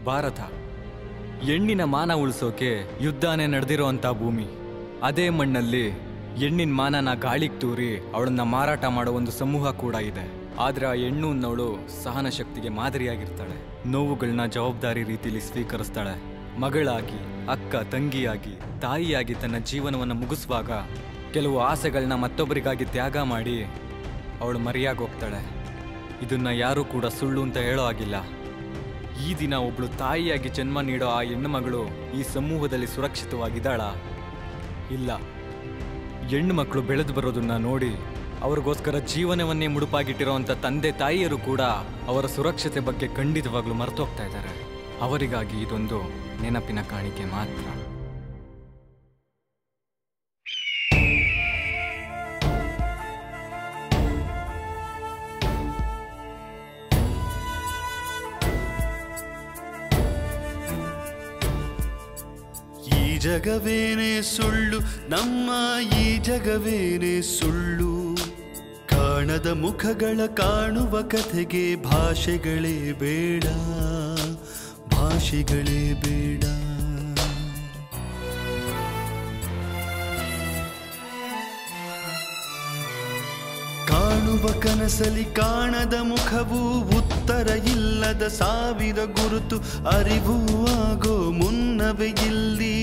ಭಾರತ ಹೆಣ್ಣಿನ ಮಾನ ಉಳಿಸೋಕೆ ಯುದ್ಧನೇ ನಡೆದಿರೋಂಥ ಭೂಮಿ ಅದೇ ಮಣ್ಣಲ್ಲಿ ಹೆಣ್ಣಿನ ಮಾನನ ಗಾಳಿಗೆ ತೂರಿ ಅವಳನ್ನ ಮಾರಾಟ ಮಾಡೋ ಒಂದು ಸಮೂಹ ಕೂಡ ಇದೆ ಆದ್ರೆ ಆ ಹೆಣ್ಣು ಅನ್ನೋಳು ಸಹನ ಶಕ್ತಿಗೆ ಮಾದರಿಯಾಗಿರ್ತಾಳೆ ನೋವುಗಳನ್ನ ಜವಾಬ್ದಾರಿ ರೀತಿಯಲ್ಲಿ ಸ್ವೀಕರಿಸ್ತಾಳೆ ಮಗಳಾಗಿ ಅಕ್ಕ ತಂಗಿಯಾಗಿ ತಾಯಿಯಾಗಿ ತನ್ನ ಜೀವನವನ್ನು ಮುಗಿಸುವಾಗ ಕೆಲವು ಆಸೆಗಳನ್ನ ಮತ್ತೊಬ್ಬರಿಗಾಗಿ ತ್ಯಾಗ ಮಾಡಿ ಅವಳು ಮರೆಯಾಗಿ ಹೋಗ್ತಾಳೆ ಇದನ್ನ ಯಾರೂ ಕೂಡ ಸುಳ್ಳು ಅಂತ ಹೇಳೋ ಆಗಿಲ್ಲ ಈ ದಿನ ಒಬ್ಳು ತಾಯಿಯಾಗಿ ಜನ್ಮ ನೀಡೋ ಆ ಹೆಣ್ಣು ಮಗಳು ಈ ಸಮೂಹದಲ್ಲಿ ಸುರಕ್ಷಿತವಾಗಿದ್ದಾಳ ಇಲ್ಲ ಹೆಣ್ಣು ಮಕ್ಕಳು ಬೆಳೆದು ಬರೋದನ್ನ ನೋಡಿ ಅವ್ರಿಗೋಸ್ಕರ ಜೀವನವನ್ನೇ ಮುಡುಪಾಗಿಟ್ಟಿರೋಂಥ ತಂದೆ ತಾಯಿಯರು ಕೂಡ ಅವರ ಸುರಕ್ಷತೆ ಬಗ್ಗೆ ಖಂಡಿತವಾಗ್ಲೂ ಮರ್ತೋಗ್ತಾ ಇದ್ದಾರೆ ಅವರಿಗಾಗಿ ಇದೊಂದು ನೆನಪಿನ ಕಾಣಿಕೆ ಮಾತ್ರ ಈ ಜಗವೇನೆ ಸುಳ್ಳು ನಮ್ಮ ಈ ಜಗವೇನೆ ಸುಳ್ಳು ಕಾಣದ ಮುಖಗಳ ಕಾಣುವ ಕಥೆಗೆ ಭಾಷೆಗಳೇ ಬೇಡ ಭಾಷೆಗಳೇ ಬೇಡ ಕಾಣುವ ಕನಸಲಿ ಕಾಣದ ಮುಖವು ಉತ್ತರ ಇಲ್ಲದ ಸಾವಿರ ಗುರುತು ಅರಿವು ಆಗೋ ಮುನ್ನವೇ ಇಲ್ಲಿ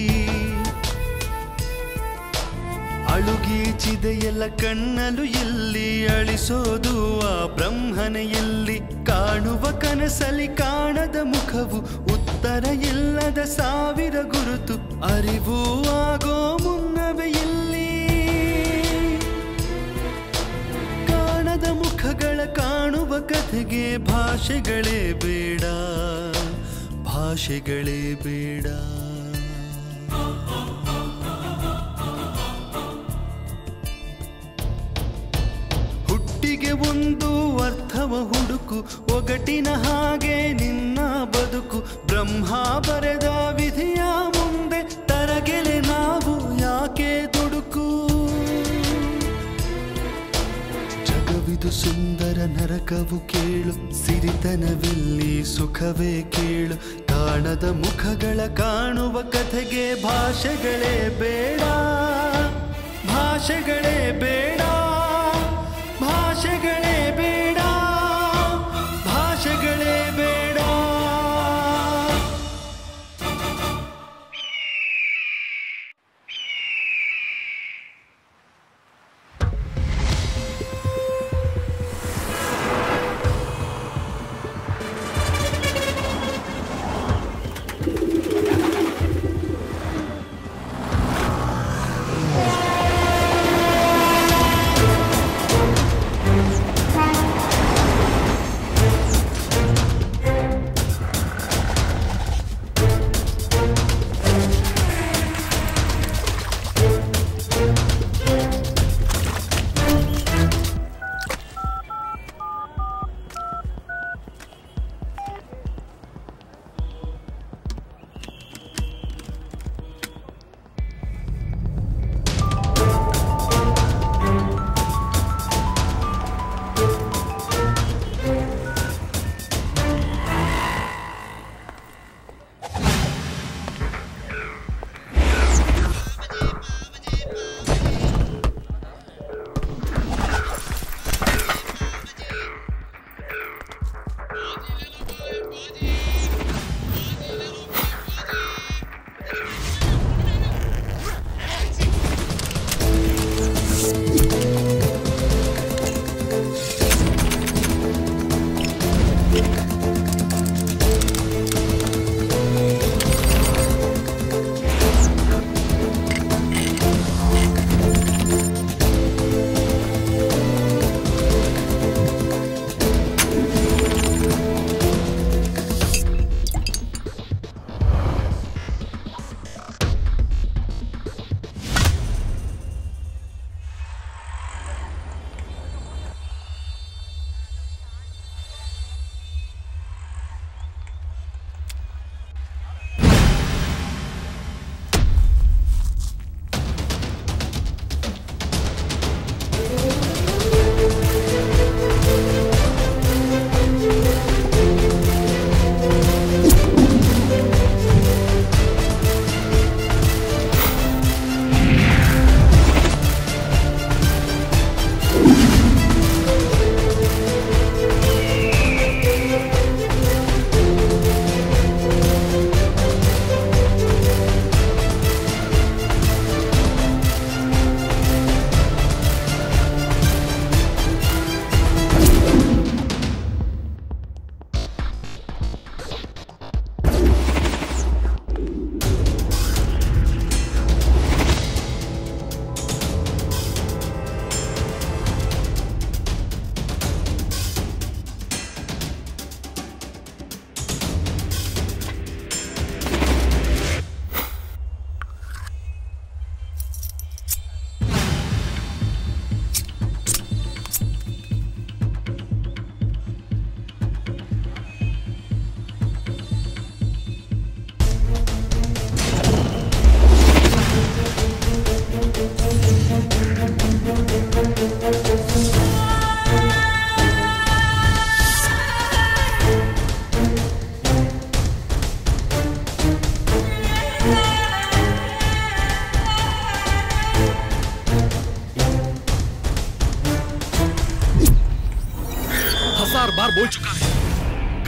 ಅಳುಗೀಚಿದೆ ಎಲ್ಲ ಕಣ್ಣಲು ಇಲ್ಲಿ ಅಳಿಸೋದು ಆ ಬ್ರಹ್ಮನೆ ಇಲ್ಲಿ ಕಾಣುವ ಕನಸಲಿ ಕಾಣದ ಮುಖವು ಉತ್ತರ ಇಲ್ಲದ ಸಾವಿರ ಗುರುತು ಅರಿವು ಆಗೋ ಮುನ್ನವೇ ಇಲ್ಲಿ ಕಾಣದ ಮುಖಗಳ ಕಾಣುವ ಕಥೆಗೆ ಭಾಷೆಗಳೇ ಬೇಡ ಭಾಷೆಗಳೇ ಬೇಡ ಹುಟ್ಟಿಗೆ ಒಂದು ಅರ್ಥವ ಹುಡುಕು ಒಗಟಿನ ಹಾಗೆ ನಿನ್ನ ಬದುಕು ಬ್ರಹ್ಮ ಬರೆದ ವಿಧಿಯ ಮುಂದೆ ತರಗೆಲೆ ನಾವು ಯಾಕೆ ದುಡುಕು ಜಗವಿದು ಸುಂದರ ನರಕವು ಕೇಳು ಸಿರಿತನವಿಲ್ಲಿ ಸುಖವೇ ಕೇಳು ಕಾಣದ ಮುಖಗಳ ಕಾಣುವ ಕಥೆಗೆ ಭಾಷೆಗಳೇ ಬೇಡ ಭಾಷೆಗಳೇ ಬೇಡ ಭಾಷೆಗಳೇ ಬೇಡ ಭಾಷೆಗಳೇ ಬೇಡ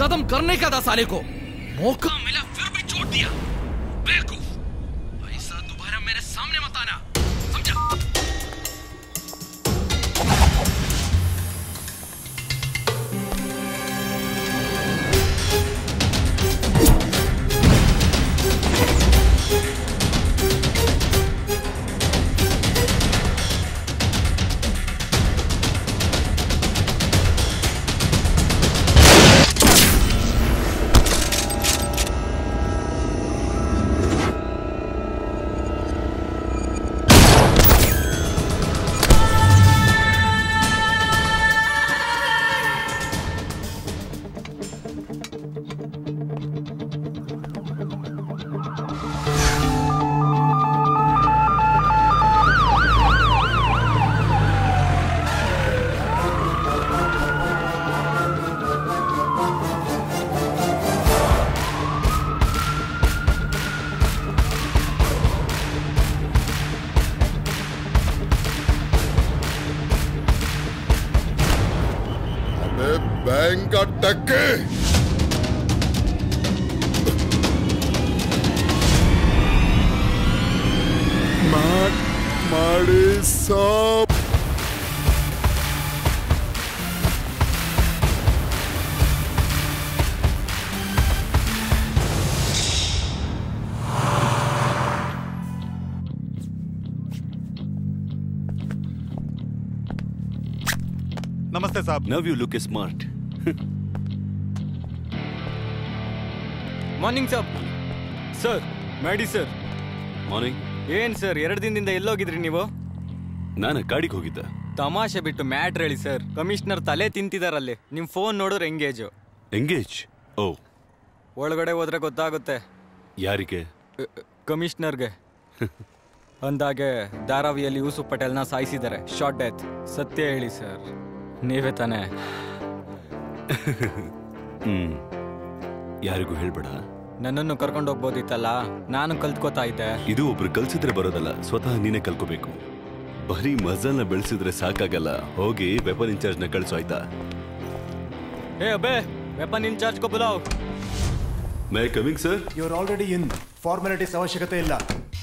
कदम करने का था साले को मौका मिला फिर भी छोड़ दिया बेवकूफ ऐसा दोबारा मेरे सामने मत आना समझा अबे बैंक का टक्के ಮಾಡ್ ಮಾಡಿ ಸಾಪ್ ನಮಸ್ತೆ ಸಾಬ್ Now you look smart. Morning sir sir ಮಾಡಿ ಸರ್ Morning. ಏನ್ ಸರ್ ಎರಡು ದಿನದಿಂದ ಎಲ್ಲೋಗಿದ್ರಿ ನೀವು ನಾನು ಕಾಡಿಗೆ ಹೋಗಿದ್ದ ತಮಾಷೆ ಬಿಟ್ಟು ಮ್ಯಾಟ್ರ್ ಹೇಳಿ ಸರ್ ಕಮಿಷನರ್ ತಲೆ ತಿಂತಿದಾರಲ್ಲಿ ನಿಮ್ ಫೋನ್ ನೋಡಿದ್ರೆ ಎಂಗೇಜು ಎಂಗೇಜ್ ಓ ಒಳಗಡೆ ಹೋದ್ರೆ ಗೊತ್ತಾಗುತ್ತೆ ಯಾರಿಗೆ ಅ, ಅ, ಕಮಿಷನರ್ಗೆ ಅಂದಾಗೆ ಧಾರಾವಿಯಲ್ಲಿ ಯೂಸುಫ್ ಪಟೇಲ್ನ ಸಾಯಿಸಿದ್ದಾರೆ ಶಾರ್ಟ್ ಡೆತ್ ಸತ್ಯ ಹೇಳಿ ಸರ್ ನೀವೇ ತಾನೇ ಹ್ಮ್ ಯಾರಿಗೂ ಹೇಳ್ಬೇಡ ನನ್ನನ್ನು ಕರ್ಕೊಂಡು ಹೋಗ್ಬೋದಿತ್ತಲ್ಲ ನಾನು ಕಲ್ತ್ಕೋತಾ ಇದ್ದೆ ಇದು ಒಬ್ರು ಕಲ್ಸಿದ್ರೆ ಬರೋದಲ್ಲ ಸ್ವತಃ ನೀನೇ ಕಲ್ಕೋಬೇಕು ಬರೀ ಮಜಲ್ನ ಬೆಳೆಸಿದ್ರೆ ಸಾಕಾಗಲ್ಲ ಹೋಗಿ ವೆಪನ್ ಇನ್ಚಾರ್ಜ್ನ ಕಳ್ಸು ಆಯ್ತಾ ಏ ಅಬೇ ವೆಪನ್ ಇನ್ಚಾರ್ಜ್ ಕೋ ಬುಲಾವ್ ಮೇ ಕಮಿಂಗ್ ಸರ್ ಇವ್ರು ಆಲ್ರೆಡಿ ಇನ್ ಫಾರ್ಮಾಲಿಟೀಸ್ ಅವಶ್ಯಕತೆ ಇಲ್ಲ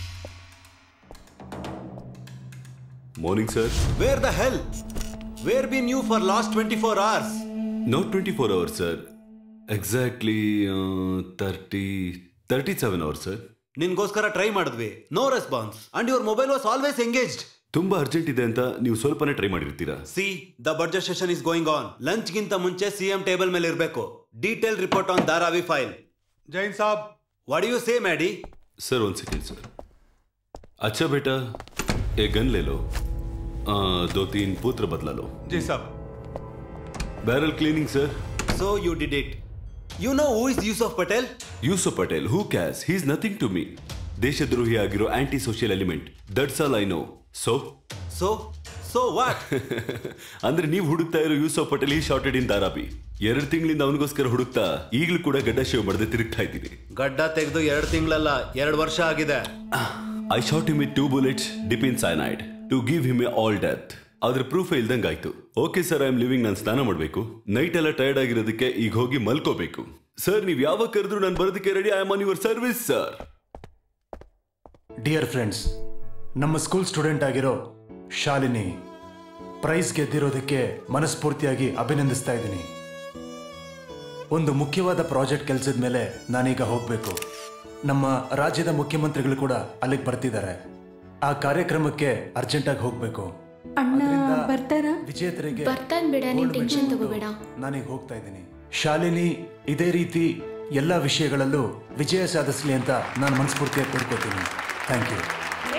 morning sir Where the hell? Where been you for last 24 hours? Not twenty four hours sir exactly thirty thirty seven hours sir ನಿನ್ಗೋಸ್ಕರ ಟ್ರೈ ಮಾಡಿದ್ವಿ no response and your mobile was always engaged ತುಂಬಾ urgent ಇದೆ ಅಂತ ನೀವು ಸ್ವಲ್ಪನೇ try ಮಾಡಿರ್ತೀರಾ see the budget session is going on lunch ಗಿಂತ ಮುಂಚೆ ಸಿಎಂ ಟೇಬಲ್ ಮೇಲೆ ಇರಬೇಕು detail report on Dharavi file Jain ಸಾಬ್ ವಾಟ್ ಯು ಸೇ ಮ್ಯಾಡಿ सर वन सेकेंड सर अच्छा बेटा एक गन ले लो आ, दो तीन पुत्र बदला लो ಜಿ ಸಾಬ್ barrel cleaning sir so you did it you know who is Yusuf Patel Yusuf Patel who cares he's nothing to me ದೇಶದ್ರೋಹಿ ಆಗಿರೋ anti social element that's all I know so so so what ಅಂದ್ರೆ ನೀವು ಹುಡುಕ್ತಾ ಇರೋ ಯೂಸುಫ್ ಪಟೇಲ್ ಈ ಶಾರ್ಟೆಡ್ ಇನ್ ದಾರಾಬಿ ಎರಡು ತಿಂಗಳಿಂದ ಅವನಿಗೋಸ್ಕರ ಹುಡುಕ್ತಾ ಈಗಲೂ ಕೂಡ ಗಡ್ಡ ಶೇವ್ ಮಾಡದೆ ತಿರುಗ್ತಾ ಇದ್ದೀನಿ ಗಡ್ಡ ತೆಗೆದು ಎರಡು ತಿಂಗಳಲ್ಲ ಎರಡು ವರ್ಷ ಆಗಿದೆ I shot him with two bullets dip in cyanide to give him a all death ಅದ್ರ ಪ್ರೂಫ್ ಇಲ್ದಂಗಾಯ್ತು okay sir I am living ನಾನು ಸ್ನಾನ ಮಾಡಬೇಕು ನೈಟ್ ಎಲ್ಲ ಟೈರ್ಡ್ ಆಗಿರೋದಕ್ಕೆ ಈಗ ಹೋಗಿ ಮಲ್ಕೋಬೇಕು ಸರ್ ನೀವು ಯಾವಾಗ ಕರೆದ್ರು ನಾನು ಬರೋದಕ್ಕೆ ready I am on your service sir dear friends ನಮ್ಮ ಸ್ಕೂಲ್ ಸ್ಟೂಡೆಂಟ್ ಆಗಿರೋ ಶಾಲಿನಿ ಪ್ರೈಸ್ ಗೆದ್ದಿರೋದಕ್ಕೆ ಮನಸ್ಫೂರ್ತಿಯಾಗಿ ಅಭಿನಂದಿಸ್ತಾ ಇದ್ದೀನಿ ಒಂದು ಮುಖ್ಯವಾದ ಪ್ರಾಜೆಕ್ಟ್ ಕೆಲಸದ ಮೇಲೆ ನಾನೀಗ ಹೋಗಬೇಕು ನಮ್ಮ ರಾಜ್ಯದ ಮುಖ್ಯಮಂತ್ರಿಗಳು ಕೂಡ ಅಲ್ಲಿಗೆ ಬರ್ತಿದ್ದಾರೆ ಆ ಕಾರ್ಯಕ್ರಮಕ್ಕೆ ಅರ್ಜೆಂಟಾಗಿ ಹೋಗಬೇಕು ಅಣ್ಣ ಬರ್ತಾರಾ ವಿಜೇತರಿಗೆ ಬರ್ತಾನ್ ಬಿಡ, ನೀನ್ gold tension medal ತಗೋಬೇಡ. ನಾನೀಗ ಹೋಗ್ತಾ ಇದ್ದೀನಿ ಶಾಲಿನಿ ಇದೇ ರೀತಿ ಎಲ್ಲ ವಿಷಯಗಳಲ್ಲೂ ವಿಜಯ ಸಾಧಿಸಲಿ ಅಂತ ನಾನು ಮನಸ್ಫೂರ್ತಿಯಾಗಿ ಕೋರ್ಕೋತೀನಿ ಥ್ಯಾಂಕ್ ಯು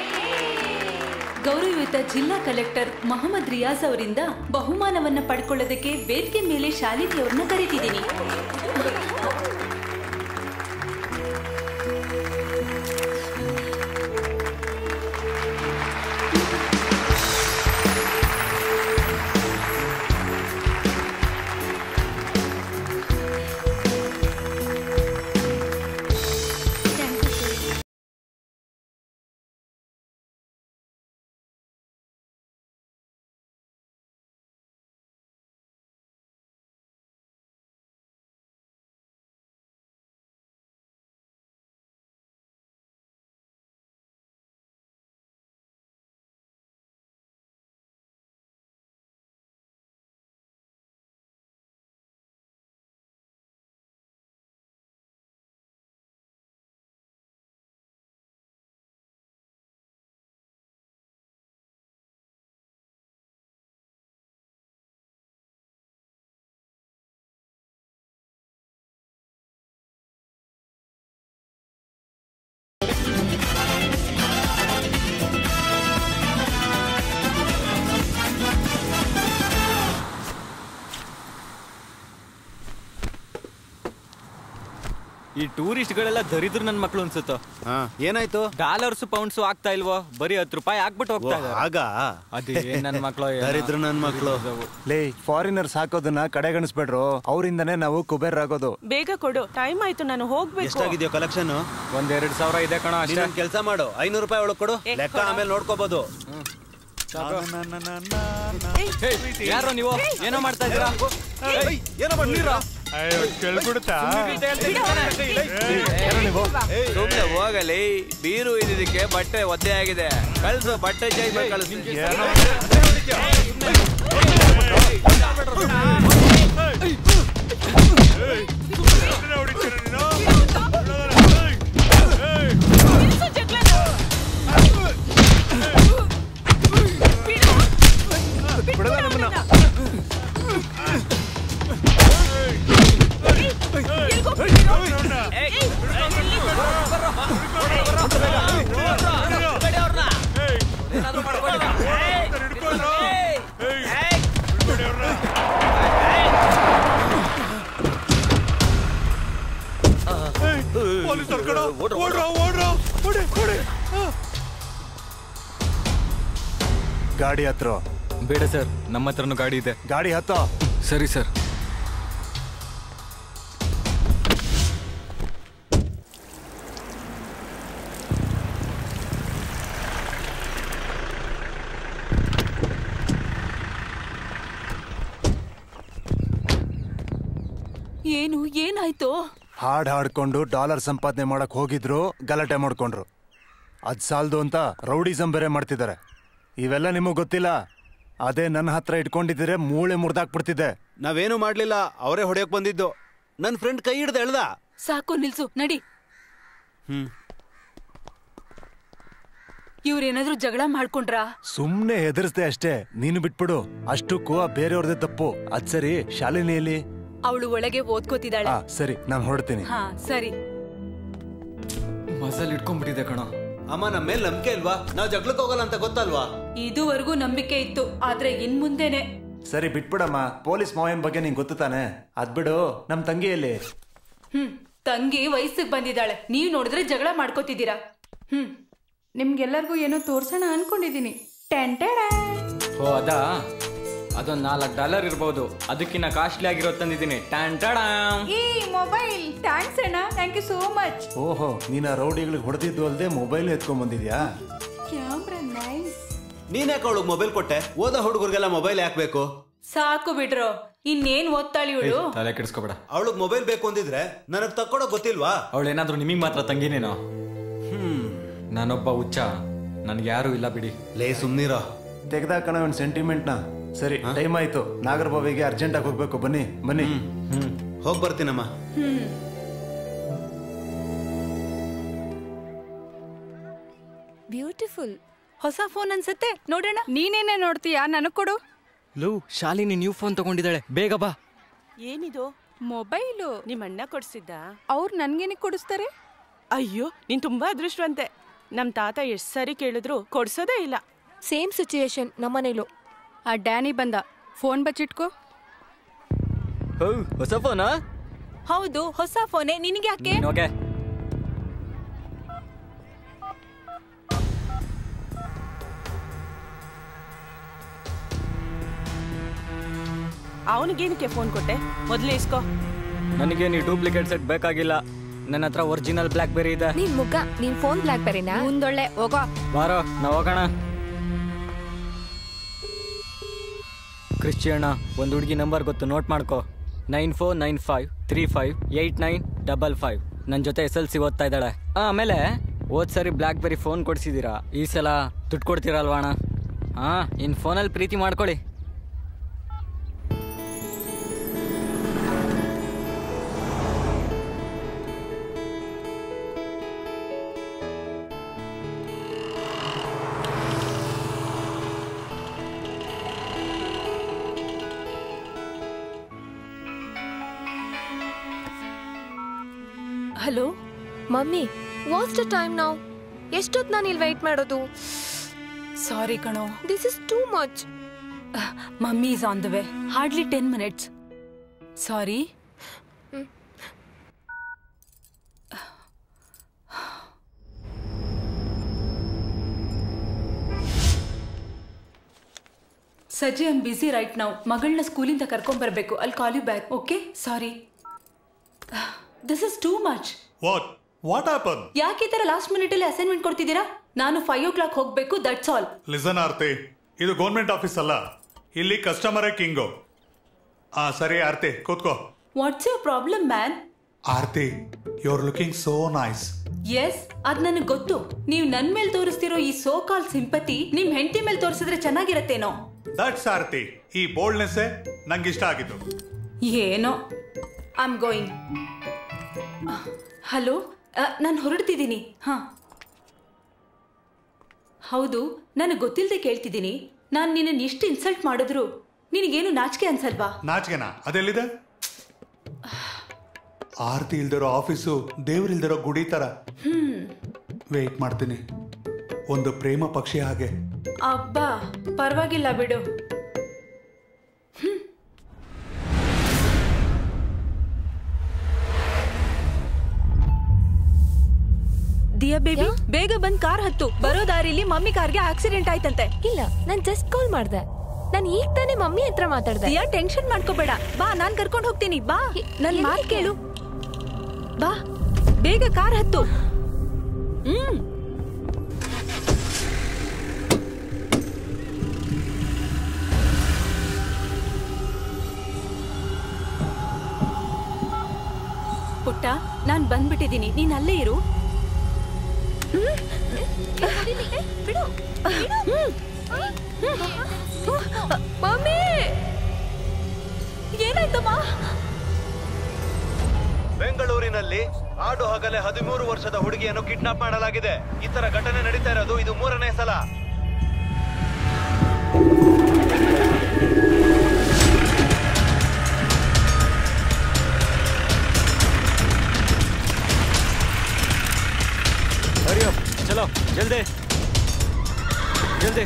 ಗೌರವಯುತ ಜಿಲ್ಲಾ ಕಲೆಕ್ಟರ್ ಮೊಹಮ್ಮದ್ ರಿಯಾಜ್ ಅವರಿಂದ ಬಹುಮಾನವನ್ನ ಪಡ್ಕೊಳ್ಳೋದಕ್ಕೆ ವೇದಿಕೆ ಮೇಲೆ ಶಾಲಿನಿ ಅವ್ರನ್ನ ಕರೀತಿದ್ದೀನಿ ಈ ಟೂರಿಸ್ಟ್ಗಳೆಲ್ಲ ದರಿದ್ರ ನನ್ ಮಕ್ಳು ಅನ್ಸುತ್ತೋ ಹಾ ಏನಾಯ್ತು ಡಾಲರ್ಸ್ ಪೌಂಡ್ಸ್ ಆಗ್ತಾ ಇಲ್ವೋ ಬರೀ ಹತ್ತು ರೂಪಾಯಿ ಹಾಕ್ಬಿಟ್ಟು ಓ, ಹೋಗ್ತಾ ಇದಾರೆ ಆಗ ಅದೇ ನನ್ ಮಕ್ಳು ಏನೋ. ದರಿದ್ರ ನನ್ ಮಕ್ಳು ಲೇ ಫಾರಿನರ್ಸ್ ಹಾಕೋದನ್ನ ಕಡೆಗಣಿಸ್ಬೇಡ್ರು ಅವರಿಂದನೇ ನಾವು ಕುಬೇರ್ ಆಗೋದು ಬೇಗ ಕೊಡು ಟೈಮ್ ಆಯ್ತು ನಾನು ಹೋಗ್ಬೇಕು ಎಷ್ಟಾಗಿದೆಯೋ ಕಲೆಕ್ಷನ್ ಒಂದ್ ಎರಡ್ ಸಾವಿರ ಇದೆ ಕಣ ಅಷ್ಟೇ ನೀನೊಂದ್ ಕೆಲಸ ಮಾಡು ಐನೂರು ರೂಪಾಯಿ ಒಳಗ್ ಕೊಡು ಏ, ಲೆಕ್ಕ ಕೊಡು. ಆಮೇಲೆ ನೋಡ್ಕೋಬಹುದು ಹೇ, ಯಾರೋ ನೀವು ಏನೋ ಮಾಡ್ತಾ ಇದ್ದೀರಾ ಏನೋ ಮಾಡ್ತೀರಾ ಸುಮ್ನೆ ಹೋಗಲಿ ಬೀರು ಇದಕ್ಕೆ ಬಟ್ಟೆ ಒದ್ದೆ ಆಗಿದೆ ಕಳ್ಸು ಬಟ್ಟೆ ಚೇಂಜ್ ಮಾಡಿ ಕಳಿಸ್ತೀನಿ ನಿಲ್ಸು ಜಗ್ಳನ. ಬಿಡು. ಬಿಡು ಅವ್ನನ್ನ. ಏಯ್, ಎಲ್ಗ್ ಹೋಗ್ತಿದ್ದೀರೋ? ಏಯ್, ಎಲ್ಲಿ? ಗಾಡಿ ಹತ್ರ ಬೇಡ ಸರ್ ನಮ್ಮ ಹತ್ರನೂ ಗಾಡಿ ಇದೆ ಗಾಡಿ ಹತ್ತೋ ಸರಿ ಸರ್ ಏನು ಏನಾಯ್ತು ಹಾಡ್ ಹಾಡ್ಕೊಂಡು ಡಾಲರ್ ಸಂಪಾದನೆ ಮಾಡಕ್ ಹೋಗಿದ್ರು ಗಲಾಟೆ ಮಾಡ್ಕೊಂಡ್ರು ಅದ್ ಸಾಲ್ದು ಅಂತ ರೌಡಿಸಂ ಬೇರೆ ಮಾಡ್ತಿದ್ದಾರೆ ಇವೆಲ್ಲ ನಿಮಗ್ ಗೊತ್ತಿಲ್ಲ ಅದೇ ನನ್ನ ಹತ್ರ ಇಟ್ಕೊಂಡಿದ್ರೆ ಮೂಳೆ ಮುರ್ದಾಕ್ಬಿಡ್ತಿದ್ದೆ ನಾವೇನು ಮಾಡ್ಲಿಲ್ಲ ಅವರೇ ಹೊಡೆಯಕ್ ಬಂದಿದ್ದು ನನ್ ಫ್ರೆಂಡ್ ಕೈ ಹಿಡ್ದು ಎಳ್ದ ಸಾಕು ನಿಲ್ಸು ನಡಿ ಹ್ಮ್ ಇವ್ರೇನಾದ್ರೂ ಜಗಳ ಮಾಡ್ಕೊಂಡ್ರಾ ಸುಮ್ನೆ ಹೆದರ್ಸ್ದೆ ಅಷ್ಟೇ ನೀನು ಬಿಟ್ಬಿಡು ಅಷ್ಟಕ್ಕೂ ಆ ಬೇರೆಯವ್ರದೇ ತಪ್ಪು ಅದ್ ಸರಿ ಶಾಲಿನಿಯಲ್ಲಿ ಅವಳು ಒಳಗೆ ಓದ್ಕೋತಿದ್ದಾಳೆ ಆ ಸರಿ ನಾನು ಹೊರಡ್ತೀನಿ ಹಾ ಸರಿ ಮಜಲ್ ಇಟ್ಕೊಂಡ್ಬಿಟ್ಟಿದೆ ಕಣ ಅಮ್ಮ ನಮ್ಮ ಮೇಲೆ ನಂಬಿಕೆ ಇಲ್ವಾ ನಾವ್ ಜಗ್ಲಕ್ ಹೋಗಲ್ಲ ಅಂತ ಗೊತ್ತಲ್ವಾ ಇದುವರೆಗೂ ನಂಬಿಕೆ ಇತ್ತು ಆದ್ರೆ ಇನ್ ಮುಂದೆನೆ ಸರಿ ಬಿಟ್ಬಿಡಮ್ಮ ಪೊಲೀಸ್ ಮಾವನ್ ಬಗ್ಗೆ ನಿಂಗೆ ಗೊತ್ತು ತಾನೆ ಅದ್ಬಿಡು ನಮ್ ತಂಗಿಯಲ್ಲಿ ಹ್ಮ್ ತಂಗಿ ವಯಸ್ಸಿಗೆ ಬಂದಿದ್ದಾಳೆ ನೀವ್ ನೋಡಿದ್ರೆ ಜಗಳ ಮಾಡ್ಕೋತಿದ್ದೀರಾ ಹ್ಮ್ ನಿಮ್ಗೆಲ್ಲರಿಗೂ ಏನೋ ತೋರ್ಸೋಣ ಅನ್ಕೊಂಡಿದೀನಿ ಟೆಂಟೆಡ ಓ ಅದಾ ಅದೊಂದ್ ನಾಲ್ಕು ಡಾಲರ್ ಇರ್ಬೋದು ಅದಕ್ಕಿನ್ನ ಕಾಸ್ಟ್ಲಿ ಆಗಿರೋ ತಂದಿದ್ದೀನಿ ಟ್ಯಾನ್ ಟಾಡಾಮ್. ಈ ಮೊಬೈಲ್ ಥ್ಯಾಂಕ್ಸ್ ಅಣ್ಣ ಥ್ಯಾಂಕ್ ಯು ಸೋ ಮಚ್ ಓಹೋ ನೀನ್ ಆ ರೌಡಿಗಳಿಗೆ ಹೊಡೆದಿದ್ದು ಅಲ್ದೆ ಮೊಬೈಲ್ ಎತ್ಕೊಂಡ್ ಬಂದಿದ್ಯಾ ಕ್ಯಾಮ್ರಾ ನೈಸ್ ನೀನ್ಯಾಕೆ ಅವಳಿಗೆ ಮೊಬೈಲ್ ಕೊಟ್ಟೆ ಓದೋ ಹುಡುಗರಿಗೆಲ್ಲ ಮೊಬೈಲ್ ಯಾಕೆ ಸಾಕು ಬಿಡ್ರೋ ಇನ್ನೇನ್ ಓದ್ತಾಳಿ ಏಯ್, ಇವಳು ತಲೆ ಕೆಡಿಸ್ಕೋಬೇಡ ಅವಳಿಗೆ ಮೊಬೈಲ್ ಬೇಕು ಅಂದಿದ್ರೆ ನನಗ್ ತಕ್ಕೊಡೋಕ್ ಗೊತ್ತಿಲ್ವಾ ಅವಳೇನಾದ್ರೂ ನಿಮಗೆ ಮಾತ್ರ ತಂಗಿನೇನೋ ನಾನೊಬ್ಬ ಹುಚ್ಚ ನನ್ಗೆ ಯಾರು ಇಲ್ಲ ಬಿಡಿ ಲೇ ಸುಮ್ನಿರೋ ತೆಗ್ದಾಕಣ ಒಂದು ಸೆಂಟಿಮೆಂಟ್ನ ಸರಿ ಟೈಮ್ ಆಯ್ತು ನಾಗರಬಾವಿಗೆ ಅರ್ಜೆಂಟ್ ಆಗಿ ಹೋಗ್ಬೇಕು ಬನ್ನಿ ಬನ್ನಿ ಹೋಗ್ ಬರ್ತೀನಮ್ಮ ಬ್ಯೂಟಿಫುಲ್ ಹೊಸ ಫೋನ್ ಅನ್ಸತ್ತೆ ನೋಡೋಣ ನೀನೇನೆ ನೋಡ್ತೀಯಾ ನನಗ್ ಕೊಡು ಲವ್ ಶಾಲಿನಿ ನ್ಯೂ ಫೋನ್ ತಗೊಂಡಿದ್ದಾಳೆ ಬೇಗ ಬಾ ಏನಿದು ಮೊಬೈಲು ನಿಮ್ಮ ಅಣ್ಣ ಕೊಡ್ಸಿದ್ದ ಅವ್ರು ನನ್ಗೇನಿಗೆ ಕೊಡಿಸ್ತಾರೆ ಅಯ್ಯೋ ನೀನ್ ತುಂಬಾ ಅದೃಷ್ಟವಂತೆ ನಮ್ ತಾತ ಎಷ್ಟ್ ಸರಿ ಕೇಳಿದ್ರು ಕೊಡ್ಸೋದೇ ಇಲ್ಲ ಸೇಮ್ ಸಿಚುಯೇಷನ್ ನಮ್ಮನೇಲು ಆ ಡ್ಯಾನಿ ಬಂದ ಫೋನ್ ಬಚ್ಚಿಟ್ಕೋ ಹೊಸ ಫೋನಾ ಹೌದು ಹೊಸ ಫೋನೆ ನಿನಗೆ ಯಾಕೆ ಓಕೆ ಅವನಿಗೇನಕ್ಕೆ ಫೋನ್ ಕೊಟ್ಟೆ ಮೊದ್ಲು ಇಸ್ಕೋ ನನಗೆ ನೀ ಡೂಪ್ಲಿಕೇಟ್ ಸೆಟ್ ಬೇಕಾಗಿಲ್ಲ ನನ್ನ ಹತ್ರ ಒರಿಜಿನಲ್ ಬ್ಲ್ಯಾಕ್ ಬೆರಿ ಇದೆ ನಿನ್ ಮುಖ ನಿನ್ ಫೋನ್ ಬ್ಲಾಕ್ ಬೇರೆನಾ ಮುಂದೊಳ್ಳೆ ಹೋಗೋ ಬಾರೋ ನಾವು ಹೋಗೋಣ ಕ್ರಿಶ್ಚಿಯಣ್ಣ ಒಂದು ಹುಡುಗಿ ನಂಬರ್ ಗೊತ್ತು ನೋಟ್ ಮಾಡ್ಕೋ nine four nine five three five eight nine double five ನನ್ನ ಜೊತೆ ಎಸ್ ಎಲ್ ಸಿ ಓದ್ತಾ ಇದ್ದಾಳೆ ಆ, ಆಮೇಲೆ ಹೋದ್ ಸರಿ ಬ್ಲ್ಯಾಕ್ ಬೆರಿ ಫೋನ್ ಕೊಡ್ಸಿದ್ದೀರಾ ಈ ಸಲ ದುಡ್ಡು ಕೊಡ್ತೀರಲ್ವಾ ಅಣ್ಣ ಹಾಂ ಇನ್ನು ಫೋನಲ್ಲಿ ಪ್ರೀತಿ ಮಾಡ್ಕೊಳ್ಳಿ hello mummy what's the time ನಾವು ಎಷ್ಟೊತ್ತು ನಾನು ಇಲ್ಲಿ ವೆಯ್ಟ್ ಮಾಡೋದು ಸಾರಿ ಕಣೋ this is too much mummy is on the way hardly ten minutes sorry ಸಜಿ ಐಮ್ ಬಿಸಿ ರೈಟ್ ನಾವು ಮಗಳನ್ನ ಸ್ಕೂಲಿಂದ ಕರ್ಕೊಂಬರ್ಬೇಕು ಅಲ್ಲಿ call you back okay sorry this is too much what what happen ಯಾಕೆ ಈ ತರ ಲಾಸ್ಟ್ ಮಿನಿಟ್ ಅಲ್ಲಿ ಅಸೈನ್ಮೆಂಟ್ ಕೊಡ್ತಿದ್ದೀರಾ ನಾನು ಫೈವ್ ಓ ಕ್ಲಾಕ್ ಹೋಗ್ಬೇಕು ದಟ್ಸ್ ಆಲ್ ಲಿಸನ್ ಆರ್ತಿ ಇದು ಗೌರ್ಮೆಂಟ್ ಆಫೀಸ್ ಅಲ್ಲ ಇಲ್ಲಿ ಕಸ್ಟಮರೇ ಕಿಂಗು ಆ ಸರಿ ಆರ್ತಿ ಕೂತ್ಕೋ what's your problem man Aarti you are looking so nice yes ಅದ್ ನನಗೆ ಗೊತ್ತು ನೀವು ನನ್ ಮೇಲೆ ತೋರಿಸ್ತಿರೋ ಈ ಸೋ ಕಾಲ್ ಸಿಂಪತಿ ನಿಮ್ ಹೆಂಡತಿ ಮೇಲೆ ತೋರಿಸಿದ್ರೆ ಚೆನ್ನಾಗಿರತ್ತೇನೋ ದಟ್ಸ್ ಆರ್ತಿ ಈ ಬೋಲ್ಡ್ನೆಸ್ ನಂಗೆ ಇಷ್ಟ ಆಗಿತ್ತು ಏನೋ ಐ ಆಮ್ ಗೋಯಿಂಗ್ ಹಲೋ ನಾನು ಹೊರಡ್ತಿದ್ದೀನಿ ಹಾ ಹೌದು ನನಗೆ ಗೊತ್ತಿಲ್ಲದೆ ಕೇಳ್ತಿದ್ದೀನಿ ನಾನು ನಿನ್ನನ್ನು ಇಷ್ಟು ಇನ್ಸಲ್ಟ್ ಮಾಡಿದ್ರು ನಿನಗೇನು ನಾಚಿಕೆ ಅನ್ಸಲ್ವಾ ನಾಚಿಕೆನಾ ಅದೆಲ್ಲಿದೆ ಆರ್ತಿ ಇಲ್ದಿರೋ ಆಫೀಸು ದೇವ್ರಿಲ್ದಿರೋ ಗುಡಿ ತರ ಹ್ಮ್ ವೇಟ್ ಮಾಡ್ತೀನಿ ಒಂದು ಪ್ರೇಮ ಪಕ್ಷಿ ಹಾಗೆ ಅಬ್ಬಾ ಪರವಾಗಿಲ್ಲ ಬಿಡು ದಿಯಾ ಬೇಬಿ ಬೇಗ ಬಂದ್ ಕಾರ್ ಹತ್ತು ಬರೋ ದಾರಿಲಿ ಮಮ್ಮಿ ಕಾರ್ಗೆ ಆಕ್ಸಿಡೆಂಟ್ ಆಯ್ತಂತೆ ಇಲ್ಲ ನಾನ್ ಜಸ್ಟ್ ಕಾಲ್ ಮಾಡ್ದೆ ನಾನು ಈಗ ತಾನೇ ಮಮ್ಮಿ ಹತ್ರ ಮಾತಾಡ್ದೆ ದಿಯಾ ಟೆನ್ಷನ್ ಮಾಡ್ಕೋಬೇಡ ಬಾ ನಾನ್ ಕರ್ಕೊಂಡು ಹೋಗ್ತೀನಿ ಬಾ ನನ್ ಮಾತ್ ಕೇಳು ಬಾ ಬೇಗ ಕಾರ್ ಹತ್ತು ಹ್ಮ್ ಪುಟ್ಟ ನಾನ್ ಬಂದ್ಬಿಟ್ಟಿದ್ದೀನಿ ನೀನ್ ಅಲ್ಲೇ ಇರು ಮಮ್ಮಿ ಏನಾಯ್ತಮ್ಮ ಬೆಂಗಳೂರಿನಲ್ಲಿ ಆಡು ಹಗಲೆ ಹದಿಮೂರು ವರ್ಷದ ಹುಡುಗಿಯನ್ನು ಕಿಡ್ನಾಪ್ ಮಾಡಲಾಗಿದೆ ಈ ತರ ಘಟನೆ ನಡೀತಾ ಇರೋದು ಇದು ಮೂರನೇ ಸಲ हरी अप चलो जल्दी जल्दी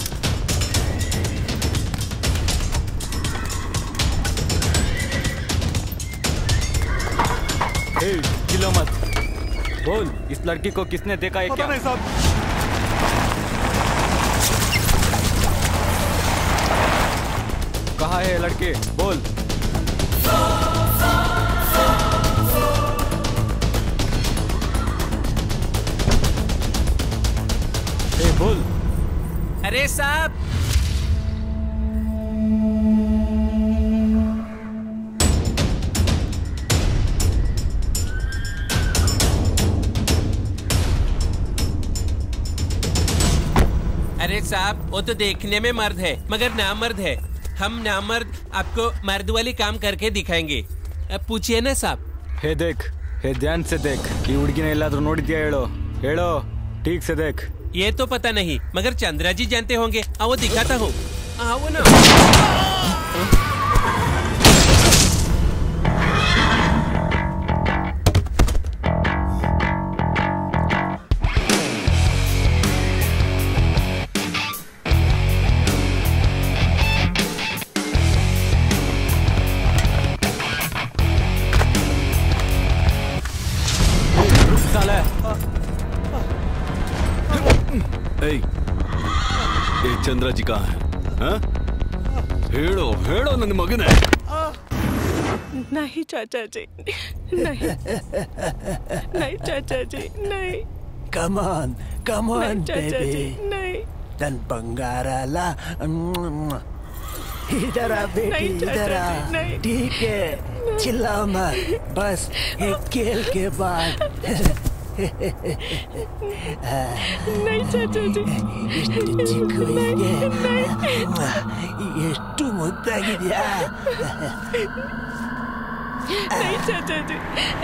ए, चिल्लो मत बोल इस लड़की को किसने देखा है क्या कहाँ है ये लड़की बोल ए, बोल अरे साहब अरे साहब वो तो देखने में मर्द है मगर नामर्द है हम नामर्द आपको मर्द वाली काम करके दिखाएंगे अब पूछिए ना साहब ಹೇ ದೇಖ್ ಹೇ ಧ್ಯಾನ್ ಸೆ ದೇಖ್ ಈ ಹುಡುಗಿನ ಎಲ್ಲಾದ್ರೂ ನೋಡಿದ್ಯಾ ಹೇಳೋ ಹೇಳೋ ठीक से देख ये तो पता नहीं मगर चंद्रा जी जानते होंगे आ वो दिखाता हूँ आओ ना साला ಏಯ್ ಏ ಚಂದ್ರಾಜಿ ಕಾ ಹಾ ಹೇಳೋ ಹೇಳೋ ನನ್ನ ಮಗನೇ नहीं चाचा जी नहीं नहीं चाचा जी नहीं Come on, come on, नहीं चाचा baby. जी नहीं तन बंगाराला इधर आ बेटी नहीं, चाचा इधर आ जी, नहीं। ठीक है चिल्ला मत बस एक खेल के बाद नहीं चाचा जी ಎಷ್ಟು ಚಿಕ್ಕವರಿಗೆ ಎಷ್ಟು ಮುದ್ದಾಗಿದ್ಯಾ नहीं चाचा जी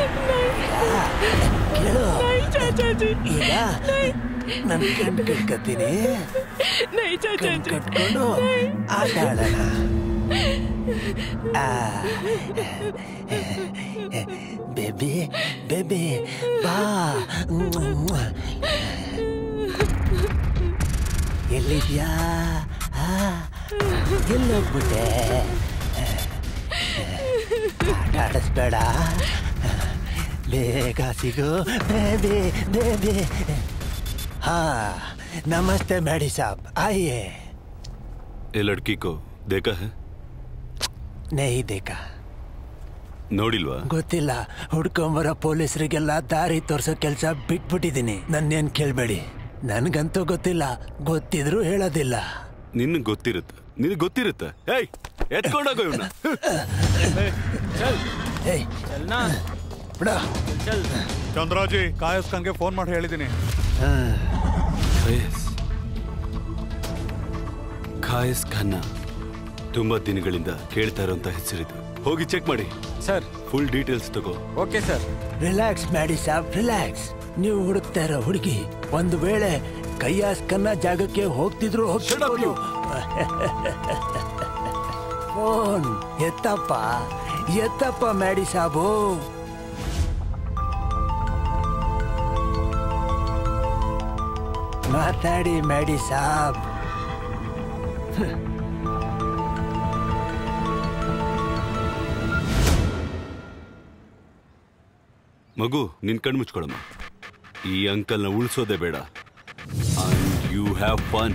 ಕೇಳು नहीं चाचा जी ಈಗ ನನ್ ಕಣ್ ಕಟ್ಕತೀನಿ नहीं चाचा ಕಣ್ जी ಕಟ್ಕೊಂಡು ಆಟ ಆಡೋಣ ಆ. ಬೇಬಿ ಬೇಬಿ ಬಾ ಎಲ್ಲಿದ್ಯಾ ಆ, ಎಲ್ಲೋಗ್ಬಿಟ್ಟೆ ಆಟ ಆಡಿಸ್ಬೇಡ ಬೇಗ ಸಿಗು ಬೇಬಿ ಬೇಬಿ ಹಾ ನಮಸ್ತೆ ಮೇಡಿ ಸಾಬ್ ಆइए ए लड़की को ದೇಖಾ ಹೈ? ನಹಿ ದೇಖ ನೋಡಿಲ್ವಾ ಗೊತ್ತಿಲ್ಲ ಹುಡ್ಕೊಂಬರೋ ಪೊಲೀಸರಿಗೆಲ್ಲ ದಾರಿ ತೋರ್ಸೋ ಕೆಲಸ ಬಿಟ್ಬಿಟ್ಟಿದ್ದೀನಿ ನನ್ನೇನ್ ಕೇಳ್ಬೇಡಿ ನನ್ಗಂತೂ ಗೊತ್ತಿಲ್ಲ ಗೊತ್ತಿದ್ರು ಹೇಳೋದಿಲ್ಲ ನಿನ್ ಗೊತ್ತಿರುತ್ತೆ ನಿನಗೆ ಗೊತ್ತಿರುತ್ತೆ ಏಯ್ ಎತ್ಕೊಂಡೋಗೋ ಇವ್ನ ಏಯ್ ಬಿಡ ಚಂದ್ರಾಜಿ ಕಾಯಸ್ ಖಾನ್ಗೆ ಫೋನ್ ಮಾಡಿ ಹೇಳಿದ್ದೀನಿ ಖಾಯಸ್ ಖಾಯಸ್ ಖನ್ನ ತುಂಬಾ ದಿನಗಳಿಂದ ಕೇಳ್ತಾ ಇರೋಂತ ಹೆಸರಿದು ಹೋಗಿ ಚೆಕ್ ಮಾಡಿ ಸರ್ ಫುಲ್ ಡೀಟೇಲ್ಸ್ ತಗೋ ಓಕೆ ಸರ್ ರಿಲ್ಯಾಕ್ಸ್ ಮಾಡಿ ಸಾಬ್ ರಿಲ್ಯಾಕ್ಸ್ ನೀವು ಹುಡುಕ್ತಾ ಇರೋ ಹುಡುಗಿ ಒಂದು ವೇಳೆ ಕೈಯಾಸ್ ಕನ್ನ ಜಾಗಕ್ಕೆ ಹೋಗ್ತಿದ್ರು ಹೋಗ್ತಿರ್ಬೋದು ಫೋನ್ ಎತ್ತಪ್ಪ ಎತ್ತಪ್ಪ ಮ್ಯಾಡಿ ಸಾಬು ಮಾತಾಡಿ ಮ್ಯಾಡಿ ಸಾಬ್ ಮಗು ನಿನ್ ಕಣ್ಣು ಮುಚ್ಕೊಳಮ್ಮ ಈ ಅಂಕಲ್ನ ಉಳಿಸೋದೇ ಬೇಡ ಯು ಹ್ಯಾವ್ ಫನ್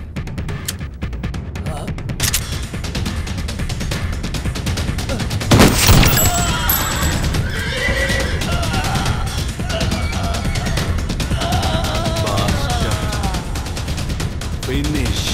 ಫಿನಿಶ್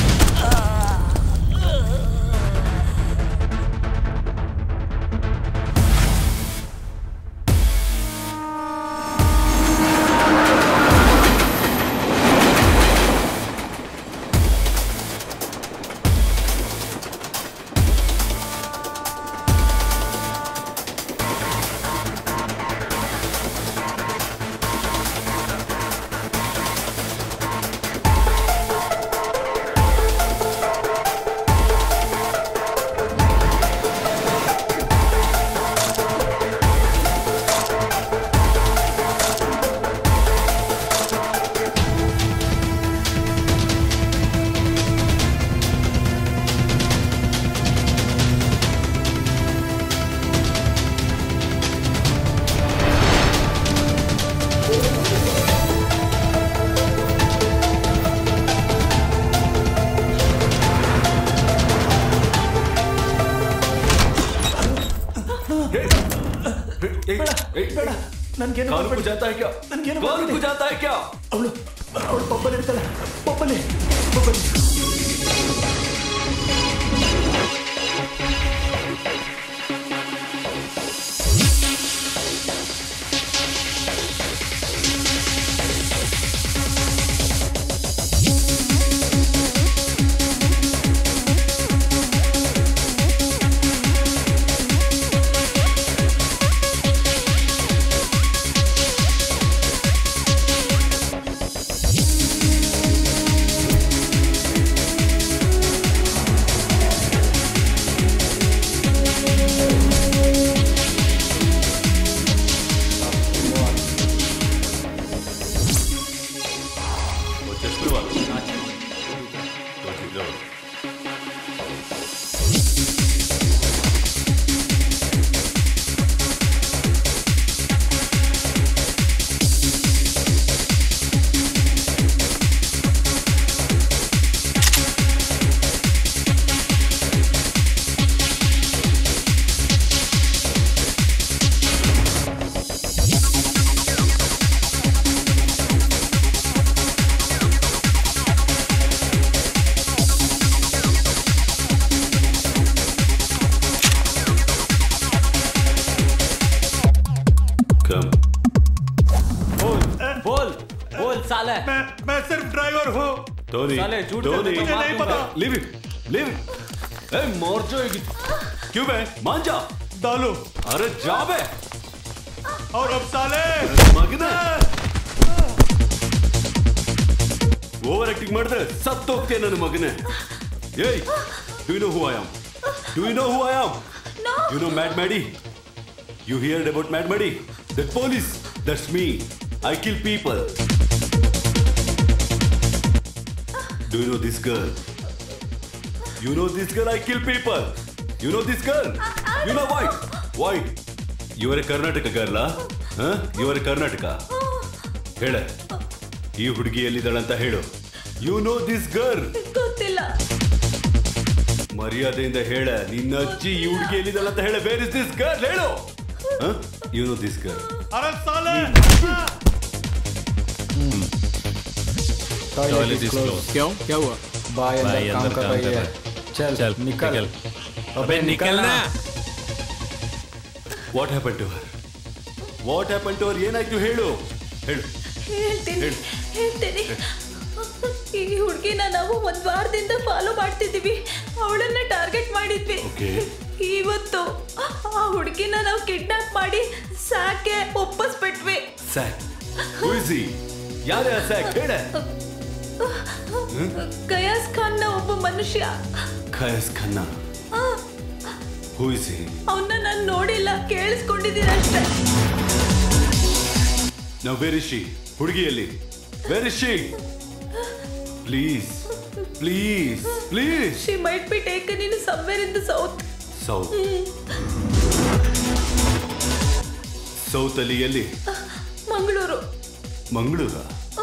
ಬೇಡ ನನ್ಗೇನು ಕಾಲು ಮಾಡ್ಬೇಡಿ. ಕುಜಾತಾ है क्या? ನನ್ಗೇನು ಕಾಲು ಮಾಡ್ಬೇಡಿ. ಕುಜಾತಾ है क्या? ಅವಳು ಅವಳು ಪಪ್ಪಲ್ಲಿ ಇರ್ತಾಳೆ ಪಪ್ಪಲ್ಲಿ ಪಪ್ಪಲ್ಲಿ वो चश्मे वाला तो ठीक है। Come. बोल बोल बोल साले मैं मैं सिर्फ ड्राइवर हूँ टोनी साले, झूठ टोनी बोलते मुझे नहीं पता। लिव इट लिव इट ए मोर जाएगी क्यों बे मान जा दालू अरे जा बे और अब साले ಮಗನ ಓವರ್ ಆಕ್ಟಿಂಗ್ ಮಾಡಿದ್ರೆ ಸತ್ತೋಗ್ತೇ ನನ್ನ ಮಗನೇ ಏಯ್ do know who I am do you know who I am you know mad Maddy you heard about mad Maddy that police that's me I kill people do you know this girl you know this girl I kill people you know this girl you know why why ಇವರ ಕರ್ನಾಟಕ ಗರ್ಲ ಇವರ ಕರ್ನಾಟಕ ಹೇಳ ಈ ಹುಡುಗಿ ಎಲ್ಲಿದ್ದಾಳಂತ ಹೇಳು you know this girl ಗೊತ್ತಿಲ್ಲ ಮರ್ಯಾದೆಯಿಂದ ಹೇಳ ನಿನ್ನ ಅಜ್ಜಿ ಈ ಹುಡುಗಿ ಎಲ್ಲಿದಲ್ಲ ಅಂತ ಹೇಳ ಬೇರೆ ದಿಸ್ ಗರ್ಲ್ ಹೇಳು ಯು ನೋ ದಿಸ್ ಗರ್ಲ್ अरे साले टॉयलेट इज क्लोज क्यों क्या हुआ बाय अंदर भाई, काम अंदर कर काम रही कर है रहा चल चल, निकल निकल। अबे निकलना what happen to her what happen to her ಏನಾಯ್ತು ಹೇಳು ಹೇಳು ಹೇಳ್ತೀನಿ ಹೇಳು. ಹೇಳ್ತೀನಿ ಈ ಹುಡುಗಿನ ನಾವು ಒಂದ್ ವಾರದಿಂದ ಫಾಲೋ ಮಾಡ್ತಿದೀವಿ ಅವಳನ್ನ ಟಾರ್ಗೆಟ್ ಮಾಡಿದ್ವಿ ಇವತ್ತು ಆ ಹುಡುಗಿನ ನಾವು ಕಿಡ್ನಾಪ್ ಮಾಡಿ ಸಾಕೆ ಒಪ್ಪಿಸ್ಬಿಟ್ವಿ ಸ್ಯಾಕ್ ಹೂಯಿಸಿ ಯಾರೇ ಸ್ಯಾಕ್ ಹೇಳ ಗಯಾಸ್ ಖಾನ್ ನ ಒಬ್ಬ ಮನುಷ್ಯ ಖಯಸ್ ಖನ್ನಾ ಹೂಯಿಸಿ ಅವನ್ನ ನಾನು ನೋಡಿಲ್ಲ ಕೇಳಿಸ್ಕೊಂಡಿದ್ದೀನಿ ಅಷ್ಟೇ ನಾವು ವೇರಿಶಿ ಹುಡುಗಿಯಲ್ಲಿ where is she please please please she might be taken in somewhere in the south south south ಅಲ್ಲಿ ಎಲ್ಲಿ ಮಂಗಳೂರು ಮಂಗಳೂರ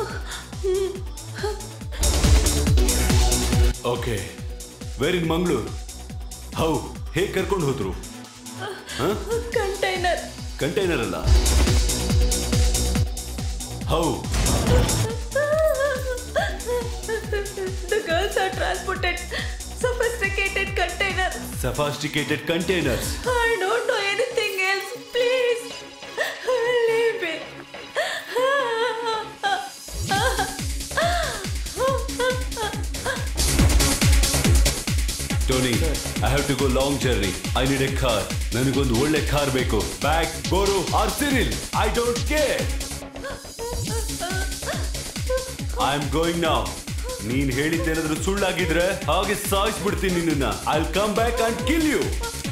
okay where in Mangaluru how ಹೇಗೆ ಕರ್ಕೊಂಡು ಹೋದ್ರು ಕಂಟೈನರ್ ಕಂಟೈನರ್ ಅಲ್ಲ how The girls are transported sophisticated container. Sophisticated containers I don't know anything else. Please leave me. Tony I have to go long journey I need a car ನನಗೊಂದು ಒಳ್ಳೆ car ಬೇಕು bag ಗೋರು R Cyril I don't care I am going ನಾವ್ ನೀನ್ ಹೇಳಿದ್ದೇನಾದ್ರೂ ಸುಳ್ಳಾಗಿದ್ರೆ ಹಾಗೆ ಸಾಯಿಸ್ಬಿಡ್ತೀನಿ ನಿನ್ನ I come back and kill you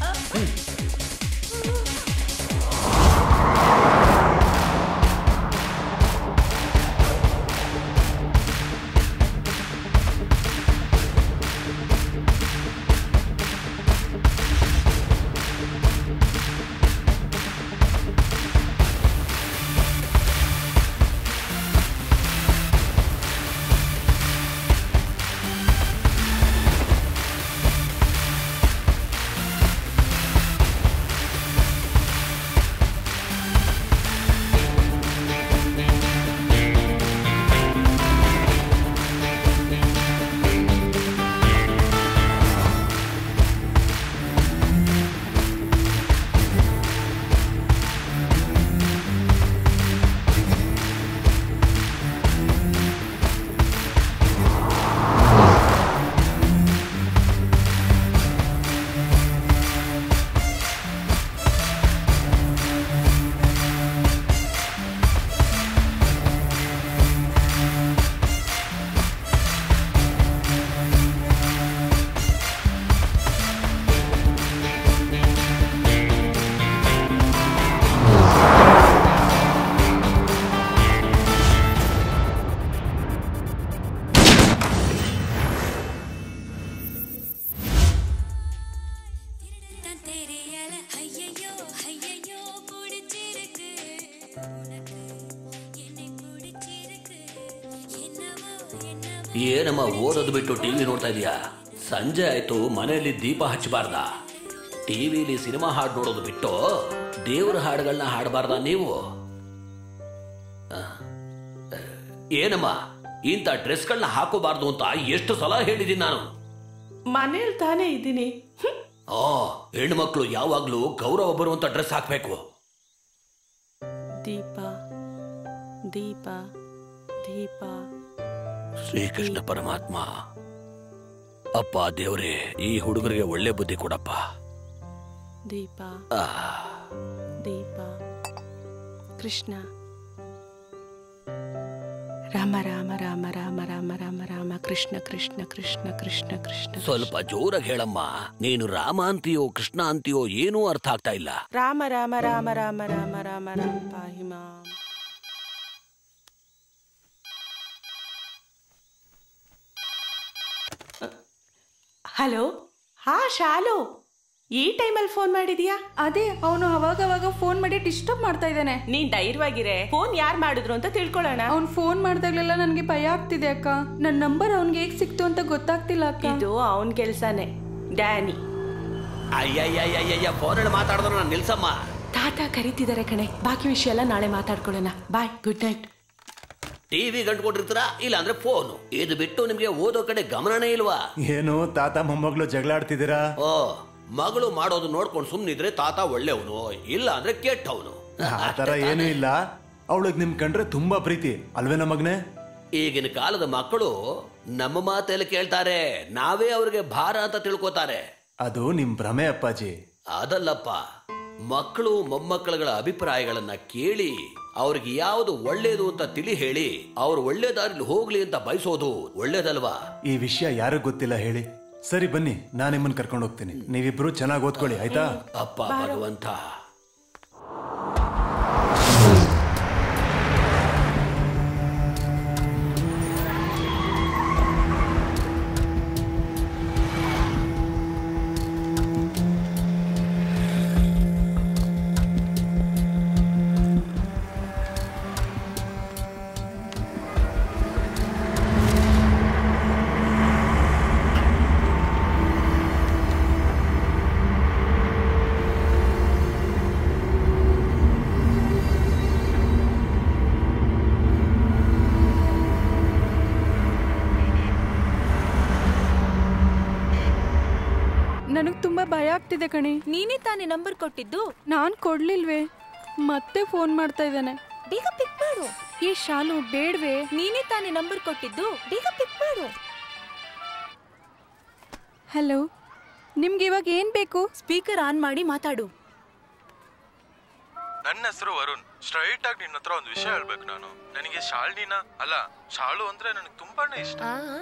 ಏನಮ್ಮ ಓದೋದು ಬಿಟ್ಟು ಟಿವಿ ನೋಡ್ತಾ ಇದೀಯಾ ಸಂಜೆ ಆಯ್ತು ಮನೆಯಲ್ಲಿ ದೀಪ ಹಚ್ಚಬಾರ್ದ ಟಿವಿಲಿ ಸಿನಿಮಾ ಹಾಡು ನೋಡೋದು ಬಿಟ್ಟು ದೇವರ ಹಾಡುಗಳನ್ನ ಹಾಡಬಾರ್ದ ನೀವು ಆ, ಏನಮ್ಮ ಇಂಥ ಡ್ರೆಸ್ಗಳನ್ನ ಹಾಕೋಬಾರ್ದು ಅಂತ ಎಷ್ಟು ಸಲ ಹೇಳಿದ್ದೀನಿ ನಾನು ಮನೇಲಿ ತಾನೇ ಇದ್ದೀನಿ ಆ ಹೆಣ್ಮಕ್ಳು ಯಾವಾಗ್ಲೂ ಗೌರವ ಬರುವಂತ ಡ್ರೆಸ್ ಹಾಕ್ಬೇಕು ದೀಪ ದೀಪ ದೀಪ ಶ್ರೀಕೃಷ್ಣ ಪರಮಾತ್ಮ ಅಪ್ಪ ದೇವ್ರೇ ಈ ಹುಡುಗರಿಗೆ ಒಳ್ಳೆ ಬುದ್ಧಿ ಕೊಡಪ್ಪ ದೀಪ ಆ, ದೀಪ ಕೃಷ್ಣ ರಾಮ ರಾಮ ರಾಮ ರಾಮ ರಾಮ ರಾಮ ರಾಮ ಕೃಷ್ಣ ಕೃಷ್ಣ ಕೃಷ್ಣ ಕೃಷ್ಣ ಕೃಷ್ಣ ಸ್ವಲ್ಪ ಜೋರಾಗಿ ಹೇಳಮ್ಮ ನೀನು ರಾಮ ಅಂತೀಯೋ ಕೃಷ್ಣ ಅಂತೀಯೋ ಏನೂ ಅರ್ಥ ಆಗ್ತಾ ಇಲ್ಲ ರಾಮ ರಾಮ ರಾಮ ರಾಮ ರಾಮ ರಾಮ ರಾಮ ಪಾಹಿ ಮಾಂ ಹಲೋ ಹಾ ಶಾಲು ಈ ಟೈಮಲ್ಲಿ ಫೋನ್ ಮಾಡಿದ್ಯಾ ಅದೇ ಅವನು ಅವಾಗ ಅವಾಗ ಫೋನ್ ಮಾಡಿ ಡಿಸ್ಟರ್ಬ್ ಮಾಡ್ತಾ ಇದ್ದಾನೆ ನೀನ್ ಧೈರ್ಯವಾಗಿರೆ ಫೋನ್ ಯಾರು ಮಾಡಿದ್ರು ಅಂತ ತಿಳ್ಕೊಳ್ಳೋಣ ಅವ್ನ್ ಫೋನ್ ಮಾಡ್ದಾಗ್ಲೆಲ್ಲ ನನ್ಗೆ ಭಯ ಆಗ್ತಿದೆ ಅಕ್ಕ ನನ್ ನಂಬರ್ ಅವ್ನ್ಗೆ ಹೇಗ್ ಸಿಕ್ತು ಅಂತ ಗೊತ್ತಾಗ್ತಿಲ್ಲ ಅಕ್ಕ ಇದು ಅವನ್ ಕೆಲ್ಸನೇ ಡ್ಯಾನಿ ಅಯ್ಯಯ್ಯಯ್ಯಯ್ಯ ಫೋನಲ್ಲಿ ಮಾತಾಡಿದ್ರು ನಾನು ನಿಲ್ಸಮ್ಮ ತಾತ ಕರೀತಿದ್ದಾರೆ ಕಣೆ ಬಾಕಿ ವಿಷಯ ಎಲ್ಲ ನಾಳೆ ಮಾತಾಡ್ಕೊಳ್ಳೋಣ ಬಾಯ್ ಗುಡ್ ನೈಟ್ ಟಿವಿ ಗಂಟ್ಕೊಂಡಿರ್ತೀರಾ ಇಲ್ಲ ಅಂದ್ರೆ ಫೋನು ಇದು ಬಿಟ್ಟು ನಿಮ್ಗೆ ಓದೋ ಕಡೆ ಗಮನನೇ ಇಲ್ವಾ ಏನು ತಾತ ಮೊಮ್ಮಗಳು ಜಗಳ ಆಡ್ತಿದ್ದೀರಾ ಓ ಮಗಳು ಮಾಡೋದು ನೋಡ್ಕೊಂಡು ಸುಮ್ನಿದ್ರೆ ತಾತ ಒಳ್ಳೆಯವನು ಇಲ್ಲ ಅಂದ್ರೆ ಕೆಟ್ಟವನು ಆ ಥರ ಏನೂ ಇಲ್ಲ ಅವಳಿಗೆ ನಿಮ್ ಕಂಡ್ರೆ ತುಂಬಾ ಪ್ರೀತಿ ಅಲ್ವೇನ ಮಗ್ನೆ ಈಗಿನ ಕಾಲದ ಮಕ್ಕಳು ನಮ್ಮ ಮಾತೆಲ್ಲ ಕೇಳ್ತಾರೆ ನಾವೇ ಅವ್ರಿಗೆ ಭಾರ ಅಂತ ತಿಳ್ಕೊತಾರೆ ಅದು ನಿಮ್ ಭ್ರಮೆ ಅಪ್ಪಾಜಿ ಅದಲ್ಲಪ್ಪ ಮಕ್ಕಳು ಮೊಮ್ಮಕ್ಕಳುಗಳ ಅಭಿಪ್ರಾಯಗಳನ್ನ ಕೇಳಿ ಅವ್ರಿಗೆ ಯಾವುದು ಒಳ್ಳೇದು ಅಂತ ತಿಳಿ ಹೇಳಿ ಅವ್ರು ಒಳ್ಳೆ ದಾರಿಲಿ ಹೋಗ್ಲಿ ಅಂತ ಬಯಸೋದು ಒಳ್ಳೇದಲ್ವಾ ಈ ವಿಷಯ ಯಾರಿಗ್ ಗೊತ್ತಿಲ್ಲ ಹೇಳಿ ಸರಿ ಬನ್ನಿ ನಾನು ನಿಮ್ಮನ್ನ ಕರ್ಕೊಂಡು ಹೋಗ್ತೀನಿ ನೀವಿಬ್ರು ಚೆನ್ನಾಗಿ ಓದ್ಕೊಳ್ಳಿ ಆಯ್ತಾ ಅಪ್ಪ ಭಗವಂತ ನನಗ್ ತುಂಬಾ ಭಯ ಆಗ್ತಿದೆ ಕಣೆ ನೀನೇ ತಾನೇ ನಂಬರ್ ಕೊಟ್ಟಿದ್ದು ನಾನ್ ಕೊಡ್ಲಿಲ್ವೇ ಮತ್ತೆ ಫೋನ್ ಮಾಡ್ತಾ ಇದ್ದಾನೆ ಬೇಗ ಪಿಕ್ ಮಾಡು ಈ ಶಾಲು ಬೇಡ್ವೆ ನೀನೇ ತಾನೇ ನಂಬರ್ ಕೊಟ್ಟಿದ್ದು ಬೇಗ ಪಿಕ್ ಮಾಡು ಹಲೋ ನಿಮ್ಗೆ ಇವಾಗ ಏನ್ ಬೇಕು ಸ್ಪೀಕರ್ ಆನ್ ಮಾಡಿ ಮಾತಾಡು ನನ್ನ ಹೆಸರು ವರುಣ್ ಸ್ಟ್ರೈಟ್ ಆಗಿ ನಿನ್ನ ಹತ್ರ ಒಂದು ವಿಷಯ ಹೇಳ್ಬೇಕು ನಾನು ನನಗೆ ಶಾಲ್ನಿನ ಅಲ್ಲ ಶಾಲು ಅಂದ್ರೆ ನನಗೆ ತುಂಬಾನೇ ಇಷ್ಟ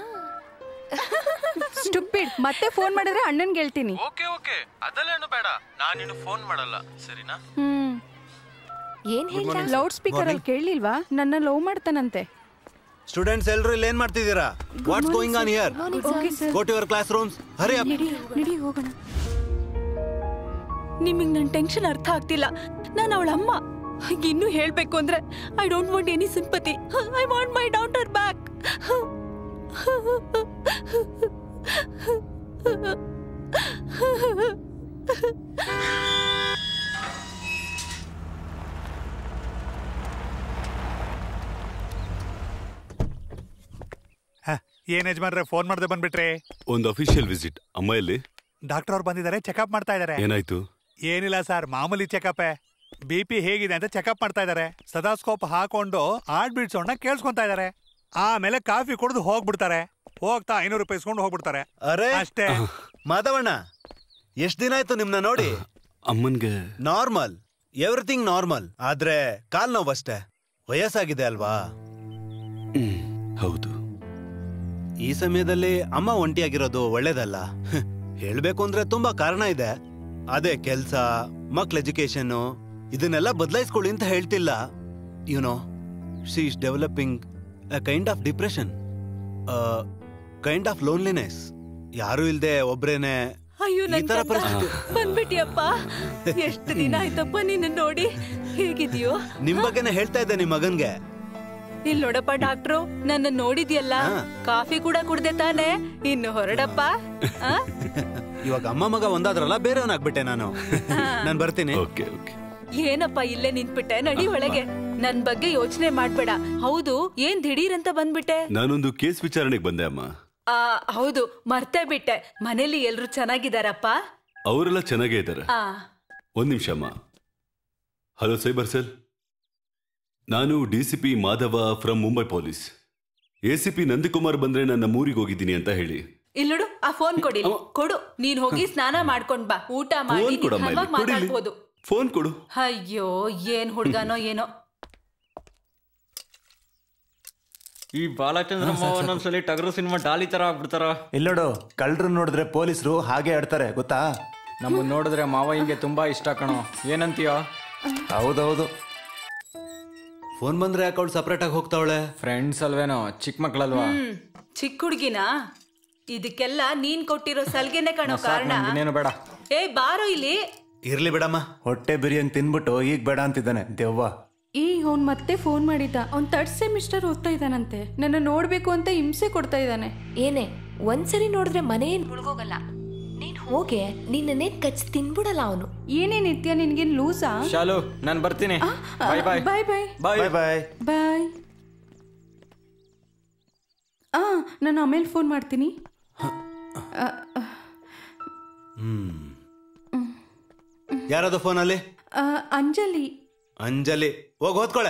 ಸ್ಟುಪಿಡ್ ಮತ್ತೆ ಫೋನ್ ಮಾಡಿದ್ರೆ ಅಣ್ಣನ್ಗೆ ಹೇಳ್ತೀನಿ ಓಕೆ ಓಕೆ ಅದಲ್ಲೇನು ಬೇಡ ನಾನು ನಿನ್ನ ಫೋನ್ ಮಾಡಲ್ಲ ಸರಿನಾ ಹ್ಮ್ ಏನ್ ಲೌಡ್ ಸ್ಪೀಕರ್ ಅಲ್ಲಿ ಕೇಳಲಿಲ್ವಾ ನನ್ನ ಲವ್ ಮಾಡ್ತಾನಂತೆ ಸ್ಟೂಡೆಂಟ್ಸ್ ಎಲ್ಲರೂ ಇಲ್ಲಿ ಏನ್ ಮಾಡ್ತಿದ್ದೀರಾ what's going on here Okay, sir. Go to your classrooms hurry up ನಡಿ ನಡಿ ಹೋಗೋಣ ನಿಮಗೆ ನನ್ನ ಟೆನ್ಷನ್ ಅರ್ಥ ಆಗ್ತಿಲ್ಲ ನಾನು ಅವಳ ಅಮ್ಮ ಇನ್ನೂ ಹೇಳ್ಬೇಕು ಅಂದ್ರೆ I don't want any sympathy I want my daughter back ಏನ್ ಯಜಮಾನ್ರೆ ಫೋನ್ ಮಾಡದೆ ಬಂದ್ಬಿಟ್ರೆ ಒಂದು ಅಫಿಷಿಯಲ್ ವಿಸಿಟ್ ಅಮ್ಮ ಎಲ್ಲಿ ಡಾಕ್ಟರ್ ಅವ್ರು ಬಂದಿದ್ದಾರೆ ಚೆಕಪ್ ಮಾಡ್ತಾ ಇದ್ದಾರೆ ಏನಾಯ್ತು ಏನಿಲ್ಲ ಸರ್ ಮಾಮೂಲಿ ಚೆಕಪ್ ಬಿ ಪಿ ಹೇಗಿದೆ ಅಂತ ಚೆಕಪ್ ಮಾಡ್ತಾ ಇದ್ದಾರೆ ಸದಾಸ್ಕೋಪ್ ಹಾಕೊಂಡು ಹಾರ್ಟ್ ಬೀಟ್ ಸೌಂಡ್ ಕೇಳಿಸ್ಕೊಂತಾ ಇದ್ದಾರೆ ಆಮೇಲೆ ಕಾಫಿ ಕುಡಿದು ಹೋಗ್ಬಿಡ್ತಾರೆ ಹೋಗ್ತಾ ಐನೂರು ರೂಪಾಯಿ ಇಸ್ಕೊಂಡು ಹೋಗ್ಬಿಡ್ತಾರೆ ಅರೆ ಅಷ್ಟೇ ಮಾಧವಣ್ಣ ಎಷ್ಟ್ ದಿನ ಆಯ್ತು ನಿಮ್ನ ನೋಡಿ ಅಮ್ಮನ್ಗೆ ನಾರ್ಮಲ್ ಎವ್ರಿಥಿಂಗ್ ನಾರ್ಮಲ್ ಆದ್ರೆ ಕಾಲ್ ನೋವು ಅಷ್ಟೇ ವಯಸ್ಸಾಗಿದೆ ಅಲ್ವಾ ಹೌದು ಈ ಸಮಯದಲ್ಲಿ ಅಮ್ಮ ಒಂಟಿಯಾಗಿರೋದು ಒಳ್ಳೇದಲ್ಲ ಹೇಳ್ಬೇಕು ಅಂದ್ರೆ ತುಂಬಾ ಕಾರಣ ಇದೆ ಅದೇ ಕೆಲ್ಸ ಮಕ್ಳ ಎಜುಕೇಶನ್ ಇದನ್ನೆಲ್ಲ ಬದಲಾಯಿಸ್ಕೊಳ್ಳಿ ಅಂತ ಹೇಳ್ತಿಲ್ಲ you know she is developing a kind of depression kind of loneliness ಯಾರು ಇಲ್ದೆ ಒಬ್ರೇನೆ ಅಯ್ಯೋ ಈ ನನ್ ತರ ಕಂದ, ಪರಿಸ್ಥಿತಿ ಬಂದ್ಬಿಟ್ಟಿಯಪ್ಪ ಎಷ್ಟು ದಿನ ಆಯ್ತಪ್ಪ ನಿನ್ನ ನೋಡಿ ಹೇಗಿದ್ಯೋ ನಿಮ್ ಬಗ್ಗೆನೇ ಹೇಳ್ತಾ ಇದ್ದೆ ನಿಮ್ ಮಗನ್ಗೆ ಇಲ್ಲಿ ನೋಡಪ್ಪ ಡಾಕ್ಟ್ರು ನನ್ನ ನೋಡಿದ್ಯಲ್ಲ ಕಾಫಿ ಕೂಡ ಕುಡ್ದೆ ತಾನೆ ಇನ್ನು ಹೊರಡಪ್ಪ ಆ? ಇವಾಗ ಅಮ್ಮ ಮಗ ಒಂದಾದ್ರಲ್ಲ ಬೇರೆಯವನಾಗ್ಬಿಟ್ಟೆ ನಾನು ನಾನ್ ಬರ್ತೀನಿ ಏನಪ್ಪ ಇಲ್ಲೇ ನಿಂತ್ಬಿಟ್ಟೆ ನಡಿ ಒಳಗೆ ನನ್ ಬಗ್ಗೆ ಯೋಚನೆ ಮಾಡ್ಬೇಡ ಹೌದು ಏನ್ ದಿಢೀರ್ ಅಂತ ಬಂದ್ಬಿಟ್ಟೆ ನಾನೊಂದು ಕೇಸ್ ವಿಚಾರಣೆಗೆ ಬಂದೆ ಅಮ್ಮ ಆ ಹೌದು ಮರ್ತೇ ಬಿಟ್ಟೆ ಮನೇಲಿ ಎಲ್ರು ಚೆನ್ನಾಗಿದಾರಪ್ಪ ಅವರೆಲ್ಲ ಚೆನ್ನಾಗೇ ಇದ್ದಾರೆ ಆ ಒಂದ್ ನಿಮಿಷ ಅಮ್ಮ ಹಲೋ ಸೈಬರ್ ಸೆಲ್ ನಾನು D C P Madhava from Mumbai police A C P Nandakumar ಬಂದ್ರೆ ನನ್ನ ಮೂರಿಗೆ ಹೋಗಿದ್ದೀನಿ ಅಂತ ಹೇಳಿ ಇಲ್ಲೋಡು ಆ ಫೋನ್ ಕೊಡಿ ಇಲ್ಲಿ. ಕೊಡು ನೀನ್ ಹೋಗಿ ಸ್ನಾನ ಮಾಡ್ಕೊಂಡ್ ಬಾ ಊಟ ಮಾಡಿ ಫೋನ್ ಕೊಡಮ್ಮ ಇಲ್ಲಿ, ಹಲ್ವಾಗ್ ಕೊಡಿ ಇಲ್ಲಿ. ಮಾತಾಡ್ಬೋದು ಫೋನ್ ಕೊಡು ಅಯ್ಯೋ ಏನ್ ಹುಡ್ಗನೋ ಏನೋ ಈ ಬಾಲಚಂದ್ರಮ್ಮ ಒಂದೊಂದ್ಸಲಿ ಟಗರು ಸಿನಿಮಾ ಡಾಲಿ ತರ ಆಗ್ಬಿಡ್ತಾರ ಇಲ್ಲೋಡು ಕಳ್ಳರು ನೋಡಿದ್ರೆ ಪೊಲೀಸರು ಹಾಗೆ ಆಡ್ತಾರೆ ಗೊತ್ತಾ ನಮ್ಮನ್ನ ನೋಡಿದ್ರೆ ಮಾವ ಹಿಂಗೆ ತುಂಬಾ ಇಷ್ಟ ಕಣೋ ಏನಂತೀಯ ಹೌದೌದು ಫೋನ್ ಬಂದ್ರೆ ಯಾಕೆ ಅವಳು ಸಪ್ರೇಟ್ ಆಗಿ ಹೋಗ್ತಾವಳೆ ಫ್ರೆಂಡ್ಸ್ ಅಲ್ವೇನೋ ಚಿಕ್ಕ ಮಕ್ಳಲ್ವಾ ಹ್ಮ್ ಚಿಕ್ಕ ಹುಡ್ಗಿನ ಇದಕ್ಕೆಲ್ಲ ನೀನ್ ಕೊಟ್ಟಿರೋ ಸಲ್ಗೆನೆ ಕಾಣೋ ಸಾಕ್ ಕಾರಣ ನನ್ಗೆ ಇನ್ನೇನು ಬೇಡ ಏ ಬಾರೋ ಇಲ್ಲಿ ಇರ್ಲಿ ಬಿಡಮ್ಮ ಹೊಟ್ಟೆ ಬಿರಿಯಾನಿ ತಿನ್ಬಿಟ್ಟು ಈಗ ಬೇಡ ಅಂತಿದ್ದಾನೆ ದೆವ್ವ ಈ ಅವ್ನ್ ಮತ್ತೆ ಫೋನ್ ಮಾಡಿದ್ದ ಅವ್ನ್ ಥರ್ಡ್ ಸೆಮಿಸ್ಟರ್ ಓದ್ತಾ ಇದ್ದಾನಂತೆ ನನ್ನ ನೋಡ್ಬೇಕು ಅಂತ ಹಿಂಸೆ ಕೊಡ್ತಾ ಇದ್ದಾನೆ ಏನೇ ಒಂದ್ಸರಿ ನೋಡಿದ್ರೆ ಮನೆ ಏನ್ ಮುಳುಗೋಗಲ್ಲ ನೀನ್ ಓಕೆ ನಿನ್ನೇನ್ ಕಚ್ ತಿನ್ಬಿಡಲ್ಲ ಅವನು ಏನೇ ನಿತ್ಯ ನಿನ್ಗೇನ್ ಲೂಸಾ ಶಾಲು ನಾನು ಬರ್ತೀನಿ ಬಾಯ್ ಬಾಯ್ ಬಾಯ್ ಬಾಯ್ ಬಾಯ್ ಬಾಯ್ ಬಾಯ್ ಆ ನಾನು ಆಮೇಲೆ ಫೋನ್ ಮಾಡ್ತೀನಿ ಆ, ಆ, ಯಾರದು ಫೋನಲ್ಲಿ ಆ, ಅಂಜಲಿ ಅಂಜಲಿ ಹೋಗ್ ಓದ್ಕೊಳೆ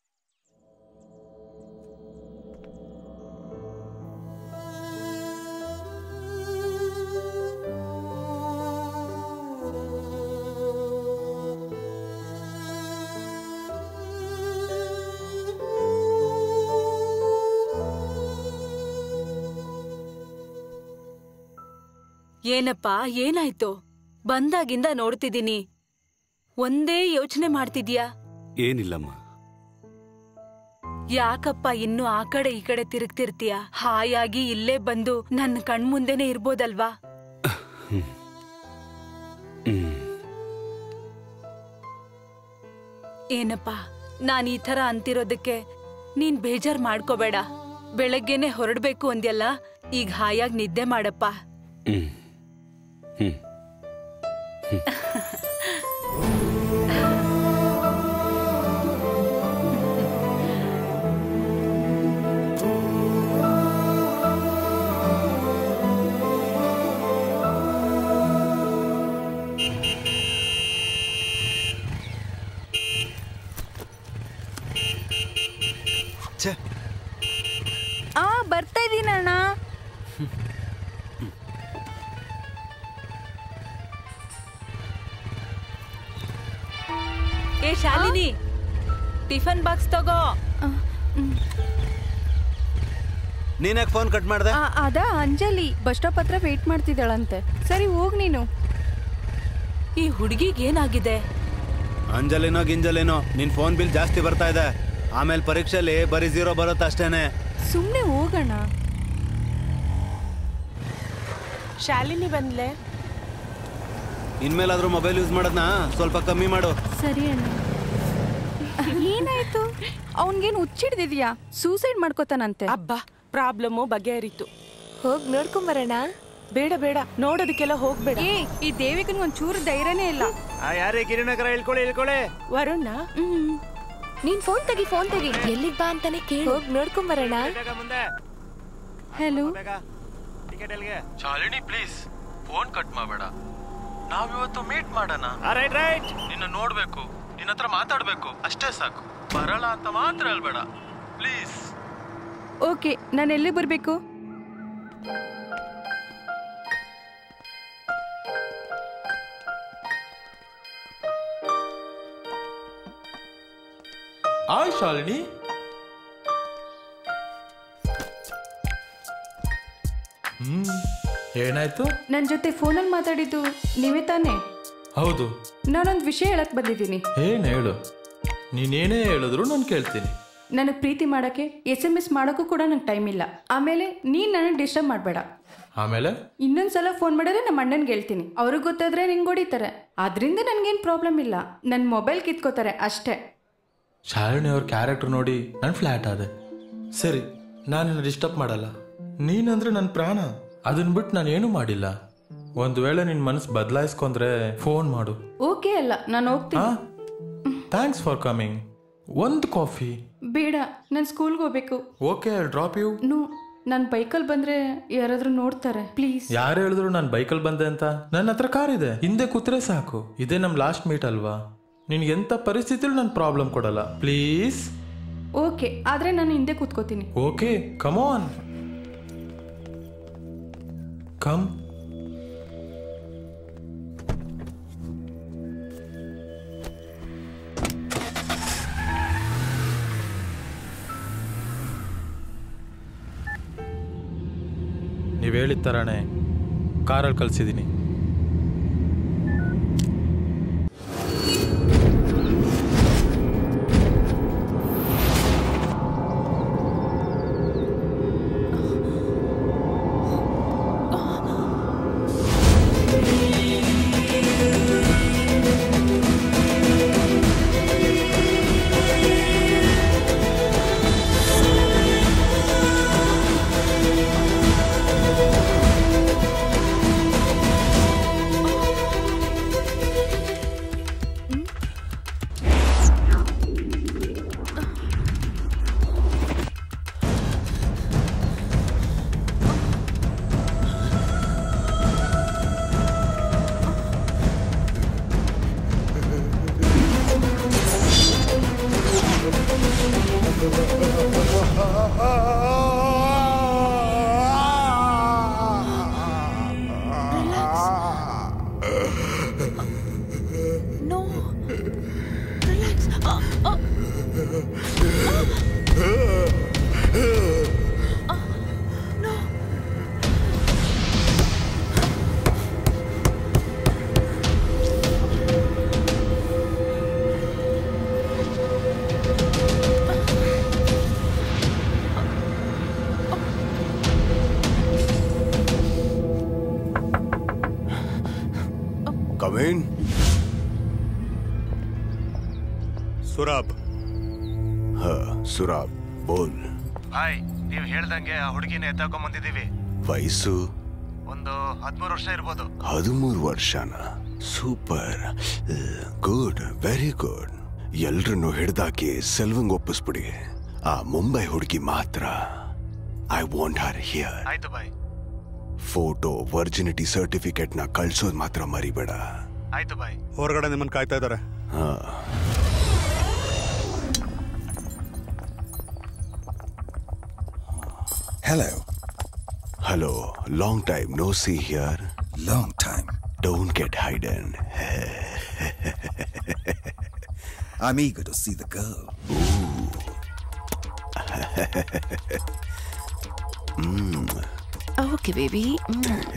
ಏನಪ್ಪ ಏನಾಯ್ತು ಬಂದಾಗಿಂದ ನೋಡ್ತಿದ್ದೀನಿ ಒಂದೇ ಯೋಚನೆ ಮಾಡ್ತಿದ್ಯಾ ಏನಿಲ್ಲಮ್ಮ ಯಾಕಪ್ಪ ಇನ್ನು ಆ ಕಡೆ ಈ ಕಡೆ ತಿರುಗ್ತಿರ್ತೀಯ ಹಾಯಾಗಿ ಇಲ್ಲೇ ಬಂದು ನನ್ನ ಕಣ್ಮುಂದೆನೆ ಇರ್ಬೋದಲ್ವಾ ಏನಪ್ಪ ನಾನ್ ಈ ತರ ಅಂತಿರೋದಕ್ಕೆ ನೀನ್ ಬೇಜಾರ್ ಮಾಡ್ಕೋಬೇಡ ಬೆಳಗ್ಗೆನೆ ಹೊರಡ್ಬೇಕು ಅಂದ್ಯಲ್ಲ ಈಗ ಹಾಯಾಗಿ ನಿದ್ದೆ ಮಾಡಪ್ಪ ಹ್ಮ್ ಹ್ಮ್ ಆ ಬರ್ತಾ ಇದೀನಿ ಅಣ್ಣ ಏ ಶಾಲಿನಿ ಟಿಫನ್ ಬಾಕ್ಸ್ ತಗೋ ನೀನ್ಯಾಕೆ ಫೋನ್ ಕಟ್ ಮಾಡ್ದೆ ಆ, ಅದ ಅಂಜಲಿ ಬಸ್ ಸ್ಟಾಪ್ ಹತ್ರ ವೇಟ್ ಮಾಡ್ತಿದ್ದಾಳಂತೆ ಸರಿ ಹೋಗ್ ನೀನು ಈ ಹುಡುಗಿಗೆ ಏನಾಗಿದೆ ಅಂಜಲಿನೋ ಗಿಂಜಲಿನೋ ನಿನ್ ಫೋನ್ ಬಿಲ್ ಜಾಸ್ತಿ ಬರ್ತಾ ಇದೆ ಆಮೇಲೆ ಪರೀಕ್ಷೆಲಿ ಬರೀ ಝೀರೋ ಬರುತ್ತೆ ಅಷ್ಟೇನೆ ಸುಮ್ನೆ ಹೋಗೋಣ ಶಾಲಿನಿ ಬಂದ್ಲೆ ಇನ್ಮೇಲಾದ್ರೂ ಮೊಬೈಲ್ ಯೂಸ್ ಮಾಡೋದನ್ನ ಸ್ವಲ್ಪ ಕಮ್ಮಿ ಮಾಡು ಸರಿ ಅಣ್ಣ ಏನಾಯ್ತು ಅವನ್ಗೇನು ಹುಚ್ಚಿಡ್ದಿದ್ಯಾ ಸೂಸೈಡ್ ಮಾಡ್ಕೋತಾನಂತೆ ಅಬ್ಬಾ ಪ್ರಾಬ್ಲಮ್ಮು ಬಗೆಹರಿತು ಹೋಗ್ ನೋಡ್ಕೊಂಬರೋಣ ಬೇಡ ಬೇಡ ನೋಡೋದಕ್ಕೆಲ್ಲ ಹೋಗ್ಬೇಡ ಏ ಈ ದೇವಿಕನ್ ಒಂಚೂರು ಧೈರ್ಯನೇ ಇಲ್ಲ ಯಾರೇ ಗಿರಿನಗರ ಇಳ್ಕೊಳ್ಳಿ ಇಳ್ಕೊಳ್ಳಿ ವರುಣ ನೀನ್ ಫೋನ್ ತೆಗಿ ಫೋನ್ ತೆಗಿ ಎಲ್ಲಿಗ್ ಬಾ ಅಂತಾನೆ ಕೇಳಿ ಹೋಗ್ ನೋಡ್ಕೊಂಬರೋಣ hello Shalini please phone cut ಮಾಡಬೇಡ ನಾವಿವತ್ತು ಮೀಟ್ ಮಾಡೋಣ ರೈಟ್ ರೈಟ್ ನಿನ್ನ ನೋಡ್ಬೇಕು ನಿನ್ನ ಹತ್ರ ಮಾತಾಡ್ಬೇಕು ಅಷ್ಟೇ ಸಾಕು ಬರಲ್ಲ ಅಂತ ಮಾತ್ರ ಹೇಳ್ಬೇಡ ಪ್ಲೀಸ್ ಓಕೆ ನಾನು ಎಲ್ಲಿ ಬರಬೇಕು ಆಯ್ ಶಾಲಿನಿ ಹ್ಮ್ ಏನಾಯ್ತು ನನ್ನ ಜೊತೆ ಫೋನಲ್ಲಿ ಮಾತಾಡಿದ್ದು ನೀವೇ ತಾನೇ ಹೌದು ನಾನೊಂದು ವಿಷಯ ಹೇಳಕ್ ಬಂದಿದ್ದೀನಿ ಏನ್ ಹೇಳು ನೀನೇನೇ ಹೇಳಿದ್ರು ನಾನು ಕೇಳ್ತೀನಿ ನನಗೆ ಪ್ರೀತಿ ಮಾಡೋಕ್ಕೆ ಎಸ್ ಎಮ್ ಎಸ್ ಮಾಡೋಕ್ಕೂ ಕೂಡ ನಂಗೆ ಟೈಮ್ ಇಲ್ಲ ಆಮೇಲೆ ನೀನು ನನಗೆ ಡಿಸ್ಟರ್ಬ್ ಮಾಡಬೇಡ ಆಮೇಲೆ ಇನ್ನೊಂದ್ಸಲ ಫೋನ್ ಮಾಡಿದ್ರೆ ನಮ್ಮ ಅಣ್ಣನ್ಗೆ ಹೇಳ್ತೀನಿ ಅವ್ರಿಗೆ ಗೊತ್ತಾದ್ರೆ ನಿಂಗೆ ಹೊಡಿತಾರೆ ಅದರಿಂದ ನನಗೇನು ಪ್ರಾಬ್ಲಮ್ ಇಲ್ಲ ನನ್ನ ಮೊಬೈಲ್ ಕಿತ್ಕೋತಾರೆ ಅಷ್ಟೇ ಶಾಲಿನಿ ಅವ್ರ ಕ್ಯಾರೆಕ್ಟರ್ ನೋಡಿ ನಾನು ಫ್ಲ್ಯಾಟ್ ಆದೆ ಸರಿ ನಾನು ಡಿಸ್ಟರ್ಬ್ ಮಾಡಲ್ಲ ನೀನಂದ್ರೆ ನನ್ನ ಪ್ರಾಣ ಅದನ್ನ ಬಿಟ್ಟು ನಾನು ಏನೂ ಮಾಡಿಲ್ಲ ಒಂದು ವೇಳೆ ನಿನ್ನ ಮನಸ್ಸು ಬದಲಾಯಿಸ್ಕೊಂಡ್ರೆ ಫೋನ್ ಮಾಡು ಓಕೆ ಅಲ್ಲ ನಾನು ಹೋಗ್ತೀನಿ ಥ್ಯಾಂಕ್ಸ್ ಫಾರ್ ಕಮಿಂಗ್ ಒಂದು ಕಾಫಿ ಬೇಡ ನಾನು ಸ್ಕೂಲ್ಗೆ ಹೋಗ್ಬೇಕು ಓಕೆ ಡ್ರಾಪ್ ಯು ನೋ ನಾನು ಬೈಕಲ್ಲಿ ಬಂದ್ರೆ ಯಾರಾದ್ರೂ ನೋಡ್ತಾರೆ ಪ್ಲೀಸ್ ಯಾರು ಹೇಳಿದ್ರು ನಾನು ಬೈಕಲ್ಲಿ ಬಂದೆ ಅಂತ ನನ್ನ ಹತ್ರ ಕಾರ್ ಇದೆ ಹಿಂದೆ ಕೂತ್ರೆ ಸಾಕು ಇದೇ ನಮ್ಮ ಲಾಸ್ಟ್ ಮೀಟ್ ಅಲ್ವಾ ನಿನ್ಗೆ ಎಂಥ ಪರಿಸ್ಥಿತಿಲಿ ನಾನು ಪ್ರಾಬ್ಲಮ್ ಕೊಡಲ್ಲ ಪ್ಲೀಸ್ ಓಕೆ ಆದರೆ ನಾನು ಹಿಂದೆ ಕೂತ್ಕೋತೀನಿ ಓಕೆ ಕಮ್ ಆನ್ ಕಮ್ ನೀವು ಹೇಳಿದ ಥರನೇ ಕಾರಲ್ಲಿ ಕಳಿಸಿದ್ದೀನಿ No. Relax. Uh, uh. No. ಕವೇನ್ ಸುರಾಬ್ ಹ ಸುರಾಬ್ ಬೋಲ್ ಹಾಯ್ ನೀವು ಹೇಳ್ದಂಗೆ ಆ ಹುಡುಗಿನ ಎತ್ತಾಕೊಂಡ್ ಬಂದಿದ್ದೀವಿ ವಯಸ್ಸು ಒಂದು ಹದಿಮೂರು ವರ್ಷ ಇರ್ಬೋದು ಹದಿಮೂರು ವರ್ಷನ ಸೂಪರ್ ಗುಡ್ ವೆರಿ ಗುಡ್ ಎಲ್ರನ್ನು ಹಿಡ್ದಾಕಿ ಸೆಲ್ವಂಗ್ ಒಪ್ಪಿಸ್ಬಿಡಿ ಆ ಮುಂಬೈ ಹುಡುಗಿ ಮಾತ್ರ ಐ ವಾಂಟ್ ಹರ್ ಹಿಯರ್ ಆಯ್ತು ಬಾಯ್ ಫೋಟೋ ವರ್ಜಿನಿಟಿ ಸರ್ಟಿಫಿಕೇಟ್ ನ ಕಳ್ಸೋದ್ ಮಾತ್ರ ಮರಿಬೇಡ ಆಯ್ತು ಬಾಯ್ ಹೊರಗಡೆ ನಿಮ್ಮನ್ನ ಕಾಯ್ತಾ ಇದ್ದಾರೆ ಹಾ Hello. Hello. Long time no see here. Long time. Don't get hidden. I'm eager to see the girl. mm. Okay, baby. Mm.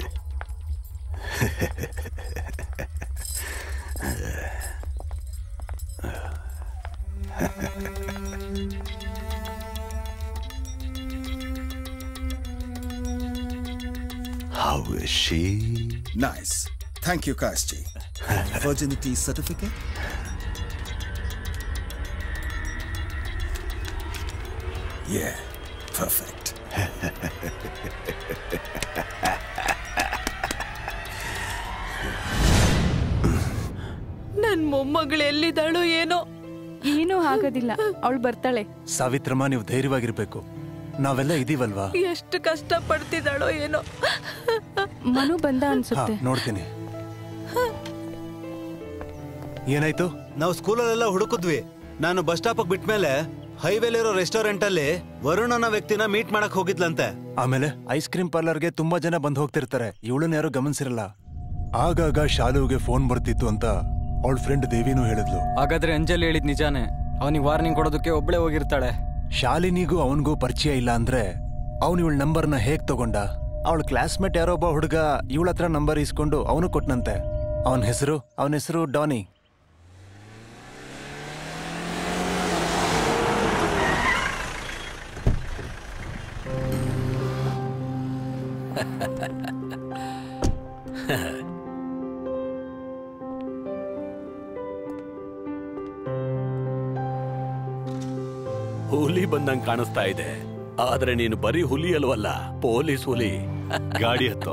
How is she? Nice. Thank you, Kashji. Virginity certificate? Yeah, perfect. ನನ್ ಮೊಮ್ಮಗಳು ಎಲ್ಲಿದ್ದಾಳೋ ಏನೋ ಏನೂ ಆಗೋದಿಲ್ಲ ಅವಳು ಬರ್ತಾಳೆ ಸಾವಿತ್ರಮ್ಮ ನೀವು ಧೈರ್ಯವಾಗಿರ್ಬೇಕು ನಾವೆಲ್ಲ ಇದೀವಲ್ವಾ ಎಷ್ಟು ಕಷ್ಟ ಪಡ್ತಿದ್ದಾಳೋ ಏನೋ ಮನು ಬಂದ ಹಾ ಅನ್ಸುತ್ತೆ ನೋಡ್ತೀನಿ ಏನಾಯ್ತು ನಾವು ಸ್ಕೂಲಲ್ಲೆಲ್ಲ ಹುಡುಕಿದ್ವಿ ನಾನು ಬಸ್ ಸ್ಟಾಪ್ ಬಿಟ್ಮೇಲೆ ಹೈವೇಲಿರೋ ರೆಸ್ಟೋರೆಂಟ್ ಅಲ್ಲಿ ವರುಣ್ ಅನ್ನೋ ವ್ಯಕ್ತಿನ ಮೀಟ್ ಮಾಡಕ್ ಹೋಗಿದ್ಲಂತೆ ಆಮೇಲೆ ಐಸ್ ಕ್ರೀಮ್ ಪಾರ್ಲರ್ಗೆ ತುಂಬಾ ಜನ ಬಂದು ಹೋಗ್ತಿರ್ತಾರೆ ಇವಳನ್ನ ಯಾರು ಗಮನಿಸಿರಲ್ಲ ಆಗಾಗ ಶಾಲುವಿಗೆ ಫೋನ್ ಬರ್ತಿತ್ತು ಅಂತ ಅವಳ ಫ್ರೆಂಡ್ ದೇವಿನೂ ಹೇಳಿದ್ಲು ಹಾಗಾದ್ರೆ ಅಂಜಲಿ ಹೇಳಿದ್ ನಿಜಾನೇ ಅವನಿಗೆ ವಾರ್ನಿಂಗ್ ಕೊಡೋದಕ್ಕೆ ಒಬ್ಳೆ ಹೋಗಿರ್ತಾಳೆ ಶಾಲಿನಿಗೂ ಅವನಿಗೂ ಪರಿಚಯ ಇಲ್ಲ ಅಂದ್ರೆ ಅವನು ಇವಳ ನಂಬರ್ನ ಹೇಗ್ ತಗೊಂಡ ಅವಳ ಕ್ಲಾಸ್ಮೇಟ್ ಯಾರೋ ಒಬ್ಬ ಹುಡುಗ ಇವಳ ಹತ್ರ ನಂಬರ್ ಇಸ್ಕೊಂಡು ಅವನು ಕೊಟ್ನಂತೆ ಅವನ ಹೆಸರು ಅವನ ಹೆಸರು ಡಾನಿ ಹುಲಿ ಬಂದಂಗ್ ಕಾಣಿಸ್ತಾ ಇದೆ ಆದ್ರೆ ನೀನು ಬರೀ ಹುಲಿ ಅಲ್ವಲ್ಲ ಪೊಲೀಸ್ ಹುಲಿ ಗಾಡಿ ಹತ್ತೋ